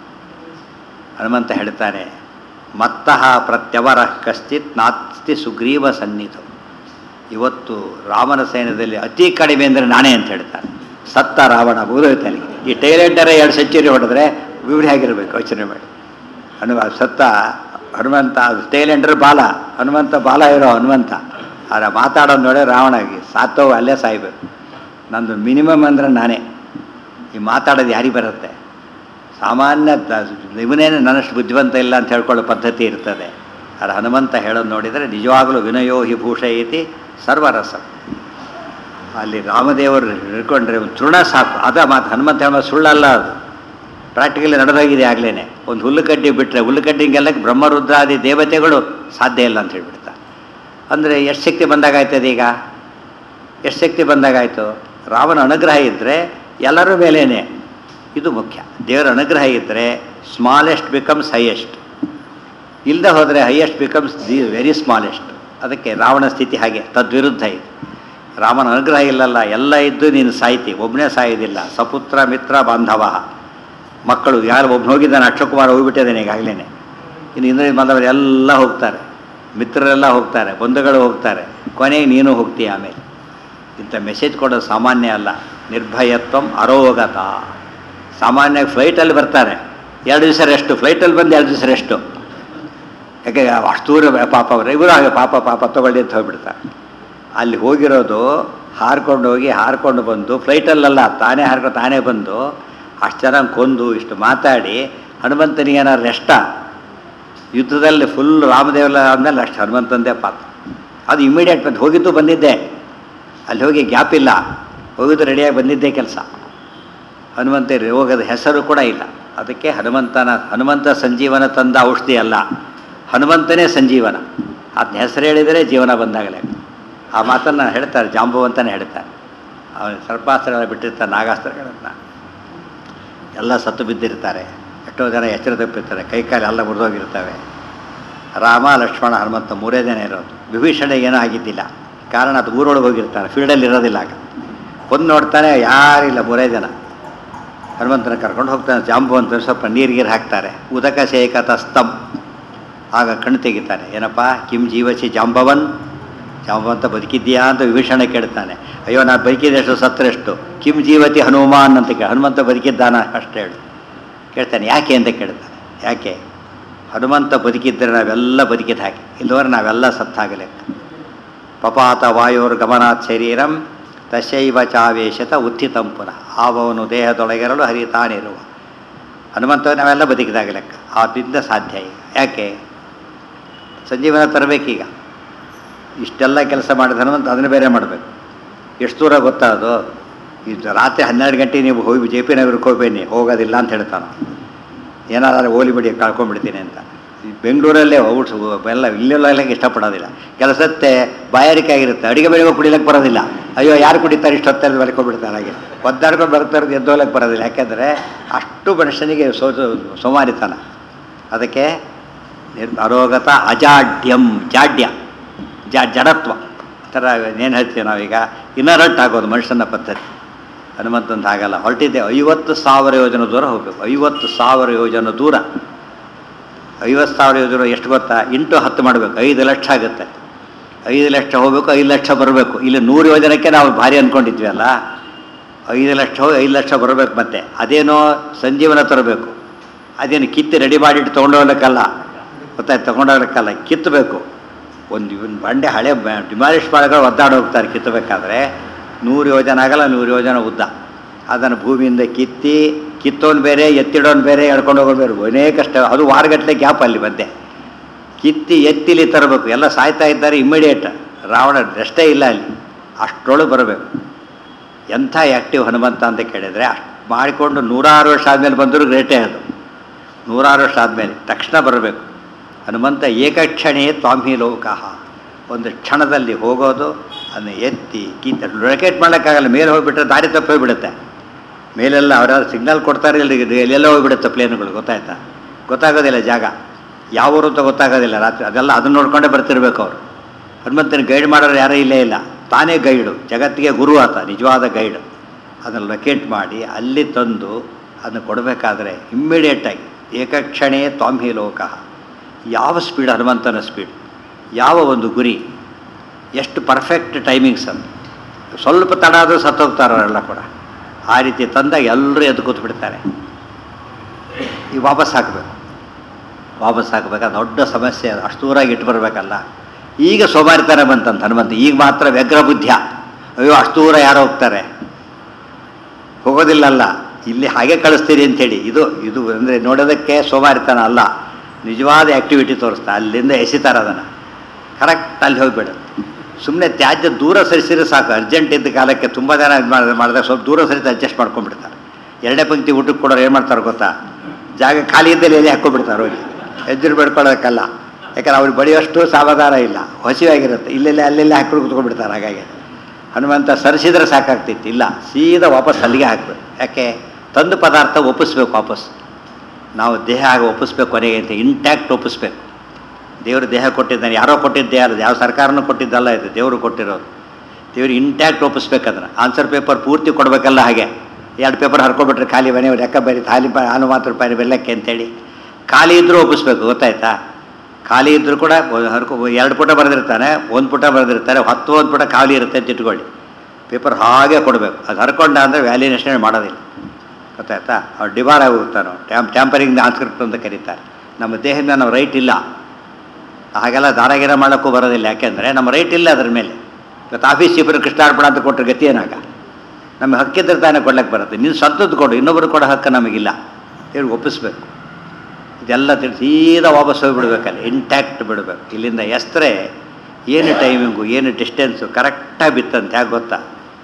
ಹನುಮಂತ ಹೇಳ್ತಾನೆ ಮತ್ತಃ ಪ್ರತ್ಯವರ ಕಶ್ಚಿತ್ ನಾಸ್ತಿ ಸುಗ್ರೀವ ಸನ್ನಿಧ ಇವತ್ತು ರಾಮನ ಸೈನ್ಯದಲ್ಲಿ ಅತಿ ಕಡಿಮೆ ಅಂದರೆ ನಾನೇ ಅಂತ ಹೇಳ್ತಾನೆ ಸತ್ತ ರಾವಣ ಮುಗಿದೋಯ್ತಾನೆ ಈ ಟೈಲೆಂಡರೇ ಎರಡು ಸೆಂಚುರಿ ಹೊಡೆದ್ರೆ ಇವ್ರು ಹೇಗಿರಬೇಕು ಯೋಚನೆ ಮಾಡಿ ಹನು ಸತ್ತ ಹನುಮಂತ ಟೈಲೆಂಡರ್ ಬಾಲ ಹನುಮಂತ ಬಾಲ ಇರೋ ಹನುಮಂತ ಆದರೆ ಮಾತಾಡೋದು ನೋಡಿ ರಾವಣಗೆ ಸಾತೋವು ಅಲ್ಲೇ ಸಾಯ್ಬೇಕು ನಂದು ಮಿನಿಮಮ್ ಅಂದರೆ ನಾನೇ ಈ ಮಾತಾಡೋದು ಯಾರಿಗೆ ಬರುತ್ತೆ ಸಾಮಾನ್ಯ ಇವನೇನು ನನ್ನಷ್ಟು ಬುದ್ಧಿವಂತ ಇಲ್ಲ ಅಂತ ಹೇಳ್ಕೊಳ್ಳೋ ಪದ್ಧತಿ ಇರ್ತದೆ ಆದರೆ ಹನುಮಂತ ಹೇಳೋದು ನೋಡಿದರೆ ನಿಜವಾಗಲೂ ವಿನಯೋ ಹಿ ಭೂಷಯತಿ ಸರ್ವರಸ ಅಲ್ಲಿ ರಾಮದೇವರು ಹಿಡ್ಕೊಂಡ್ರೆ ಒಂದು ತೃಣ ಸಾಕು ಅದ ಮಾತು ಹನುಮಂತ ಹೇಳೋ ಸುಳ್ಳಲ್ಲ ಅದು ಪ್ರಾಕ್ಟಿಕಲಿ ನಡೆದೋಗಿದೆ ಆಗ್ಲೇ ಒಂದು ಹುಲ್ಲುಕಡ್ಡಿ ಬಿಟ್ಟರೆ ಹುಲ್ಲುಕಡ್ಡಿಗೆಲ್ಲ ಬ್ರಹ್ಮರುದ್ರಾದಿ ದೇವತೆಗಳು ಸಾಧ್ಯ ಇಲ್ಲ ಅಂತ ಹೇಳ್ಬಿಡ್ತಾರೆ ಅಂದರೆ ಎಷ್ಟು ಶಕ್ತಿ ಬಂದಾಗಾಯ್ತದೆ ಈಗ ಎಷ್ಟು ಶಕ್ತಿ ಬಂದಾಗಾಯಿತು ರಾಮನ ಅನುಗ್ರಹ ಇದ್ದರೆ ಎಲ್ಲರ ಮೇಲೇನೆ ಇದು ಮುಖ್ಯ ದೇವರ ಅನುಗ್ರಹ ಇದ್ದರೆ ಸ್ಮಾಲೆಸ್ಟ್ ಬಿಕಮ್ಸ್ ಹೈಯೆಸ್ಟ್ ಇಲ್ಲದೆ ಹೋದರೆ highest becomes the very smallest ಅದಕ್ಕೆ ರಾವಣ ಸ್ಥಿತಿ ಹಾಗೆ ತದ್ವಿರುದ್ಧ ಇದೆ ರಾಮನ ಅನುಗ್ರಹ ಇಲ್ಲಲ್ಲ ಎಲ್ಲ ಇದ್ದು ನೀನು ಸಾಯ್ತಿ ಒಬ್ಬನೇ ಸಾಯೋದಿಲ್ಲ ಸಪುತ್ರ ಮಿತ್ರ ಬಾಂಧವ ಮಕ್ಕಳು ಯಾರು ಒಬ್ಬನು ಹೋಗಿದ್ದಾನೆ ಅಕ್ಷಕುಮಾರ ಹೋಗ್ಬಿಟ್ಟಿದ್ದಾನೆ ಈಗಾಗಲೇ ಇನ್ನು ಇಂದ್ರಿಯ ಬಂದವರು ಎಲ್ಲ ಹೋಗ್ತಾರೆ ಮಿತ್ರರೆಲ್ಲ ಹೋಗ್ತಾರೆ ಬಂಧುಗಳು ಹೋಗ್ತಾರೆ ಕೊನೆಗೆ ನೀನು ಹೋಗ್ತೀಯ ಆಮೇಲೆ ಇಂಥ ಮೆಸೇಜ್ ಕೊಡೋದು ಸಾಮಾನ್ಯ ಅಲ್ಲ ನಿರ್ಭಯತ್ವಂ ಅರೋಗತ ಸಾಮಾನ್ಯವಾಗಿ ಫ್ಲೈಟಲ್ಲಿ ಬರ್ತಾರೆ ಎರಡು ದಿವಸ ರೆಸ್ಟು ಫ್ಲೈಟಲ್ಲಿ ಬಂದು ಎರಡು ದಿವಸ ರೆಸ್ಟು ಯಾಕೆ ಅಷ್ಟು ದೂರ ಪಾಪ ಅವರು ಇವರು ಹಾಗೆ ಪಾಪ ಪಾಪ ತಗೊಳ್ಳಿ ಅಂತ ಹೋಗ್ಬಿಡ್ತಾರೆ ಅಲ್ಲಿ ಹೋಗಿರೋದು ಹಾರ್ಕೊಂಡು ಹೋಗಿ ಹಾರ್ಕೊಂಡು ಬಂದು ಫ್ಲೈಟಲ್ಲೆಲ್ಲ ತಾನೇ ಹಾರ್ಕೊಂಡು ತಾನೇ ಬಂದು ಅಷ್ಟು ಚೆನ್ನಾಗಿ ಕೊಂದು ಇಷ್ಟು ಮಾತಾಡಿ ಹನುಮಂತನಿಗೆ ಏನಾರು ರೆಸ್ಟ ಯುದ್ಧದಲ್ಲಿ ಫುಲ್ ರಾಮದೇವರ ಆದಮೇಲೆ ಅಷ್ಟು ಹನುಮಂತಂದೇ ಪಾತ್ರ ಅದು ಇಮಿಡಿಯೇಟ್ ಬಂದು ಹೋಗಿದ್ದು ಬಂದಿದ್ದೆ ಅಲ್ಲಿ ಹೋಗಿ ಗ್ಯಾಪ್ ಇಲ್ಲ ಹೋಗಿದ್ದು ರೆಡಿಯಾಗಿ ಬಂದಿದ್ದೇ ಕೆಲಸ ಹನುಮಂತ ರೋಗದ ಹೆಸರು ಕೂಡ ಇಲ್ಲ ಅದಕ್ಕೆ ಹನುಮಂತನ ಹನುಮಂತ ಸಂಜೀವನ ತಂದ ಔಷಧಿ ಅಲ್ಲ ಹನುಮಂತನೇ ಸಂಜೀವನ ಅದನ್ನ ಹೆಸರು ಹೇಳಿದರೆ ಜೀವನ ಬಂದಾಗಲೇ ಆ ಮಾತನ್ನು ಹೇಳ್ತಾರೆ ಜಾಂಬುವಂತನೇ ಹೇಳ್ತಾರೆ ಅವನು ಸರ್ಪಾಸ್ತ್ರಗಳ ಬಿಟ್ಟಿರ್ತಾರೆ ನಾಗಾಸ್ತ್ರಗಳನ್ನು ಎಲ್ಲ ಸತ್ತು ಬಿದ್ದಿರ್ತಾರೆ ಎಷ್ಟೋ ಜನ ಎಚ್ಚರ ತಪ್ಪಿರ್ತಾರೆ ಕೈಕಾಲು ಎಲ್ಲ ಮುರಿದೋಗಿರ್ತವೆ ರಾಮ ಲಕ್ಷ್ಮಣ ಹನುಮಂತ ಮೂರೇ ಜನ ಇರೋದು ವಿಭೀಷಣ ಏನೂ ಆಗಿದ್ದಿಲ್ಲ ಕಾರಣ ಅದು ಊರೊಳಗೆ ಹೋಗಿರ್ತಾನೆ ಫೀಲ್ಡಲ್ಲಿ ಇರೋದಿಲ್ಲ ಆಗ ಒಂದು ನೋಡ್ತಾನೆ ಯಾರಿಲ್ಲ ಮೂರೇ ಜನ ಹನುಮಂತನ ಕರ್ಕೊಂಡು ಹೋಗ್ತಾನೆ ಜಾಂಬುವಂತ ಸ್ವಲ್ಪ ನೀರು ಗೀರು ಹಾಕ್ತಾರೆ ಉದಕ ಸೇಕತ ಸ್ತಂ ಆಗ ಕಣ್ಣು ತೆಗಿತಾನೆ ಏನಪ್ಪ ಕಿಂ ಜೀವಸಿ ಜಾಂಬವನ್ ಜಾಂಬವಂತ ಬದುಕಿದ್ದೀಯಾ ಅಂತ ವಿಭೀಷಣ ಕೇಳ್ತಾನೆ ಅಯ್ಯೋ ನಾನು ಬದುಕಿದೆಷ್ಟು ಸತ್ತರೆಷ್ಟು ಕಿಂ ಜೀವತಿ ಹನುಮಾನ್ ಅಂತ ಕೇಳಿ ಹನುಮಂತ ಬದುಕಿದ್ದಾನ ಅಷ್ಟು ಹೇಳು ಕೇಳ್ತಾನೆ ಯಾಕೆ ಅಂತ ಕೇಳ್ತಾನೆ ಯಾಕೆ ಹನುಮಂತ ಬದುಕಿದ್ದರೆ ನಾವೆಲ್ಲ ಬದುಕಿದ ಹಾಗೆ ಇಲ್ಲವರೆ ನಾವೆಲ್ಲ ಸತ್ತಾಗಲೇ ಪಪಾತ ವಾಯೋರ್ ಗಮನಾತ್ ಶರೀರಂ ತಶೈವ ಚಾವೇಶತ ಉತ್ಥಿತಂ ಪುನಃ ಆವವನು ದೇಹದೊಳಗೆರಲು ಹರಿತಾನಿರುವ ಹನುಮಂತ ನಾವೆಲ್ಲ ಬದುಕಿದಾಗ ಲೆಕ್ಕ ಆದ್ದರಿಂದ ಸಾಧ್ಯ ಈಗ ಯಾಕೆ ಸಂಜೀವನ ತರಬೇಕೀಗ ಇಷ್ಟೆಲ್ಲ ಕೆಲಸ ಮಾಡಿದ ಹನುಮಂತ ಅದನ್ನು ಬೇರೆ ಮಾಡಬೇಕು ಎಷ್ಟು ದೂರ ಗೊತ್ತಾ ಅದು ಇದು ರಾತ್ರಿ ಹನ್ನೆರಡು ಗಂಟೆ ನೀವು ಹೋಗಿ ಜೆ ಪಿ ನಗರಕ್ಕೆ ಹೋಗ್ಬೇನಿ ಹೋಗೋದಿಲ್ಲ ಅಂತ ಹೇಳ್ತಾನೆ ಏನಾದ್ರು ಓಲಿ ಬಿಡಿ ಕಳ್ಕೊಂಡ್ಬಿಡ್ತೀನಿ ಅಂತ ಈ ಬೆಂಗಳೂರಲ್ಲೇ ಔಟ್ಸ್ ಎಲ್ಲ ಇಲ್ಲೆಲ್ಲ ಇಷ್ಟಪಡೋದಿಲ್ಲ ಕೆಲಸತ್ತೆ ಬಾಯಾರಿಕೆ ಆಗಿರುತ್ತೆ ಅಡುಗೆ ಬೆಳಗ್ಗೆ ಕುಡಿಲಿಕ್ಕೆ ಬರೋದಿಲ್ಲ ಅಯ್ಯೋ ಯಾರು ಕುಡಿತಾರೆ ಇಷ್ಟೊತ್ತಲ್ಲಿ ಬರ್ಕೊಂಡ್ಬಿಡ್ತಾರೆ ಹಾಗೆ ಒದ್ದಾಡ್ಕೊಂಡು ಬರ್ತಾರೆ ಎದ್ದೋಲಕ್ಕೆ ಬರೋದಿಲ್ಲ ಯಾಕೆಂದರೆ ಅಷ್ಟು ಮನುಷ್ಯನಿಗೆ ಸೋ ಸೋಮಾರಿತನ ಅದಕ್ಕೆ ನಿರ್ ಅರೋಗತ ಅಜಾಡ್ಯಂ ಜಾಡ್ಯ ಜಾ ಜಡತ್ವ ಆ ಥರ ಏನು ಹೇಳ್ತೀವಿ ನಾವೀಗ ಇನ್ನರಟ್ ಆಗೋದು ಮನುಷ್ಯನ ಪದ್ಧತಿ ಹನುಮಂತಂತ ಆಗಲ್ಲ ಹೊರಟಿದ್ದೆ ಐವತ್ತು ಸಾವಿರ ಯೋಜನೆ ದೂರ ಹೋಗಬೇಕು ಐವತ್ತು ಸಾವಿರ ಯೋಜನೆ ದೂರ ಐವತ್ತು ಸಾವಿರ ಯೋಜನೆ ಎಷ್ಟು ಗೊತ್ತಾ ಇಂಟು ಹತ್ತು ಮಾಡಬೇಕು ಐದು ಲಕ್ಷ ಆಗುತ್ತೆ ಐದು ಲಕ್ಷ ಹೋಗಬೇಕು ಐದು ಲಕ್ಷ ಬರಬೇಕು ಇಲ್ಲಿ ನೂರು ಯೋಜನೆಗೆ ನಾವು ಭಾರಿ ಅಂದ್ಕೊಂಡಿದ್ವಿ ಅಲ್ಲ ಐದು ಲಕ್ಷ ಹೋಗಿ ಐದು ಲಕ್ಷ ಬರಬೇಕು ಮತ್ತೆ ಅದೇನೋ ಸಂಜೀವನ ತರಬೇಕು ಅದೇನು ಕಿತ್ತು ರೆಡಿ ಮಾಡಿಟ್ಟು ತೊಗೊಂಡೋಗ್ಲಿಕ್ಕಲ್ಲ ಗೊತ್ತಾಯ್ತು ತೊಗೊಂಡೋಗ್ಲಿಕ್ಕಲ್ಲ ಕಿತ್ತಬೇಕು ಒಂದು ಇವನ್ ಬಂಡೆ ಹಳೆ ಡಿಮಾಲಿಷ್ ಮಾಡಗಳು ಒದ್ದಾಡಿ ಹೋಗ್ತಾರೆ ಕಿತ್ತಬೇಕಾದ್ರೆ ನೂರು ಯೋಜನೆ ಆಗಲ್ಲ ನೂರು ಯೋಜನೆ ಉದ್ದ ಅದನ್ನು ಭೂಮಿಯಿಂದ ಕಿತ್ತಿ ಕಿತ್ತೋನ್ ಬೇರೆ ಎತ್ತಿಡೋನ್ ಬೇರೆ ಎಳ್ಕೊಂಡು ಹೋಗೋದು ಬೇರೆ ಒನೇ ಕಷ್ಟ ಅದು ವಾರಗಟ್ಟಲೆ ಗ್ಯಾಪ್ ಅಲ್ಲಿ ಮಧ್ಯೆ ಕಿತ್ತಿ ಎತ್ತಿಲಿ ತರಬೇಕು ಎಲ್ಲ ಸಾಯ್ತಾ ಇದ್ದಾರೆ ಇಮ್ಮಿಡಿಯೇಟ್ ರಾವಣ ರೆಸ್ಟೇ ಇಲ್ಲ ಅಲ್ಲಿ ಅಷ್ಟರೊಳಗೆ ಬರಬೇಕು ಎಂಥ ಆ್ಯಕ್ಟಿವ್ ಹನುಮಂತ ಅಂತ ಕೇಳಿದರೆ ಅಷ್ಟು ಮಾಡಿಕೊಂಡು ನೂರಾರು ವರ್ಷ ಆದಮೇಲೆ ಬಂದರೂ ಗ್ರೇಟೇ ಅದು ನೂರಾರು ವರ್ಷ ಆದಮೇಲೆ ತಕ್ಷಣ ಬರಬೇಕು ಹನುಮಂತ ಏಕಕ್ಷಣೇ ತ್ವಾಂಹಿ ಲೋಕಃ ಒಂದು ಕ್ಷಣದಲ್ಲಿ ಹೋಗೋದು ಅದನ್ನು ಎತ್ತಿ ಕಿತ್ತ ರೊಕೆಟ್ ಮಾಡೋಕ್ಕಾಗಲ್ಲ ಮೇಲೆ ಹೋಗಿಬಿಟ್ರೆ ದಾರಿ ತಪ್ಪಿ ಹೋಗ್ಬಿಡುತ್ತೆ ಮೇಲೆಲ್ಲ ಅವರಾದ್ರು ಸಿಗ್ನಲ್ ಕೊಡ್ತಾರೆ ಇಲ್ಲಿ ಎಲ್ಲೆಲ್ಲ ಹೋಗ್ಬಿಡುತ್ತೆ ಪ್ಲೇನ್ಗಳು ಗೊತ್ತಾಯ್ತಾ ಗೊತ್ತಾಗೋದಿಲ್ಲ ಜಾಗ ಯಾವ ಊರು ಅಂತ ಗೊತ್ತಾಗೋದಿಲ್ಲ ರಾತ್ರಿ ಅದೆಲ್ಲ ಅದನ್ನ ನೋಡ್ಕೊಂಡೇ ಬರ್ತಿರ್ಬೇಕು ಅವರು ಹನುಮಂತನ ಗೈಡ್ ಮಾಡೋರು ಯಾರೂ ಇಲ್ಲೇ ಇಲ್ಲ ತಾನೇ ಗೈಡು ಜಗತ್ತಿಗೆ ಗುರು ಆತ ನಿಜವಾದ ಗೈಡು ಅದನ್ನು ಲೊಕೇಟ್ ಮಾಡಿ ಅಲ್ಲಿ ತಂದು ಅದನ್ನು ಕೊಡಬೇಕಾದ್ರೆ ಇಮ್ಮಿಡಿಯೇಟಾಗಿ ಏಕಕ್ಷಣೇ ತ್ವಾಂಹಿ ಲೋಕ ಯಾವ ಸ್ಪೀಡ್ ಹನುಮಂತನ ಸ್ಪೀಡ್ ಯಾವ ಒಂದು ಗುರಿ ಎಷ್ಟು ಪರ್ಫೆಕ್ಟ್ ಟೈಮಿಂಗ್ಸ್ ಅಂತ ಸ್ವಲ್ಪ ತಡ ಆದರೂ ಸತ್ತೋಗ್ತಾರೆ ಅವರೆಲ್ಲ ಕೂಡ ಆ ರೀತಿ ತಂದಾಗ ಎಲ್ಲರೂ ಎದ್ದು ಕೂತು ಬಿಡ್ತಾರೆ ಈಗ ವಾಪಸ್ ಹಾಕಬೇಕು ವಾಪಸ್ ಹಾಕಬೇಕಾದ ದೊಡ್ಡ ಸಮಸ್ಯೆ ಅದು ಅಷ್ಟು ದೂರಾಗಿ ಇಟ್ಟು ಬರಬೇಕಲ್ಲ ಈಗ ಸೋಮಾರಿತನ ಬಂತಂತ ಹನುಮಂತ ಈಗ ಮಾತ್ರ ವ್ಯಗ್ರ ಬುದ್ಧಿಯ ಅಯ್ಯೋ ಅಷ್ಟು ದೂರ ಯಾರೋ ಹೋಗ್ತಾರೆ ಹೋಗೋದಿಲ್ಲಲ್ಲ ಇಲ್ಲಿ ಹಾಗೆ ಕಳಿಸ್ತೀರಿ ಅಂತೇಳಿ ಇದು ಇದು ಅಂದರೆ ನೋಡೋದಕ್ಕೆ ಸೋಮಾರಿತನ ಅಲ್ಲ ನಿಜವಾದ ಆ್ಯಕ್ಟಿವಿಟಿ ತೋರಿಸ್ತಾ ಅಲ್ಲಿಂದ ಎಸಿತಾರೆ ಅದನ್ನು ಕರೆಕ್ಟ್ ಅಲ್ಲಿ ಹೋಗ್ಬೇಡ ಸುಮ್ಮನೆ ತ್ಯಾಜ್ಯ ದೂರ ಸರಿಸಿದ್ರೆ ಸಾಕು ಅರ್ಜೆಂಟ್ ಇದ್ದ ಕಾಲಕ್ಕೆ ತುಂಬ ಜನ ಇದು ಮಾಡಿದ್ರೆ ಮಾಡಿದಾಗ ಸ್ವಲ್ಪ ದೂರ ಸರಿತು ಅಡ್ಜಸ್ಟ್ ಮಾಡ್ಕೊಂಡ್ಬಿಡ್ತಾರೆ ಎರಡನೇ ಪಂಕ್ತಿ ಊಟಕ್ಕೆ ಕೊಡೋರು ಏನು ಮಾಡ್ತಾರೆ ಗೊತ್ತಾ ಜಾಗ ಖಾಲಿ ಇದ್ದಲ್ಲಿ ಎಲ್ಲಿ ಹಾಕ್ಕೊಬಿಡ್ತಾರೆ ಹೋಗಿ ಎಜ್ಜರು ಬೆಡ್ಕೊಳ್ಳೋದಕ್ಕಲ್ಲ ಯಾಕಂದ್ರೆ ಅವ್ರಿಗೆ ಬಡಿಯೋಷ್ಟು ಸಾವಧಾನ ಇಲ್ಲ ಹಸಿವಾಗಿರುತ್ತೆ ಇಲ್ಲೆಲ್ಲ ಅಲ್ಲೆಲ್ಲ ಹಾಕೊಂಡು ಕುತ್ಕೊಂಡ್ಬಿಡ್ತಾರೆ ಹಾಗಾಗಿ ಹನುಮಂತ ಸರಿಸಿದ್ರೆ ಸಾಕಾಗ್ತಿತ್ತು ಇಲ್ಲ ಸೀದಾ ವಾಪಸ್ ಅಲ್ಲಿಗೆ ಹಾಕ್ಬೇಕು ಯಾಕೆ ತಂದು ಪದಾರ್ಥ ಒಪ್ಪಿಸ್ಬೇಕು ವಾಪಸ್ ನಾವು ದೇಹ ಆಗ ಒಪ್ಪಿಸ್ಬೇಕು ಕೊನೆಗೆ ಅಂತ ಇಂಟ್ಯಾಕ್ಟ್ ಒಪ್ಪಿಸ್ಬೇಕು ದೇವರು ದೇಹ ಕೊಟ್ಟಿದ್ದಾನೆ ಯಾರೋ ಕೊಟ್ಟಿದ್ದೇ ಅಲ್ಲ ಯಾವ ಸರ್ಕಾರನೂ ಕೊಟ್ಟಿದ್ದಲ್ಲ ಇದು ದೇವರು ಕೊಟ್ಟಿರೋದು ದೇವರು ಇಂಟ್ಯಾಕ್ಟ್ ಒಪ್ಪಿಸ್ಬೇಕು ಅದನ್ನು ಆನ್ಸರ್ ಪೇಪರ್ ಪೂರ್ತಿ ಕೊಡಬೇಕಲ್ಲ ಹಾಗೆ ಎರಡು ಪೇಪರ್ ಹರ್ಕೊಬಿಟ್ರೆ ಖಾಲಿ ಮನೆ ಲೆಕ್ಕ ಬರೀ ಖಾಲಿ ಪ ಹಾಲು ಮಾತ್ರ ರೂಪಾಯಿ ಬೆಲ್ಲಕ್ಕೆ ಅಂತೇಳಿ ಖಾಲಿ ಇದ್ದರೂ ಒಪ್ಪಿಸ್ಬೇಕು ಗೊತ್ತಾಯ್ತಾ ಖಾಲಿ ಇದ್ದರೂ ಕೂಡ ಹರ್ಕೊ ಎರಡು ಪುಟ ಬರೆದಿರ್ತಾನೆ ಒಂದು ಪುಟ ಬರೆದಿರ್ತಾರೆ ಹತ್ತು ಒಂದು ಪುಟ ಖಾಲಿ ಇರುತ್ತೆ ಅಂತ ಇಟ್ಕೊಳ್ಳಿ ಪೇಪರ್ ಹಾಗೆ ಕೊಡಬೇಕು ಅದು ಹರ್ಕೊಂಡ ಅಂದರೆ ವ್ಯಾಲ್ಯೂನೇಷನ್ ಮಾಡೋದಿಲ್ಲ ಗೊತ್ತಾಯ್ತಾ ಅವ್ರು ಡಿಬಾರ್ ಆಗೋಗ್ತಾನೋ ಟ್ಯಾಂಪ್ ಟ್ಯಾಂಪರಿಂಗ್ ಆನ್ಸ್ಕ್ರಿಪ್ಟ್ ಅಂತ ಕರೀತಾರೆ ನಮ್ಮ ದೇಹದ ನಾವು ರೈಟ್ ಇಲ್ಲ ಹಾಗೆಲ್ಲ ದಾರಾಗಿರ ಮಾಡೋಕ್ಕೂ ಬರೋದಿಲ್ಲ ಯಾಕೆಂದರೆ ನಮ್ಮ ರೈಟ್ ಇಲ್ಲ ಅದ್ರ ಮೇಲೆ ಇವತ್ತು ಆಫೀಸ್ ಚೀಫರ್ ಕೃಷ್ಣಾರ್ಪಣ ಅಂತ ಕೊಟ್ಟರೆ ಗತಿ ಏನಾಗ ನಮಗೆ ಹಕ್ಕಿದ್ರೆ ತಾನೇ ಕೊಡ್ಲಿಕ್ಕೆ ಬರುತ್ತೆ ನೀನು ಸ್ವಂತದ್ದು ಕೊಡು ಇನ್ನೊಬ್ರು ಕೊಡೋ ಹಕ್ಕು ನಮಗಿಲ್ಲ ಇವ್ರಿಗೆ ಒಪ್ಪಿಸ್ಬೇಕು ಇದೆಲ್ಲ ತಿಳಿಸಿ ಸೀದಾ ವಾಪಸ್ ಹೋಗಿಬಿಡ್ಬೇಕಲ್ಲ ಇಂಟ್ಯಾಕ್ಟ್ ಬಿಡಬೇಕು ಇಲ್ಲಿಂದ ಎಸ್ತರೆ ಏನು ಟೈಮಿಂಗು ಏನು ಡಿಸ್ಟೆನ್ಸು ಕರೆಕ್ಟಾಗಿ ಬಿತ್ತಂತೆ ಯಾಕೆ ಗೊತ್ತಾ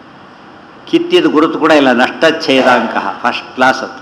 ಕಿತ್ತಿದ ಗುರುತು ಕೂಡ ಇಲ್ಲ ನಷ್ಟಚ್ಛೇದಾಂಕ ಫಸ್ಟ್ ಕ್ಲಾಸ್ ಅದು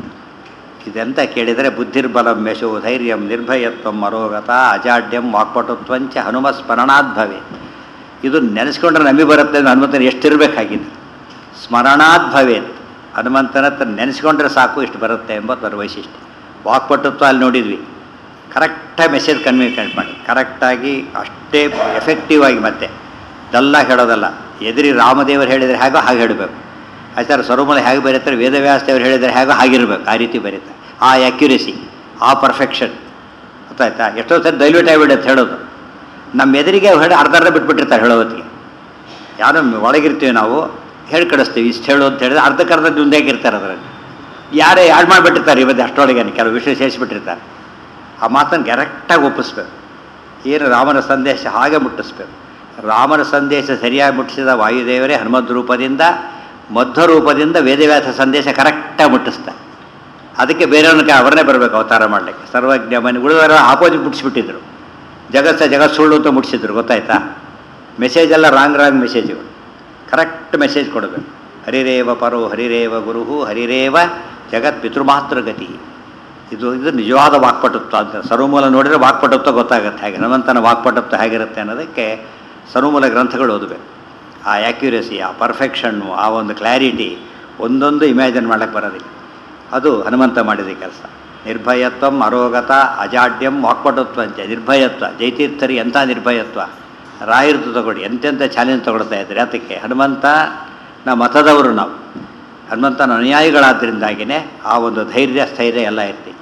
ಇದೆಂತ ಕೇಳಿದರೆ ಬುದ್ಧಿರ್ಬಲಂ ಯಶೋ ಧೈರ್ಯಂ ನಿರ್ಭಯತ್ವಂ ಅರೋಗತ ಅಜಾಡ್ಯಂ ವಾಕ್ಪಟುತ್ವಂಚ ಹನುಮ ಸ್ಮರಣಾದ್ಭವೆ ಇದು ನೆನೆಸ್ಕೊಂಡ್ರೆ ನಮಗೆ ಬರುತ್ತೆ ಅಂದ್ರೆ ಹನುಮಂತನ ಎಷ್ಟಿರಬೇಕಾಗಿತ್ತು ಸ್ಮರಣಾದ್ಭವೇತ್ ಹನುಮಂತನ ಹತ್ರ ನೆನೆಸ್ಕೊಂಡ್ರೆ ಸಾಕು ಇಷ್ಟು ಬರುತ್ತೆ ಎಂಬುದು ಅದರ ವೈಶಿಷ್ಟ್ಯ ವಾಕ್ಪಟುತ್ವ ಅಲ್ಲಿ ನೋಡಿದ್ವಿ ಕರೆಕ್ಟಾಗಿ ಮೆಸೇಜ್ ಕನ್ವಿನ್ಸೆಂಟ್ ಮಾಡಿ ಕರೆಕ್ಟಾಗಿ ಅಷ್ಟೇ ಎಫೆಕ್ಟಿವ್ ಆಗಿ ಮತ್ತೆ ಡಲ್ಲ ಹೇಳೋದಲ್ಲ ಎದುರಿ ರಾಮದೇವರು ಹೇಳಿದರೆ ಹೇಗೋ ಹಾಗೆ ಹೇಳಬೇಕು ಆಚಾರ್ಯ ಸ್ವರೂಪದ ಹೇಗೆ ಬರೀತಾರೆ ವೇದವ್ಯಾಸದೇವರು ಹೇಳಿದರೆ ಹೇಗೋ ಹಾಗಿರ್ಬೇಕು ಆ ರೀತಿ ಬರೀತಾರೆ ಆ ಅಕ್ಯುರೇಸಿ ಆ ಪರ್ಫೆಕ್ಷನ್ ಗೊತ್ತಾಯ್ತಾ ಎಷ್ಟೋ ಸರಿ ಡೈಲ್ಯೂಟ್ ಆಗಿಬಿಡುತ್ತೆ ಹೇಳೋದು ನಮ್ಮ ಎದುರಿಗೆ ಹೇಳಿ ಅರ್ಧ ಅರ್ಧ ಬಿಟ್ಬಿಟ್ಟಿರ್ತಾರೆ ಹೇಳೋದಕ್ಕೆ ಯಾರೋ ಒಳಗಿರ್ತೀವಿ ನಾವು ಹೇಳಿ ಕಳಿಸ್ತೀವಿ ಇಷ್ಟು ಹೇಳು ಅಂತ ಹೇಳಿದ್ರೆ ಅರ್ಧಕ್ಕರ್ಧ ದುಂದಾಗಿರ್ತಾರೆ ಅದರಲ್ಲಿ ಯಾರೇ ಯಾಡ್ ಮಾಡಿಬಿಟ್ಟಿರ್ತಾರೆ ಇವತ್ತು ಅಷ್ಟೊಳಗೆ ಕೆಲವು ವಿಷಯ ಸೇರಿಸ್ಬಿಟ್ಟಿರ್ತಾರೆ ಆ ಮಾತನ್ನು ಕರೆಕ್ಟಾಗಿ ಒಪ್ಪಿಸ್ಬೇಕು ಏನು ರಾಮನ ಸಂದೇಶ ಹಾಗೆ ಮುಟ್ಟಿಸ್ಬೇಕು ರಾಮನ ಸಂದೇಶ ಸರಿಯಾಗಿ ಮುಟ್ಟಿಸಿದ ವಾಯುದೇವರೇ ಹನುಮದ್ ರೂಪದಿಂದ ಮಧ್ವ ರೂಪದಿಂದ ವೇದವ್ಯಾಸ ಸಂದೇಶ ಕರೆಕ್ಟಾಗಿ ಮುಟ್ಟಿಸ್ತಾರೆ ಅದಕ್ಕೆ ಬೇರೆಯವ್ರನ್ನ ಅವರನ್ನೇ ಬರಬೇಕು ಅವತಾರ ಮಾಡಲಿಕ್ಕೆ ಸರ್ವಜ್ಞ ಮನೆ ಉಳಿದವರ ಆಪೋಸಿಟ್ ಮುಟ್ಟಿಸ್ಬಿಟ್ಟಿದ್ರು ಜಗತ್ತ ಜಗತ್ ಸುಳ್ಳು ಅಂತ ಮುಟ್ಟಿಸಿದ್ರು ಗೊತ್ತಾಯ್ತಾ ಮೆಸೇಜ್ ಎಲ್ಲ ರಾಂಗ್ ರಾಂಗ್ ಮೆಸೇಜ್ಗಳು ಕರೆಕ್ಟ್ ಮೆಸೇಜ್ ಕೊಡಬೇಕು ಹರಿರೇವ ಪರೋ ಹರಿರೇವ ಗುರುಹು ಹರಿರೇವ ಜಗತ್ ಪಿತೃಮಾತೃಗತಿ ಇದು ಇದು ನಿಜವಾದ ವಾಕ್ಪಟುತ್ವ ಅಂತ ಸರ್ವಮೂಲ ನೋಡಿದರೆ ವಾಕ್ಪಟುತ್ವ ಗೊತ್ತಾಗುತ್ತೆ ಹಾಗೆ ಹನುಮಂತನ ವಾಕ್ಪಟುತ್ವ ಹೇಗಿರುತ್ತೆ ಅನ್ನೋದಕ್ಕೆ ಸರ್ವಮೂಲ ಗ್ರಂಥಗಳು ಓದಬೇಕು ಆ ಆ್ಯಕ್ಯುರಸಿ ಆ ಪರ್ಫೆಕ್ಷನ್ನು ಆ ಒಂದು ಕ್ಲಾರಿಟಿ ಒಂದೊಂದು ಇಮ್ಯಾಜಿನ್ ಮಾಡೋಕ್ಕೆ ಬರೋದಿಲ್ಲ ಅದು ಹನುಮಂತ ಮಾಡಿದ ಕೆಲಸ ನಿರ್ಭಯತ್ವಂ ಅರೋಗತ ಅಜಾಡ್ಯಂ ವಾಕ್ಪಟುತ್ವ ಅಂಚ ನಿರ್ಭಯತ್ವ ಜೈತೀರ್ಥರಿ ಎಂಥ ನಿರ್ಭಯತ್ವ ರಾಯರದ್ದು ತಗೊಳ್ಳಿ ಎಂತೆಂಥ ಚಾಲೆಂಜ್ ತಗೊಳ್ತಾ ಇದ್ದಾರೆ ಅದಕ್ಕೆ ಹನುಮಂತ ನಾ ಮತದವರು ನಾವು ಹನುಮಂತನ ಅನುಯಾಯಿಗಳಾದ್ದರಿಂದಾಗಿಯೇ ಆ ಒಂದು ಧೈರ್ಯ ಸ್ಥೈರ್ಯ ಎಲ್ಲ ಇರ್ತೀವಿ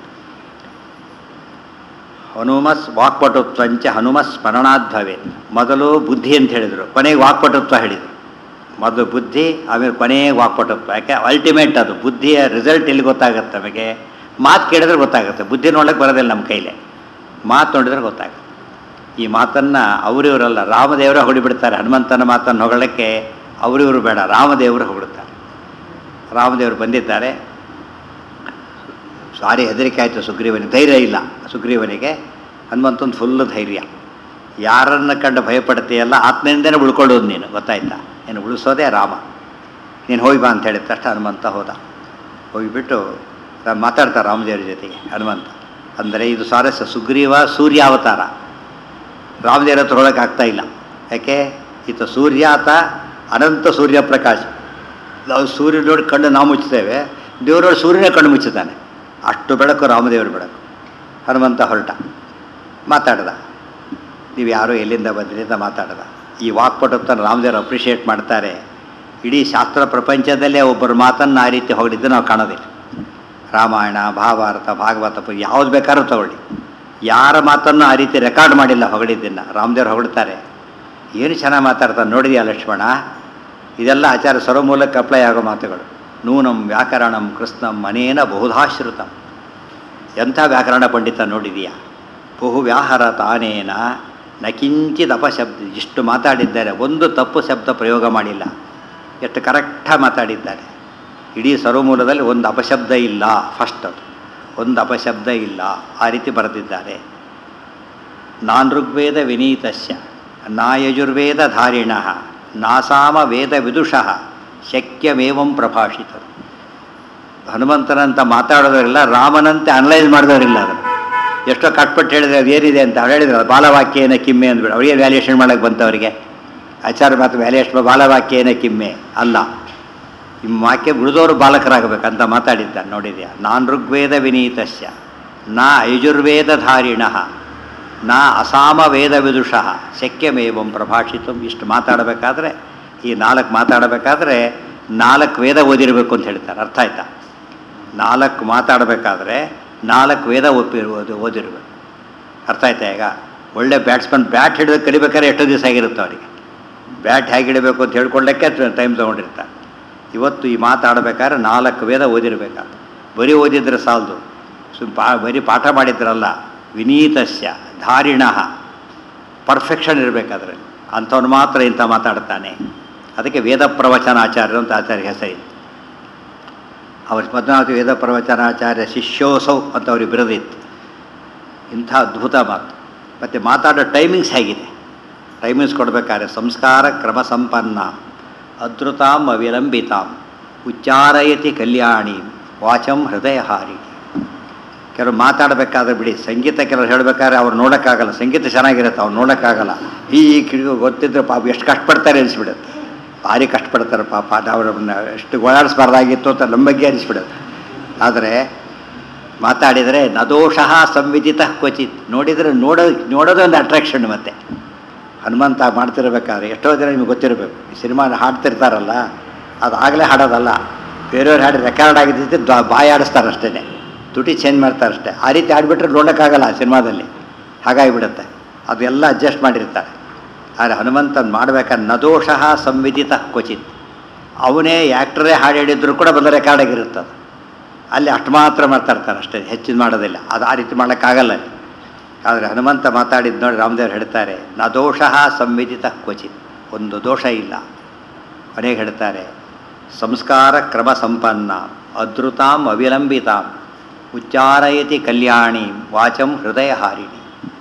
ಹನುಮಸ್ ವಾಕ್ಪಟುತ್ವಂಚ ಹನುಮ ಸ್ಮರಣಾದ್ಭವೆ ಮೊದಲು ಬುದ್ಧಿ ಅಂತ ಹೇಳಿದರು ಕೊನೆಗೆ ವಾಕ್ಪಟುತ್ವ ಹೇಳಿದರು ಮೊದಲು ಬುದ್ಧಿ ಆಮೇಲೆ ಕೊನೆಗೆ ವಾಕ್ಪಟುತ್ವ ಯಾಕೆ ಅಲ್ಟಿಮೇಟ್ ಅದು ಬುದ್ಧಿಯ ರಿಸಲ್ಟ್ ಎಲ್ಲಿ ಗೊತ್ತಾಗುತ್ತೆ ನಮಗೆ ಮಾತು ಕೇಳಿದ್ರೆ ಗೊತ್ತಾಗುತ್ತೆ ಬುದ್ಧಿ ನೋಡಕ್ಕೆ ಬರೋದಿಲ್ಲ ನಮ್ಮ ಕೈಲೇ ಮಾತು ನೋಡಿದ್ರೆ ಗೊತ್ತಾಗುತ್ತೆ ಈ ಮಾತನ್ನು ಅವರಿವರಲ್ಲ ರಾಮದೇವರೇ ಹೊಡಿಬಿಡ್ತಾರೆ ಹನುಮಂತನ ಮಾತನ್ನು ಹೊಗಳಕ್ಕೆ ಅವರಿವರು ಬೇಡ ರಾಮದೇವರು ಹೊಗಳುತ್ತಾರೆ ರಾಮದೇವರು ಬಂದಿದ್ದಾರೆ ಸಾರಿ ಹೆದರಿಕೆ ಆಯಿತು ಸುಗ್ರೀವನಿಗೆ ಧೈರ್ಯ ಇಲ್ಲ ಸುಗ್ರೀವನಿಗೆ ಹನುಮಂತನ ಫುಲ್ಲು ಧೈರ್ಯ ಯಾರನ್ನು ಕಂಡು ಭಯಪಡ್ತೀಯಲ್ಲ ಆತ್ಮನಿಂದನೇ ಉಳ್ಕೊಳ್ಳೋದು ನೀನು ಗೊತ್ತಾಯ್ತಾ ನೀನು ಉಳಿಸೋದೇ ರಾಮ ನೀನು ಹೋಗಿ ಬಾ ಅಂತ ಹೇಳಿದ ತಕ್ಷಣ ಹನುಮಂತ ಹೋದ ಹೋಗಿಬಿಟ್ಟು ನಾನು ಮಾತಾಡ್ತಾರೆ ರಾಮದೇವ್ರ ಜೊತೆಗೆ ಹನುಮಂತ ಅಂದರೆ ಇದು ಸ್ವಾರಸ್ಯ ಸುಗ್ರೀವ ಸೂರ್ಯಾವತಾರ ರಾಮದೇವ್ರ ಹತ್ರ ಹೋಗಕ್ಕೆ ಆಗ್ತಾ ಇಲ್ಲ ಯಾಕೆ ಈತ ಸೂರ್ಯಾತ ಅನಂತ ಸೂರ್ಯಪ್ರಕಾಶ ನಾವು ಸೂರ್ಯ ನೋಡಿ ಕಣ್ಣು ನಾವು ಮುಚ್ಚುತ್ತೇವೆ ದೇವರವ್ರು ಸೂರ್ಯನೇ ಕಣ್ಣು ಮುಚ್ಚುತ್ತಾನೆ ಅಷ್ಟು ಬೆಳಕು ರಾಮದೇವ್ರ ಬೆಳಕು ಹನುಮಂತ ಹೊರಟ ಮಾತಾಡ್ದ ನೀವು ಯಾರು ಎಲ್ಲಿಂದ ಬಂದ್ರಿ ಅಂತ ಮಾತಾಡ್ದ ಈ ವಾಕ್ಪಟುತ್ವನ ರಾಮದೇವ್ರು ಅಪ್ರಿಷಿಯೇಟ್ ಮಾಡ್ತಾರೆ ಇಡೀ ಶಾಸ್ತ್ರ ಪ್ರಪಂಚದಲ್ಲೇ ಒಬ್ಬರ ಮಾತನ್ನು ಆ ರೀತಿ ಹೊಗಳಿದ್ದು ನಾವು ಕಾಣೋದಿಲ್ಲ ರಾಮಾಯಣ ಮಹಾಭಾರತ ಭಾಗವತ ಪುರಾಣ ಯಾವ್ದು ಬೇಕಾದ್ರೂ ತಗೊಳ್ಳಿ ಯಾರ ಮಾತನ್ನು ಆ ರೀತಿ ರೆಕಾರ್ಡ್ ಮಾಡಿಲ್ಲ ಹೊಗಳಿದ್ದನ್ನು ರಾಮದೇವ್ರು ಹೊಗಳ್ತಾರೆ ಏನು ಚೆನ್ನಾಗಿ ಮಾತಾಡ್ತಾರೆ ನೋಡಿದ್ಯಾ ಲಕ್ಷ್ಮಣ ಇದೆಲ್ಲ ಆಚಾರ ಸರ್ವಮೂಲಕ್ಕೆ ಅಪ್ಲೈ ಆಗೋ ಮಾತುಗಳು ನೂನಂ ವ್ಯಾಕರಣಂ ಕೃಷ್ಣಂ ಮನೇನ ಬಹುಧಾಶ್ರುತಂ ಎಂಥ ವ್ಯಾಕರಣ ಪಂಡಿತ ನೋಡಿದೀಯಾ ಬಹು ವ್ಯಾಹಾರ ತಾನೇನ ನಕಿಂಚಿತ್ ಅಪಶಬ್ದ ಇಷ್ಟು ಮಾತಾಡಿದ್ದಾರೆ ಒಂದು ತಪ್ಪು ಶಬ್ದ ಪ್ರಯೋಗ ಮಾಡಿಲ್ಲ ಎಷ್ಟು ಕರೆಕ್ಟಾಗಿ ಮಾತಾಡಿದ್ದಾರೆ ಇಡೀ ಸರ್ವಮೂಲದಲ್ಲಿ ಒಂದು ಅಪಶಬ್ದ ಇಲ್ಲ ಫಸ್ಟ್ ಅದು ಒಂದು ಅಪಶಬ್ದ ಇಲ್ಲ ಆ ರೀತಿ ಬರೆದಿದ್ದಾರೆ ನಾನ್ ಋಗ್ವೇದ ವಿನೀತಸ್ಯ ನಾ ಯಜುರ್ವೇದ ಧಾರಿಣ ನಾಸಾಮ ವೇದ ವಿದುಷಃ ಶಕ್ಯಮೇವಂ ಪ್ರಭಾಷಿತ ಹನುಮಂತನಂತ ಮಾತಾಡೋದರಿಲ್ಲ ರಾಮನಂತೆ ಅನಲೈಸ್ ಮಾಡಿದವರಿಲ್ಲ ಅದನ್ನು ಎಷ್ಟೋ ಕಟ್ಪಟ್ಟು ಹೇಳಿದ್ರೆ ಅದು ಏನಿದೆ ಅಂತ ಅವ್ರು ಹೇಳಿದ್ರು ಬಾಲವಾಕ್ಯ ಏನ ಕಿಮ್ಮೆ ಅಂದ್ಬಿಡು ಅವರಿಗೆ ವ್ಯಾಲ್ಯೂಯೇಷನ್ ಮಾಡೋಕ್ಕೆ ಬಂತವರಿಗೆ ಆಚಾರ ಮಾತು ವ್ಯಾಲ್ಯೂಯೇಷನ್ ಬಾಲವಾಕ್ಯ ಏನ ಕಿಮ್ಮೆ ಅಲ್ಲ ನಿಮ್ಮ ವಾಕ್ಯ ಉಳಿದವರು ಬಾಲಕರಾಗಬೇಕಂತ ಮಾತಾಡಿದ್ದ ನೋಡಿದ್ಯಾ ನಾನ್ ಋಗ್ವೇದ ವಿನೀತಸ್ಯ ನಾ ಯಜುರ್ವೇದಧಾರಿಣ ನಾ ಅಸಾಮ ವೇದ ವಿದುಷಃ ಶಕ್ಯಮೇವಂ ಪ್ರಭಾಷಿತು ಇಷ್ಟು ಮಾತಾಡಬೇಕಾದ್ರೆ ಈ ನಾಲ್ಕು ಮಾತಾಡಬೇಕಾದ್ರೆ ನಾಲ್ಕು ವೇದ ಓದಿರಬೇಕು ಅಂತ ಹೇಳ್ತಾರೆ ಅರ್ಥ ಆಯ್ತಾ ನಾಲ್ಕು ಮಾತಾಡಬೇಕಾದ್ರೆ ನಾಲ್ಕು ವೇದ ಒಪ್ಪಿ ಓದಿ ಓದಿರ್ಬೇಕು ಅರ್ಥ ಆಯ್ತಾ ಈಗ ಒಳ್ಳೆ ಬ್ಯಾಟ್ಸ್ಮನ್ ಬ್ಯಾಟ್ ಹಿಡಿದು ಕಲಿಬೇಕಾದ್ರೆ ಎಷ್ಟೋ ದಿವಸ ಆಗಿರುತ್ತೆ ಅವರಿಗೆ ಬ್ಯಾಟ್ ಹೇಗೆ ಹಿಡಬೇಕು ಅಂತ ಹೇಳ್ಕೊಳ್ಳೋಕ್ಕೆ ಟೈಮ್ ತೊಗೊಂಡಿರ್ತಾರೆ ಇವತ್ತು ಈ ಮಾತಾಡಬೇಕಾದ್ರೆ ನಾಲ್ಕು ವೇದ ಓದಿರ್ಬೇಕಾದ್ರೆ ಬರೀ ಓದಿದ್ರೆ ಸಾಲದು ಸುಮ್ ಪಾ ಬರೀ ಪಾಠ ಮಾಡಿದ್ರಲ್ಲ ವಿನೀತಸ್ಯ ಧಾರಿಣ ಪರ್ಫೆಕ್ಷನ್ ಇರಬೇಕಾದ್ರೆ ಅಂಥವ್ನು ಮಾತ್ರ ಇಂಥ ಮಾತಾಡ್ತಾನೆ ಅದಕ್ಕೆ ವೇದ ಪ್ರವಚನಾಚಾರ್ಯರು ಅಂತ ಆಚಾರ್ಯ ಹೆಸರಿದೆ ಅವ್ರ ಪದ್ಮನಾಭ ವೇದ ಪ್ರವಚನಾಚಾರ್ಯ ಶಿಷ್ಯೋಸೌ ಅಂತ ಅವ್ರಿಗೆ ಬಿರದಿತ್ತು ಇಂಥ ಅದ್ಭುತ ಮಾತು ಮತ್ತು ಮಾತಾಡೋ ಟೈಮಿಂಗ್ಸ್ ಹೇಗಿದೆ ಟೈಮಿಂಗ್ಸ್ ಕೊಡಬೇಕಾದ್ರೆ ಸಂಸ್ಕಾರ ಕ್ರಮ ಸಂಪನ್ನ ಅದ್ರುತಾಂ ಅವಿಲಂಬಿತಾಂ ಉಚ್ಚಾರಯತಿ ಕಲ್ಯಾಣಿ ವಾಚಂ ಹೃದಯ ಹಾರಿ ಕೆಲವರು ಮಾತಾಡಬೇಕಾದ್ರೆ ಬಿಡಿ ಸಂಗೀತ ಕೆಲವರು ಹೇಳಬೇಕಾದ್ರೆ ಅವ್ರು ನೋಡೋಕ್ಕಾಗಲ್ಲ ಸಂಗೀತ ಚೆನ್ನಾಗಿರುತ್ತೆ ಅವ್ರು ನೋಡೋಕ್ಕಾಗಲ್ಲ ಈ ಕಿಡಿಗು ಗೊತ್ತಿದ್ರೆ ಪಾಪ ಎಷ್ಟು ಕಷ್ಟಪಡ್ತಾರೆ ಅನಿಸ್ಬಿಡುತ್ತೆ ಭಾರಿ ಕಷ್ಟಪಡ್ತಾರೆ ಪಾಪ ಅವ್ರನ್ನ ಎಷ್ಟು ಓಡಾಡಿಸ್ಬಾರ್ದಾಗಿತ್ತು ಅಂತ ನಮ್ಮ ಬಗ್ಗೆ ಅನಿಸ್ಬಿಡುತ್ತೆ ಆದರೆ ಮಾತಾಡಿದರೆ ನದೋಷಃ ಸಂವಿದಿತ ಕ್ವಚಿತ್ ನೋಡಿದರೆ ನೋಡೋ ನೋಡೋದೇ ಒಂದು ಅಟ್ರಾಕ್ಷನ್ ಮತ್ತೆ ಹನುಮಂತ ಮಾಡ್ತಿರ್ಬೇಕಾದ್ರೆ ಎಷ್ಟೋ ಜನ ನಿಮಗೆ ಗೊತ್ತಿರಬೇಕು ಈ ಸಿನಿಮಾ ಹಾಡ್ತಿರ್ತಾರಲ್ಲ ಅದು ಆಗಲೇ ಹಾಡೋದಲ್ಲ ಬೇರೆಯವ್ರು ಹಾಡಿ ರೆಕಾರ್ಡ್ ಆಗಿದ್ದೈತೆ ದ್ವಾ- ಬಾಯಿ ಆಡಿಸ್ತಾರೆ ಅಷ್ಟೇ ತುಟಿ ಚೇಂಜ್ ಮಾಡ್ತಾರೆ ಅಷ್ಟೇ ಆ ರೀತಿ ಆಡಿಬಿಟ್ರೆ ನೋಡೋಕ್ಕಾಗಲ್ಲ ಆ ಸಿನಿಮಾದಲ್ಲಿ ಹಾಗಾಗಿಬಿಡುತ್ತೆ ಅದೆಲ್ಲ ಅಡ್ಜಸ್ಟ್ ಮಾಡಿರ್ತಾರೆ ಆದರೆ ಹನುಮಂತನ್ ಮಾಡ್ಬೇಕಾದ್ರೆ ನದೋಷಃ ಸಂವಿದಿತ ಕ್ವಚಿತ್ ಅವನೇ ಆ್ಯಕ್ಟರೇ ಹಾಡು ಹೇಳಿದ್ರು ಕೂಡ ಬಂದ ರೆಕಾರ್ಡ್ ಆಗಿರುತ್ತೆ ಅದು ಅಲ್ಲಿ ಅಷ್ಟು ಮಾತ್ರ ಮಾತಾಡ್ತಾರೆ ಅಷ್ಟೇ ಹೆಚ್ಚಿನ ಮಾಡೋದಿಲ್ಲ ಅದು ಆ ರೀತಿ ಮಾಡೋಕ್ಕಾಗಲ್ಲ ಅಲ್ಲಿ. ಆದರೆ ಹನುಮಂತ ಮಾತಾಡಿದ್ದು ನೋಡಿ ರಾಮದೇವ್ರು ಹೇಳ್ತಾರೆ ನ ದೋಷಃ ಸಂವಿದಿತ ಕ್ವಚಿತ್ ಒಂದು ದೋಷ ಇಲ್ಲ ಕೊನೆಗೆ ಹೇಳ್ತಾರೆ ಸಂಸ್ಕಾರ ಕ್ರಮ ಸಂಪನ್ನ ಅದೃತಾಂ ಅವಿಲಂಬಿತಾಂ ಉಚ್ಚಾರಯತಿ ಕಲ್ಯಾಣಿ ವಾಚಂ ಹೃದಯ ಹಾರಿಣಿ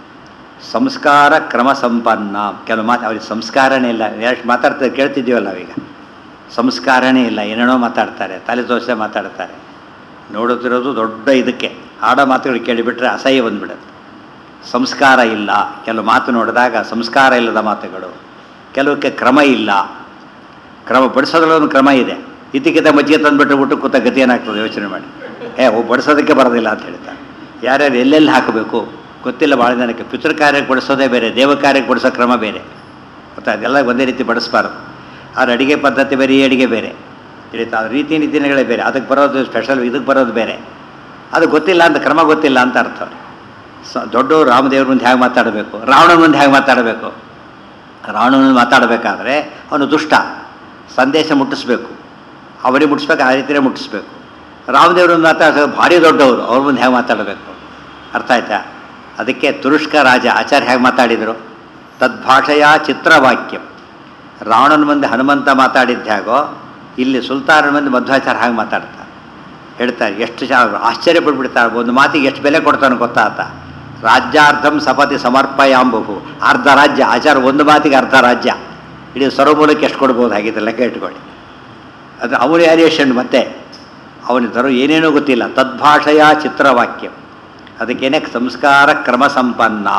ಸಂಸ್ಕಾರ ಕ್ರಮ ಸಂಪನ್ನ ಕೆಲವು ಮಾತು ಅವ್ರಿಗೆ ಸಂಸ್ಕಾರನೇ ಇಲ್ಲ ಎಷ್ಟು ಮಾತಾಡ್ತಾರೆ ಕೇಳ್ತಿದ್ದೀವಲ್ಲ ನಾವೀಗ ಸಂಸ್ಕಾರನೇ ಇಲ್ಲ ಏನೇನೋ ಮಾತಾಡ್ತಾರೆ ತಲೆ ದೋಸೆ ಮಾತಾಡ್ತಾರೆ ನೋಡುತ್ತಿರೋದು ದೊಡ್ಡ ಇದಕ್ಕೆ ಆಡೋ ಮಾತುಗಳು ಕೇಳಿಬಿಟ್ರೆ ಅಸಹ್ಯ ಬಂದ್ಬಿಡುತ್ತೆ ಸಂಸ್ಕಾರ ಇಲ್ಲ ಕೆಲವು ಮಾತು ನೋಡಿದಾಗ ಸಂಸ್ಕಾರ ಇಲ್ಲದ ಮಾತುಗಳು ಕೆಲವಕ್ಕೆ ಕ್ರಮ ಇಲ್ಲ ಕ್ರಮ ಬಡಿಸೋದ್ರಲ್ಲಿ ಒಂದು ಕ್ರಮ ಇದೆ ಇದ್ದಕ್ಕಿದ್ದ ಮಜ್ಜಿಗೆ ತಂದುಬಿಟ್ಟು ಊಟ ಕೂತ ಗತಿ ಏನಾಗ್ತದೆ ಯೋಚನೆ ಮಾಡಿ ಏ ಒಬ್ಬ ಬಡಿಸೋದಕ್ಕೆ ಬರೋದಿಲ್ಲ ಅಂತ ಹೇಳ್ತಾರೆ ಯಾರ್ಯಾರು ಎಲ್ಲೆಲ್ಲಿ ಹಾಕಬೇಕು ಗೊತ್ತಿಲ್ಲ ಭಾಳ ಜನಕ್ಕೆ ಪಿತೃ ಕಾರ್ಯಕ್ಕೆ ಬಡಿಸೋದೇ ಬೇರೆ ದೇವ ಕಾರ್ಯಕ್ಕೆ ಬಡಿಸೋ ಕ್ರಮ ಬೇರೆ ಗೊತ್ತಾ ಅದೆಲ್ಲ ಒಂದೇ ರೀತಿ ಬಡಿಸ್ಬಾರ್ದು ಆದ್ರೆ ಅಡಿಗೆ ಪದ್ಧತಿ ಬೇರೆ ಈ ಅಡಿಗೆ ಬೇರೆ ತಿಳಿತಾ ರೀತಿ ನೀತಿಗಳೇ ಬೇರೆ ಅದಕ್ಕೆ ಬರೋದು ಸ್ಪೆಷಲ್ ಇದಕ್ಕೆ ಬರೋದು ಬೇರೆ ಅದು ಗೊತ್ತಿಲ್ಲ ಅಂತ ಕ್ರಮ ಗೊತ್ತಿಲ್ಲ ಅಂತ ಅರ್ಥ ಸ ದೊಡ್ಡವರು ರಾಮದೇವ್ರ ಮುಂದೆ ಹೇಗೆ ಮಾತಾಡಬೇಕು ರಾವಣನ ಮುಂದೆ ಹೇಗೆ ಮಾತಾಡಬೇಕು ರಾವಣನ ಮುಂದೆ ಮಾತಾಡಬೇಕಾದ್ರೆ ಅವನು ದುಷ್ಟ ಸಂದೇಶ ಮುಟ್ಟಿಸ್ಬೇಕು ಅವರಿಗೆ ಮುಟ್ಟಿಸ್ಬೇಕು ಆ ರೀತಿಯೇ ಮುಟ್ಟಿಸ್ಬೇಕು ರಾಮದೇವ್ರ ಮುಂದೆ ಮಾತಾಡೋದು ಭಾರಿ ದೊಡ್ಡವರು ಅವ್ರ ಮುಂದೆ ಹೇಗೆ ಮಾತಾಡಬೇಕು ಅರ್ಥ ಆಯ್ತಾ ಅದಕ್ಕೆ ತುರುಷ್ಕ ರಾಜ ಆಚಾರ್ಯ ಹೇಗೆ ಮಾತಾಡಿದರು ತದ್ಭಾಷೆಯ ಚಿತ್ರವಾಕ್ಯಂ ರಾವಣನ ಮುಂದೆ ಹನುಮಂತ ಮಾತಾಡಿದ್ದು ಹೇಗೋ ಇಲ್ಲಿ ಸುಲ್ತಾನನ ಮುಂದೆ ಮಧ್ವಾಚಾರ್ಯ ಹಾಗೆ ಮಾತಾಡ್ತಾರೆ ಹೇಳ್ತಾರೆ ಎಷ್ಟು ಜನ ಆಶ್ಚರ್ಯ ಪಡ್ಬಿಡ್ತಾರೆ ಒಂದು ಮಾತಿಗೆ ಎಷ್ಟು ಬೆಲೆ ಕೊಡ್ತಾನೆ ಗೊತ್ತಾ ಆತ ರಾಜ್ಯಾರ್ಧಂ ಸಪತಿ ಸಮರ್ಪಯಾಂಬು ಅರ್ಧ ರಾಜ್ಯ ಆಚಾರ ಒಂದು ಮಾತಿಗೆ ಅರ್ಧ ರಾಜ್ಯ ಇಡೀ ಸರ್ವಮೂಲಕ್ಕೆ ಎಷ್ಟು ಕೊಡ್ಬೋದು ಹಾಗಿದ್ರೆ ಲೆಕ್ಕ ಇಟ್ಕೊಳ್ಳಿ ಅದು ಅವನು ವ್ಯಾರಿಯೇಷನ್ ಮತ್ತೆ ಅವನ ತರೋ ಏನೇನೂ ಗೊತ್ತಿಲ್ಲ ತದ್ಭಾಷೆಯ ಚಿತ್ರವಾಕ್ಯ ಅದಕ್ಕೇನೆ ಸಂಸ್ಕಾರ ಕ್ರಮ ಸಂಪನ್ನ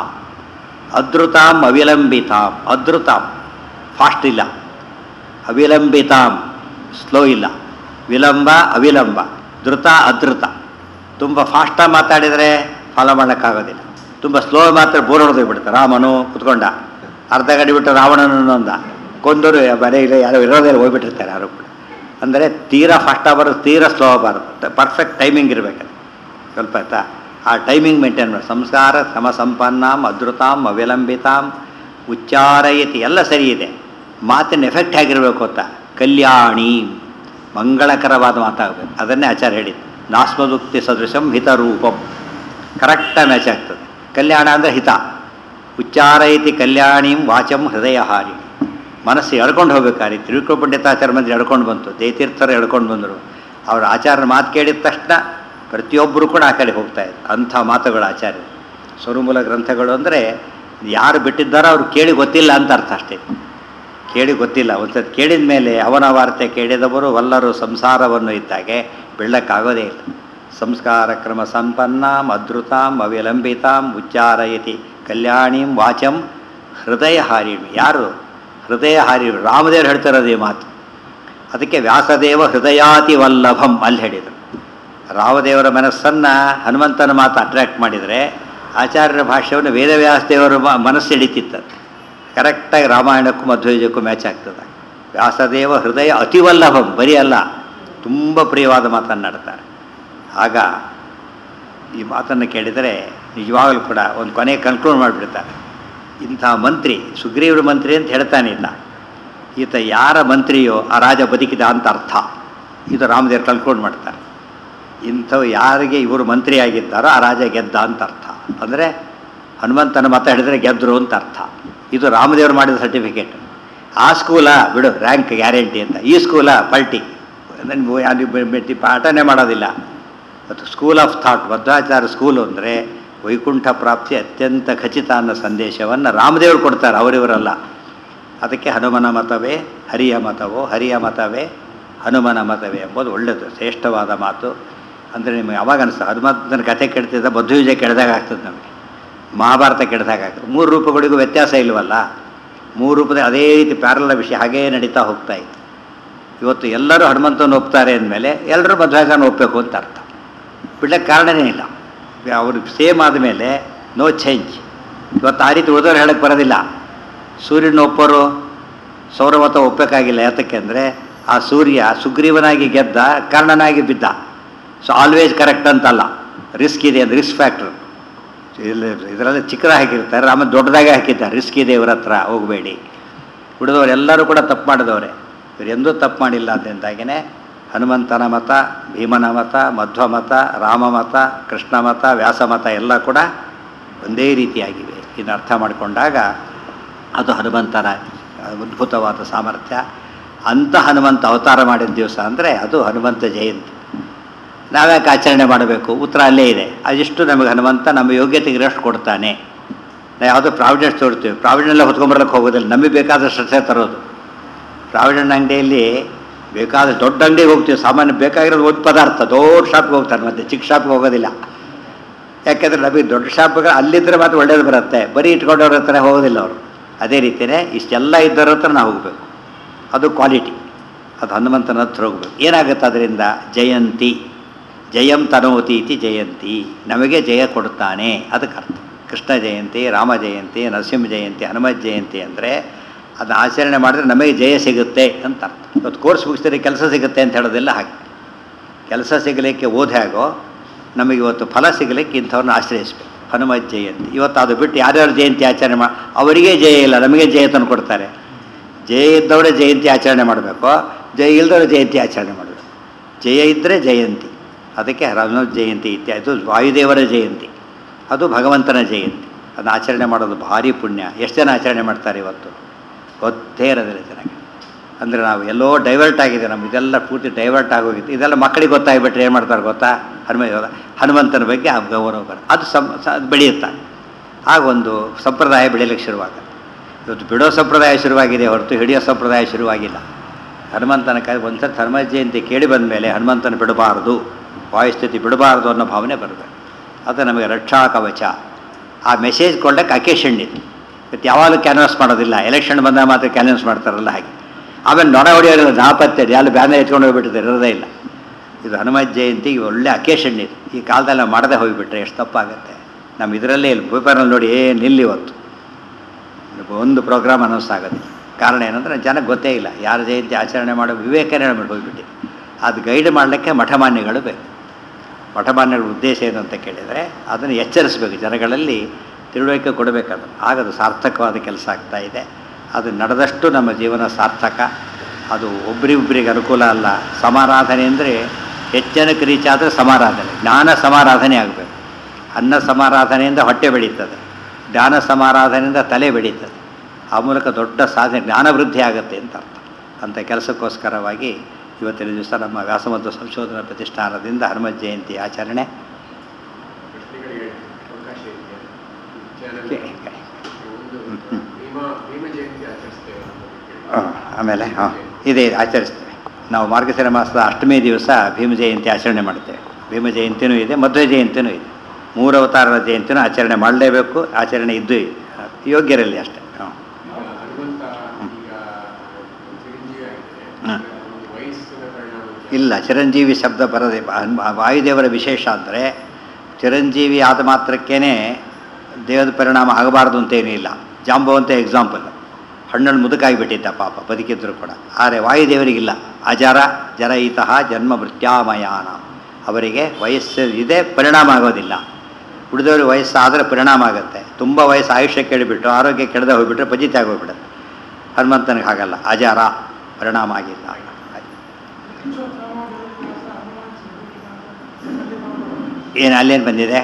ಅದೃತಾಂ ಅವಿಲಂಬಿತಾಂ ಅದೃತಾಂ ಫಾಸ್ಟ್ ಇಲ್ಲ ಅವಿಲಂಬಿತಾಂ ಸ್ಲೋ ಇಲ್ಲ ವಿಳಂಬ ಅವಿಲಂಬ ಧೃತ ಅದೃತ ತುಂಬ ಫಾಸ್ಟಾಗಿ ಮಾತಾಡಿದರೆ ಫಾಲೋ ಮಾಡೋಕ್ಕಾಗೋದಿಲ್ಲ ತುಂಬ ಸ್ಲೋ ಮಾತ್ರ ಬೋರ್ ಹೊಡೆದು ಬಿಡ್ತಾರೆ ರಾಮನು ಕುತ್ಕೊಂಡ ಅರ್ಧ ಗಡಿ ಬಿಟ್ಟು ರಾವಣನನ್ನು ಅಂದ ಕೊಂದರು ಬರೀ ಇಲ್ಲ ಯಾರೋ ಇರೋದೇ ಹೋಗ್ಬಿಟ್ಟಿರ್ತಾರೆ ಯಾರು ಕೂಡ ಅಂದರೆ ತೀರಾ ಫಾಸ್ಟಾಗಿ ಬರೋದು ತೀರಾ ಸ್ಲೋ ಆಗಬಾರ್ದು ಪರ್ಫೆಕ್ಟ್ ಟೈಮಿಂಗ್ ಇರಬೇಕು ಸ್ವಲ್ಪ ಆಯ್ತಾ ಆ ಟೈಮಿಂಗ್ ಮೇಂಟೈನ್ ಮಾಡಿ ಸಂಸ್ಕಾರ ಸಮ ಸಂಪನ್ನಾಂ ಅದೃತಾಂ ಅವಿಲಂಬಿತಾಂ ಉಚ್ಚಾರಯತಿ ಎಲ್ಲ ಸರಿ ಇದೆ ಮಾತಿನ ಎಫೆಕ್ಟ್ ಹೇಗಿರಬೇಕು ಅಂತ ಕಲ್ಯಾಣಿ ಮಂಗಳಕರವಾದ ಮಾತಾಗಬೇಕು ಅದನ್ನೇ ಆಚಾರ್ಯ ಹೇಳಿದ್ದು ನಾಸ್ಮದುಕ್ತಿ ಸದೃಶಂ ಹಿತರೂಪಂ ಕರೆಕ್ಟಾಗಿ ಮ್ಯಾಚ್ ಆಗ್ತದೆ ಕಲ್ಯಾಣ ಅಂದರೆ ಹಿತ ಉಚ್ಚಾರಯತಿ ಕಲ್ಯಾಣಿಂ ವಾಚಂ ಹೃದಯ ಹಾರಿ ಮನಸ್ಸು ಎಳ್ಕೊಂಡು ಹೋಗ್ಬೇಕಾರಿ ತಿರುಕೋ ಪಂಡಿತಾಚಾರ್ಯ ಮಂದಿ ಎಳ್ಕೊಂಡು ಬಂತು ಜಯತೀರ್ಥರು ಎಳ್ಕೊಂಡು ಬಂದರು ಅವರ ಆಚಾರ್ಯನ ಮಾತು ಕೇಳಿದ ತಕ್ಷಣ ಪ್ರತಿಯೊಬ್ಬರು ಕೂಡ ಆ ಕಡೆ ಹೋಗ್ತಾ ಇದ್ರು ಅಂಥ ಮಾತುಗಳು ಆಚಾರ್ಯ ಸ್ವರುಮೂಲ ಗ್ರಂಥಗಳು ಅಂದರೆ ಯಾರು ಬಿಟ್ಟಿದ್ದಾರೋ ಅವ್ರು ಕೇಳಿ ಗೊತ್ತಿಲ್ಲ ಅಂತ ಅರ್ಥ ಅಷ್ಟೇ ಕೇಳಿ ಗೊತ್ತಿಲ್ಲ ಒಂದ್ಸತಿ ಕೇಳಿದ ಮೇಲೆ ಅವನ ವಾರ್ತೆ ಕೇಳಿದವರು ವಲ್ಲರು ಸಂಸಾರವನ್ನು ಇದ್ದಾಗೆ ಬೆಳ್ಳಕ್ಕಾಗೋದೇ ಇಲ್ಲ ಸಂಸ್ಕಾರ ಕ್ರಮ ಸಂಪನ್ನಾಂ ಅದ್ರುತಾಂ ಅವಿಲಂಬಿತಾಂ ಉಚ್ಚಾರಯತಿ ಕಲ್ಯಾಣಿಂ ವಾಚಂ ಹೃದಯ ಹಾರಿಣಿ ಯಾರು ಹೃದಯ ಹಾರಿಣಿ ರಾಮದೇವರು ಹೇಳ್ತಿರೋದು ಈ ಮಾತು ಅದಕ್ಕೆ ವ್ಯಾಸದೇವ ಹೃದಯಾತಿ ವಲ್ಲಭಂ ಅಲ್ಲಿ ಹೇಳಿದರು ರಾಮದೇವರ ಮನಸ್ಸನ್ನು ಹನುಮಂತನ ಮಾತು ಅಟ್ರ್ಯಾಕ್ಟ್ ಮಾಡಿದರೆ ಆಚಾರ್ಯರ ಭಾಷ್ಯವನ್ನು ವೇದವ್ಯಾಸ ದೇವರ ಮ- ಮನಸ್ಸು ಹಿಡಿತಿತ್ತು ಕರೆಕ್ಟಾಗಿ ರಾಮಾಯಣಕ್ಕೂ ಮಧ್ವಯುಜಕ್ಕೂ ಮ್ಯಾಚ್ ಆಗ್ತದೆ ವ್ಯಾಸದೇವ ಹೃದಯ ಅತಿವಲ್ಲಭಂ ಬರೀ ಅಲ್ಲ ತುಂಬ ಪ್ರಿಯವಾದ ಮಾತನ್ನಾಡ್ತಾರೆ ಆಗ ಈ ಮಾತನ್ನು ಕೇಳಿದರೆ ನಿಜವಾಗಲೂ ಕೂಡ ಒಂದು ಕೊನೆ ಕನ್ಕ್ಲೂಡ್ ಮಾಡಿಬಿಡ್ತಾರೆ ಇಂಥ ಮಂತ್ರಿ ಸುಗ್ರೀವ್ರ ಮಂತ್ರಿ ಅಂತ ಹೇಳ್ತಾನೆ ಇಲ್ಲ ಈತ ಯಾರ ಮಂತ್ರಿಯೋ ಆ ರಾಜ ಬದುಕಿದ ಅಂತ ಅರ್ಥ ಇದು ರಾಮದೇವ್ರು ಕನ್ಕ್ಲೂಡ್ ಮಾಡ್ತಾರೆ ಇಂಥವು ಯಾರಿಗೆ ಇವರು ಮಂತ್ರಿ ಆಗಿದ್ದಾರೋ ಆ ರಾಜ ಗೆದ್ದ ಅಂತ ಅರ್ಥ ಅಂದರೆ ಹನುಮಂತನ ಮತ ಹಿಡಿದ್ರೆ ಗೆದ್ದರು ಅಂತ ಅರ್ಥ ಇದು ರಾಮದೇವರು ಮಾಡಿದ ಸರ್ಟಿಫಿಕೇಟ್ ಆ ಸ್ಕೂಲ ಬಿಡು ರ್ಯಾಂಕ್ ಗ್ಯಾರಂಟಿ ಅಂತ ಈ ಸ್ಕೂಲ ಪಲ್ಟಿ ನನಗೆ ಪಾಠನೇ ಮಾಡೋದಿಲ್ಲ ಮತ್ತು school of thought Madhvacharya school ಅಂದರೆ ವೈಕುಂಠ ಪ್ರಾಪ್ತಿ ಅತ್ಯಂತ ಖಚಿತ ಅನ್ನೋ ಸಂದೇಶವನ್ನು ರಾಮದೇವರು ಕೊಡ್ತಾರೆ ಅವರಿವರಲ್ಲ ಅದಕ್ಕೆ ಹನುಮನ ಮತವೇ ಹರಿಯ ಮತವೋ ಹರಿಯ ಮತವೇ ಹನುಮನ ಮತವೇ ಎಂಬುದು ಒಳ್ಳೆಯದು ಶ್ರೇಷ್ಠವಾದ ಮಾತು ಅಂದರೆ ನಿಮಗೆ ಯಾವಾಗ ಅನಿಸ್ತು ಹನುಮಂತನ ಕಥೆ ಕೆಡ್ತಿದ್ದ ಮಧ್ವಯುಜ ಕೆಡ್ದಾಗ ಆಗ್ತದೆ ನಮಗೆ ಮಹಾಭಾರತ ಕೆಡ್ದಾಗ ಆಗ್ತದೆ ಮೂರು ರೂಪಗಳಿಗೂ ವ್ಯತ್ಯಾಸ ಇಲ್ವಲ್ಲ ಮೂರು ರೂಪದ ಅದೇ ರೀತಿ ಪ್ಯಾರಲ ವಿಷಯ ಹಾಗೇ ನಡೀತಾ ಹೋಗ್ತಾ ಇತ್ತು ಇವತ್ತು ಎಲ್ಲರೂ ಹನುಮಂತನ ಒಪ್ತಾರೆ ಅಂದಮೇಲೆ ಎಲ್ಲರೂ ಮಧ್ವಾಚಾರ್ಯನ ಒಪ್ಪಬೇಕು ಅಂತ ಅರ್ಥ ಬಿಡ್ಲಿಕ್ಕೆ ಕಾರಣನೇ ಇಲ್ಲ ಅವರು ಸೇಮ್ ಆದಮೇಲೆ ನೋ ಚೇಂಜ್ ಇವತ್ತು ಆ ರೀತಿ ಉಳಿದವ್ರು ಹೇಳಕ್ಕೆ ಬರೋದಿಲ್ಲ ಸೂರ್ಯನ ಒಪ್ಪೋರು ಸೌರಮತ ಒಪ್ಪಬೇಕಾಗಿಲ್ಲ ಯಾತಕ್ಕೆ ಅಂದರೆ ಆ ಸೂರ್ಯ ಸುಗ್ರೀವನಾಗಿ ಗೆದ್ದ ಕರ್ಣನಾಗಿ ಬಿದ್ದ ಸೊ ಆಲ್ವೇಸ್ ಕರೆಕ್ಟ್ ಅಂತಲ್ಲ ರಿಸ್ಕ್ ಇದೆ ಅದು ರಿಸ್ಕ್ ಫ್ಯಾಕ್ಟ್ರ್ ಇಲ್ಲಿ ಇದರಲ್ಲಿ ಚಿಕ್ಕದಾಗಿ ಹಾಕಿರ್ತಾರೆ ಆಮೇಲೆ ದೊಡ್ಡದಾಗೆ ಹಾಕಿದ್ದಾರೆ ರಿಸ್ಕ್ ಇದೆ ಇವ್ರ ಹತ್ರ ಹೋಗಬೇಡಿ ಉಳಿದವರು ಎಲ್ಲರೂ ಕೂಡ ತಪ್ಪು ಮಾಡಿದವರೇ ಇವರು ಎಂದೂ ತಪ್ಪು ಮಾಡಿಲ್ಲ ಅದರಿಂದಾಗಿಯೇ ಹನುಮಂತನ ಮತ ಭೀಮನ ಮತ ಮಧ್ವ ಮತ ರಾಮ ಮತ ಕೃಷ್ಣ ಮತ ವ್ಯಾಸ ಮತ ಎಲ್ಲ ಕೂಡ ಒಂದೇ ರೀತಿಯಾಗಿವೆ ಇದನ್ನು ಅರ್ಥ ಮಾಡಿಕೊಂಡಾಗ ಅದು ಹನುಮಂತನ ಅದ್ಭುತವಾದ ಸಾಮರ್ಥ್ಯ ಅಂಥ ಹನುಮಂತ ಅವತಾರ ಮಾಡಿದ ದಿವಸ ಅಂದರೆ ಅದು ಹನುಮಂತ ಜಯಂತಿ ನಾವ್ಯಾಕೆ ಆಚರಣೆ ಮಾಡಬೇಕು ಉತ್ತರ ಅಲ್ಲೇ ಇದೆ ಅದಿಷ್ಟು ನಮಗೆ ಹನುಮಂತ ನಮ್ಮ ಯೋಗ್ಯತೆಗೆ ಇರೋಷ್ಟು ಕೊಡ್ತಾನೆ ನಾವು ಯಾವುದೋ ಪ್ರಾವಿಡೆನ್ಸ್ ತೋರ್ತೀವಿ ಪ್ರಾವಿಡೆನ್ನೆಲ್ಲ ಹೊತ್ಕೊಂಬರಕ್ಕೆ ಹೋಗೋದಿಲ್ಲ ನಮಗೆ ಬೇಕಾದಷ್ಟು ಅಷ್ಟೇ ತರೋದು ಪ್ರಾವಿಡೆಂಟ್ ಅಂಗಡಿಯಲ್ಲಿ ಬೇಕಾದ ದೊಡ್ಡ ಅಂಗಡಿಗೆ ಹೋಗ್ತೀವಿ ಸಾಮಾನ್ಯ ಬೇಕಾಗಿರೋದು ಒಂದು ಪದಾರ್ಥ ದೊಡ್ಡ ಶಾಪ್ಗೆ ಹೋಗ್ತಾರೆ ಮತ್ತೆ ಚಿಕ್ಕ ಶಾಪ್ಗೆ ಹೋಗೋದಿಲ್ಲ ಯಾಕೆಂದರೆ ನಮಗೆ ದೊಡ್ಡ ಶಾಪ್ಗಳು ಅಲ್ಲಿದ್ದರೆ ಮಾತ್ರ ಒಳ್ಳೇದು ಬರುತ್ತೆ ಬರೀ ಇಟ್ಕೊಂಡವ್ರ ಹತ್ರ ಹೋಗೋದಿಲ್ಲ ಅವರು ಅದೇ ರೀತಿಯೇ ಇಷ್ಟೆಲ್ಲ ಇದ್ದವ್ರ ಹತ್ರ ನಾವು ಹೋಗಬೇಕು ಅದು ಕ್ವಾಲಿಟಿ ಅದು ಹನುಮಂತನ ಹತ್ರ ಹೋಗ್ಬೇಕು ಏನಾಗುತ್ತೆ ಅದರಿಂದ ಜಯಂತಿ ಜಯಂ ತನೋತಿ ಇತಿ ಜಯಂತಿ ನಮಗೆ ಜಯ ಕೊಡುತ್ತಾನೆ ಅದಕ್ಕೆ ಅರ್ಥ ಕೃಷ್ಣ ಜಯಂತಿ ರಾಮ ಜಯಂತಿ ನರಸಿಂಹ ಜಯಂತಿ ಹನುಮತ್ ಜಯಂತಿ ಅಂದರೆ ಅದನ್ನ ಆಚರಣೆ ಮಾಡಿದ್ರೆ ನಮಗೆ ಜಯ ಸಿಗುತ್ತೆ ಅಂತ ಅರ್ಥ ಇವತ್ತು ಕೋರ್ಸ್ ಮುಗಿಸಿದ್ರೆ ಕೆಲಸ ಸಿಗುತ್ತೆ ಅಂತ ಹೇಳೋದಿಲ್ಲ ಹಾಗೆ ಕೆಲಸ ಸಿಗಲಿಕ್ಕೆ ಓದ್ ಹೇಗೋ ನಮಗೆ ಇವತ್ತು ಫಲ ಸಿಗಲಿಕ್ಕೆ ಇಂಥವ್ರನ್ನ ಆಶ್ರಯಿಸಬೇಕು ಹನುಮತ್ ಜಯಂತಿ ಇವತ್ತು ಅದು ಬಿಟ್ಟು ಯಾರ್ಯಾರು ಜಯಂತಿ ಆಚರಣೆ ಮಾಡಿ ಅವರಿಗೆ ಜಯ ಇಲ್ಲ ನಮಗೆ ಜಯ ತಂದು ಕೊಡ್ತಾರೆ ಜಯ ಇದ್ದವರೇ ಜಯಂತಿ ಆಚರಣೆ ಮಾಡಬೇಕು ಜಯ ಇಲ್ಲದವರೇ ಜಯಂತಿ ಆಚರಣೆ ಮಾಡಬೇಕು ಜಯ ಇದ್ದರೆ ಜಯಂತಿ ಅದಕ್ಕೆ ಹನುಮತ್ ಜಯಂತಿ ಇತ್ಯಾದಿ ಅದು ವಾಯುದೇವರ ಜಯಂತಿ ಅದು ಭಗವಂತನ ಜಯಂತಿ ಅದನ್ನ ಆಚರಣೆ ಮಾಡೋದು ಭಾರಿ ಪುಣ್ಯ ಎಷ್ಟು ಜನ ಆಚರಣೆ ಮಾಡ್ತಾರೆ ಇವತ್ತು ಗೊತ್ತೇ ಇರೋದಿಲ್ಲ ಚೆನ್ನಾಗಿ ಅಂದರೆ ನಾವು ಎಲ್ಲೋ ಡೈವರ್ಟ್ ಆಗಿದೆ ನಮ್ಮ ಇದೆಲ್ಲ ಪೂರ್ತಿ ಡೈವರ್ಟ್ ಆಗೋಗಿತ್ತು ಇದೆಲ್ಲ ಮಕ್ಕಳಿಗೆ ಗೊತ್ತಾಗಿಬಿಟ್ರೆ ಏನು ಮಾಡ್ತಾರೆ ಗೊತ್ತಾ ಹನುಮ ಹನುಮಂತನ ಬಗ್ಗೆ ಆ ಗೌರವ ಬರುತ್ತೆ ಅದು ಸಂ ಸ- ಅದು ಬೆಳೆಯುತ್ತೆ ಆಗ ಒಂದು ಸಂಪ್ರದಾಯ ಬೆಳೀಲಿಕ್ಕೆ ಶುರುವಾಗುತ್ತೆ ಇವತ್ತು ಬಿಡೋ ಸಂಪ್ರದಾಯ ಶುರುವಾಗಿದೆ ಹೊರತು ಹಿಡಿಯೋ ಸಂಪ್ರದಾಯ ಶುರುವಾಗಿಲ್ಲ ಹನುಮಂತನ ಕೈ ಒಂದ್ಸತಿ ಹನುಮ ಜಯಂತಿ ಕೇಳಿ ಬಂದ ಮೇಲೆ ಹನುಮಂತನ ಬಿಡಬಾರದು ವಾಯುಸ್ಥಿತಿ ಬಿಡಬಾರದು ಅನ್ನೋ ಭಾವನೆ ಬರಬೇಕು ಅದು ನಮಗೆ ರಕ್ಷಾ ಕವಚ ಆ ಮೆಸೇಜ್ ಕೊಡಕ್ಕೆ ಅಕೇಶನ್ ಇದೆ ಇವತ್ತು ಯಾವಾಗಲೂ ಕ್ಯಾನ್ವಾಸ್ ಮಾಡೋದಿಲ್ಲ ಎಲೆಕ್ಷನ್ ಬಂದಾಗ ಮಾತ್ರ ಕ್ಯಾನ್ವಾಸ್ ಮಾಡ್ತಾರಲ್ಲ ಹಾಗೆ ಆಮೇಲೆ ನೊಣ ಹೊಡೆಯೋರಿಲ್ಲ ನಾಪತ್ತೆ ಅಲ್ಲಿ ಬ್ಯಾನರ್ ಎತ್ಕೊಂಡು ಹೋಗ್ಬಿಟ್ಟಿದೆ ಇರೋದೇ ಇಲ್ಲ ಇದು ಹನುಮತ್ ಜಯಂತಿಗೆ ಒಳ್ಳೆ ಅಕೇಶನ್ ಇದೆ ಈ ಕಾಲದಲ್ಲಿ ನಾವು ಮಾಡದೆ ಹೋಗಿಬಿಟ್ರೆ ಎಷ್ಟು ತಪ್ಪಾಗುತ್ತೆ ನಮ್ಮ ಇದರಲ್ಲೇ ಇಲ್ಲಿ ಪೇಪರ್ನಲ್ಲಿ ನೋಡಿ ಏನು ಇಲ್ಲಿ ಇವತ್ತು ಒಂದು ಪ್ರೋಗ್ರಾಮ್ ಅನೌನ್ಸ್ ಆಗೋದಿಲ್ಲ ಕಾರಣ ಏನಂದರೆ ಜನಕ್ಕೆ ಗೊತ್ತೇ ಇಲ್ಲ ಯಾರ ಜಯಂತಿ ಆಚರಣೆ ಮಾಡೋ ವಿವೇಕನೇ ಹೇಳ್ಬಿಟ್ಟು ಹೋಗ್ಬಿಟ್ಟು ಅದು ಗೈಡ್ ಮಾಡಲಿಕ್ಕೆ ಮಠಮಾನ್ಯಗಳು ಬೇಕು ಮಠಮಾನ್ಯಗಳ ಉದ್ದೇಶ ಏನು ಅಂತ ಕೇಳಿದರೆ ಅದನ್ನು ಎಚ್ಚರಿಸಬೇಕು ಜನಗಳಲ್ಲಿ ತಿಳುವಳಿಕೆ ಕೊಡಬೇಕದು ಆಗದು ಸಾರ್ಥಕವಾದ ಕೆಲಸ ಆಗ್ತಾ ಇದೆ ಅದು ನಡೆದಷ್ಟು ನಮ್ಮ ಜೀವನ ಸಾರ್ಥಕ ಅದು ಒಬ್ರಿಗೊಬ್ರಿಗೆ ಅನುಕೂಲ ಅಲ್ಲ ಸಮಾರಾಧನೆ ಅಂದರೆ ಹೆಚ್ಚನಕ್ಕೆ ರೀಚ್ ಆದರೆ ಸಮಾರಾಧನೆ ಜ್ಞಾನ ಸಮಾರಾಧನೆ ಆಗಬೇಕು ಅನ್ನ ಸಮಾರಾಧನೆಯಿಂದ ಹೊಟ್ಟೆ ಬೆಳೀತದೆ ಜ್ಞಾನ ಸಮಾರಾಧನೆಯಿಂದ ತಲೆ ಬೆಳೀತದೆ ಆ ಮೂಲಕ ದೊಡ್ಡ ಸಾಧನೆ ಜ್ಞಾನವೃದ್ಧಿ ಆಗುತ್ತೆ ಅಂತ ಅರ್ಥ ಅಂಥ ಕೆಲಸಕ್ಕೋಸ್ಕರವಾಗಿ ಇವತ್ತಿನ ದಿವಸ ನಮ್ಮ ವ್ಯಾಸ ಮತ್ತು ಸಂಶೋಧನಾ ಪ್ರತಿಷ್ಠಾನದಿಂದ ಹನುಮತ್ ಜಯಂತಿ ಆಚರಣೆ ಪ್ರಶ್ನೆಗಳಿಗೆ ಅವಕಾಶ ಇದೆಯಾ ಚಾನಲ್ ಕೇಳಿ, ಕೇಳಿ. ಒಂದು ಹ್ಮ್, ಹ್ಮ್. ಭೀಮ ಭೀಮ ಜಯಂತಿ ಆಚರಿಸ್ತೇವೆ ಆ, ಆಮೇಲೆ ಹಾಂ ಇದೆ ಇದೆ, ಆಚರಿಸ್ತೇವೆ ನಾವು ಮಾರ್ಗಶಿರ ಮಾಸದ ಅಷ್ಟಮಿ ದಿವಸ ಭೀಮ ಜಯಂತಿ ಆಚರಣೆ ಮಾಡ್ತೇವೆ ಭೀಮ ಜಯಂತಿನೂ ಇದೆ ಮಧ್ವ ಜಯಂತಿನೂ ಇದೆ ಮೂರು ಅವತಾರದ ಜಯಂತಿನೂ ಆಚರಣೆ ಮಾಡಲೇಬೇಕು ಆಚರಣೆ ಇದ್ದು ಇದೆ. ಯೋಗ್ಯರಲ್ಲಿ ಅಷ್ಟೇ ಹಾಂ ಈಗ ಹನುಮಂತ ಈಗ ಚಿರಂಜೀವಿ ಆಗಿದೆ ಹ್ಮ್. ಒಂದು ವಯಸ್ಸಿನ ಪರಿಣಾಮ ಇಲ್ಲ ಚಿರಂಜೀವಿ ಶಬ್ದ ಬರದೆ ಬ- ವಾಯುದೇವರ ವಿಶೇಷ ಅಂದರೆ ಚಿರಂಜೀವಿ ಆದ ಮಾತ್ರಕ್ಕೇ ದೇವದ ಪರಿಣಾಮ ಆಗಬಾರ್ದು ಅಂತೇನೂ ಇಲ್ಲ ಜಾಂಬವಂತ ಎಕ್ಸಾಂಪಲ್ ಹಣ್ಣನ್ನು ಮುದುಕಾಗಿಬಿಟ್ಟಿದ್ದ ಪಾಪ ಬದುಕಿದ್ರು ಕೂಡ ಆದರೆ ವಾಯುದೇವರಿಗಿಲ್ಲ ಅಜರ ಜರಯಿತಃ ಜನ್ಮ ಮೃತ್ಯಾಮಯಾನ ಅವರಿಗೆ ವಯಸ್ಸು ಇದೆ ಪರಿಣಾಮ ಆಗೋದಿಲ್ಲ ಉಳಿದವರು ವಯಸ್ಸಾದರೆ ಪರಿಣಾಮ ಆಗುತ್ತೆ ತುಂಬ ವಯಸ್ಸು ಆಯುಷ್ಯ ಕೆಡಿಬಿಟ್ಟು ಆರೋಗ್ಯ ಕೆಡದೆ ಹೋಗ್ಬಿಟ್ರೆ ಪಜಿತ ಆಗೋಗ್ಬಿಡುತ್ತೆ ಹನುಮಂತನಿಗೆ ಹಾಗಲ್ಲ ಅಜರ ಪರಿಣಾಮ ಆಗಿಲ್ಲ ಏನು ಅಲ್ಲೇನು ಬಂದಿದೆ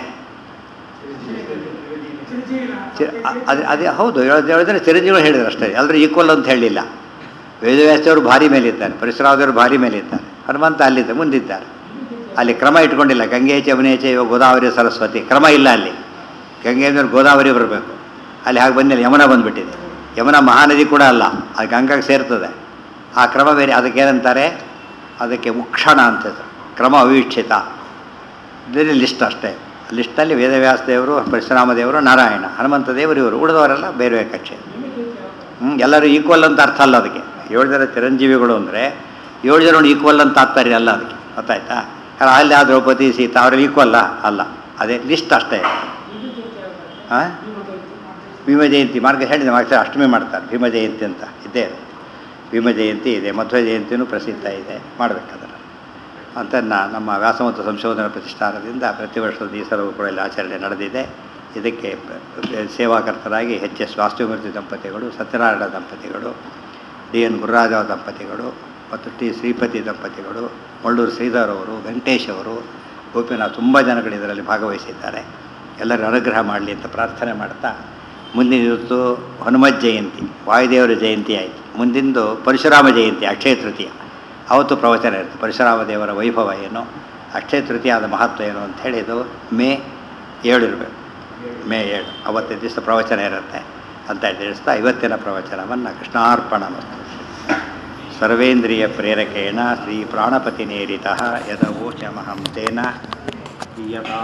ಚಿ- ಅ- ಅದು ಅದೇ ಹೌದು ಹೇಳೋದು ಹೇಳಿದ್ರೆ ಚಿರಂಜೀವಿ ಹೇಳಿದ್ರು ಅಷ್ಟೇ ಎಲ್ಲರೂ ಈಕ್ವಲ್ ಅಂತ ಹೇಳಿಲ್ಲ ವೇದವ್ಯಾಸದವರು ಭಾರಿ ಮೇಲಿದ್ದಾರೆ ಪರಶುರಾಮದೇವರು ಭಾರಿ ಮೇಲಿದ್ದಾರೆ ಹನುಮಂತ ಅಲ್ಲಿದ್ದ ಮುಂದಿದ್ದಾರೆ ಅಲ್ಲಿ ಕ್ರಮ ಇಟ್ಕೊಂಡಿಲ್ಲ ಗಂಗೆ ಚಮನೇಚೆ ಇವಾಗ ಗೋದಾವರಿ ಸರಸ್ವತಿ ಕ್ರಮ ಇಲ್ಲ ಅಲ್ಲಿ ಗಂಗೆ ಅಂದ್ರೆ ಗೋದಾವರಿ ಬರಬೇಕು ಅಲ್ಲಿ ಹಾಗೆ ಬಂದಿಲ್ಲ ಯಮುನಾ ಬಂದುಬಿಟ್ಟಿದೆ ಯಮುನಾ ಮಹಾನದಿ ಕೂಡ ಅಲ್ಲ ಅದು ಗಂಗಾಗೆ ಸೇರ್ತದೆ ಆ ಕ್ರಮ ಬೇರೆ ಅದಕ್ಕೆ ಏನಂತಾರೆ ಅದಕ್ಕೆ ಉಕ್ಷಣ ಅಂತ ಹೆಸರು. ಕ್ರಮ ಅವಿವಕ್ಷಿತ ಬೇರೆ ಲಿಸ್ಟ್ ಅಷ್ಟೇ ಲಿಸ್ಟಲ್ಲಿ ವೇದವ್ಯಾಸ ದೇವರು ಪರಶುರಾಮ ದೇವರು ನಾರಾಯಣ ಹನುಮಂತ ದೇವರು ಇವರು ಉಳಿದವರೆಲ್ಲ ಬೇರೆ ಬೇರೆ ಕಕ್ಷೆ ಹ್ಞೂ ಎಲ್ಲರೂ ಈಕ್ವಲ್ ಅಂತ ಅರ್ಥ ಅಲ್ಲ ಅದಕ್ಕೆ ಏಳು ಜನ ಚಿರಂಜೀವಿಗಳು ಅಂದರೆ ಏಳು ಜನ ಈಕ್ವಲ್ ಅಂತ ತಾತ್ಪರ್ಯ ಅಲ್ಲ ಅದಕ್ಕೆ ಗೊತ್ತಾಯ್ತಾ ಯಾರು ಅಲ್ಲಿ ಆ ದ್ರೌಪದಿ ಸೀತಾ ಅವ್ರಲ್ಲಿ ಈಕ್ವಲ್ಲ ಅಲ್ಲ ಅದೇ ಲಿಸ್ಟ್ ಅಷ್ಟೇ ಹಾಂ ಭೀಮ ಜಯಂತಿ ಮಾರ್ಗ ಹೇಳಿದೆ ಮಾರ್ಗ ಅಷ್ಟಮಿ ಮಾಡ್ತಾರೆ ಭೀಮ ಜಯಂತಿ ಅಂತ ಇದ್ದೇ ಇದೆ. ಭೀಮ ಜಯಂತಿ ಇದೆ ಮಧ್ವ ಜಯಂತಿನೂ ಪ್ರಸಿದ್ಧ ಇದೆ ಮಾಡಬೇಕಾದ್ರೆ ಅಂತ ನಾ- ನಮ್ಮ ವ್ಯಾಸ ಮತ್ತು ಸಂಶೋಧನಾ ಪ್ರತಿಷ್ಠಾನದಿಂದ ಪ್ರತಿ ವರ್ಷದ ಈ ಸಲವೂ ಕೂಡ ಇಲ್ಲಿ ಆಚರಣೆ ನಡೆದಿದೆ ಇದಕ್ಕೆ ಪ- ಪ- ಸೇವಾಕರ್ತರಾಗಿ ಎಚ್ ಎಸ್ ವಾಸ್ತುಮೂರ್ತಿ ದಂಪತಿಗಳು ಸತ್ಯನಾರಾಯಣ ದಂಪತಿಗಳು ಡಿ ಎನ್ ಗುರುರಾಜ ದಂಪತಿಗಳು ಮತ್ತು ಟಿ ಶ್ರೀಪತಿ ದಂಪತಿಗಳು ಮಳ್ಳೂರು ಶ್ರೀಧರ್ ಅವರು ವೆಂಕಟೇಶ್ ಅವರು ಗೋಪಿನಾಥ್ ತುಂಬ ಜನಗಳು ಇದರಲ್ಲಿ ಭಾಗವಹಿಸಿದ್ದಾರೆ ಎಲ್ಲರ ಅನುಗ್ರಹ ಮಾಡಲಿ ಅಂತ ಪ್ರಾರ್ಥನೆ ಮಾಡ್ತಾ ಮುಂದಿನ ಇವತ್ತು ಹನುಮತ್ ಜಯಂತಿ ವಾಯುದೇವರ ಜಯಂತಿ ಆಯಿತು ಮುಂದಿಂದು ಪರಶುರಾಮ ಜಯಂತಿ ಅಕ್ಷಯ ತೃತೀಯ ಅವತ್ತು ಪ್ರವಚನ ಇರುತ್ತೆ ಪರಶುರಾಮ ದೇವರ ವೈಭವ ಏನು ಅಕ್ಷಯ ತೃತೀಯದ ಮಹತ್ವ ಏನು ಅಂತ ಹೇಳಿದು ಮೇ ಏಳು ಇರಬೇಕು ಮೇ ಏಳು ಅವತ್ತಿನ ದಿವಸ ಪ್ರವಚನ ಇರುತ್ತೆ ಅಂತ ತಿಳಿಸ್ತಾ ಇವತ್ತಿನ ಪ್ರವಚನವನ್ನು ಕೃಷ್ಣಾರ್ಪಣ ಮತ್ತು ಸರ್ವೇಂದ್ರಿಯ ಪ್ರೇರಕೇಣ ಶ್ರೀ ಪ್ರಾಣಪತಿ ನೇರಿತ ಯದವೋಚಮಹಂ ತೇನ ಯಥಾ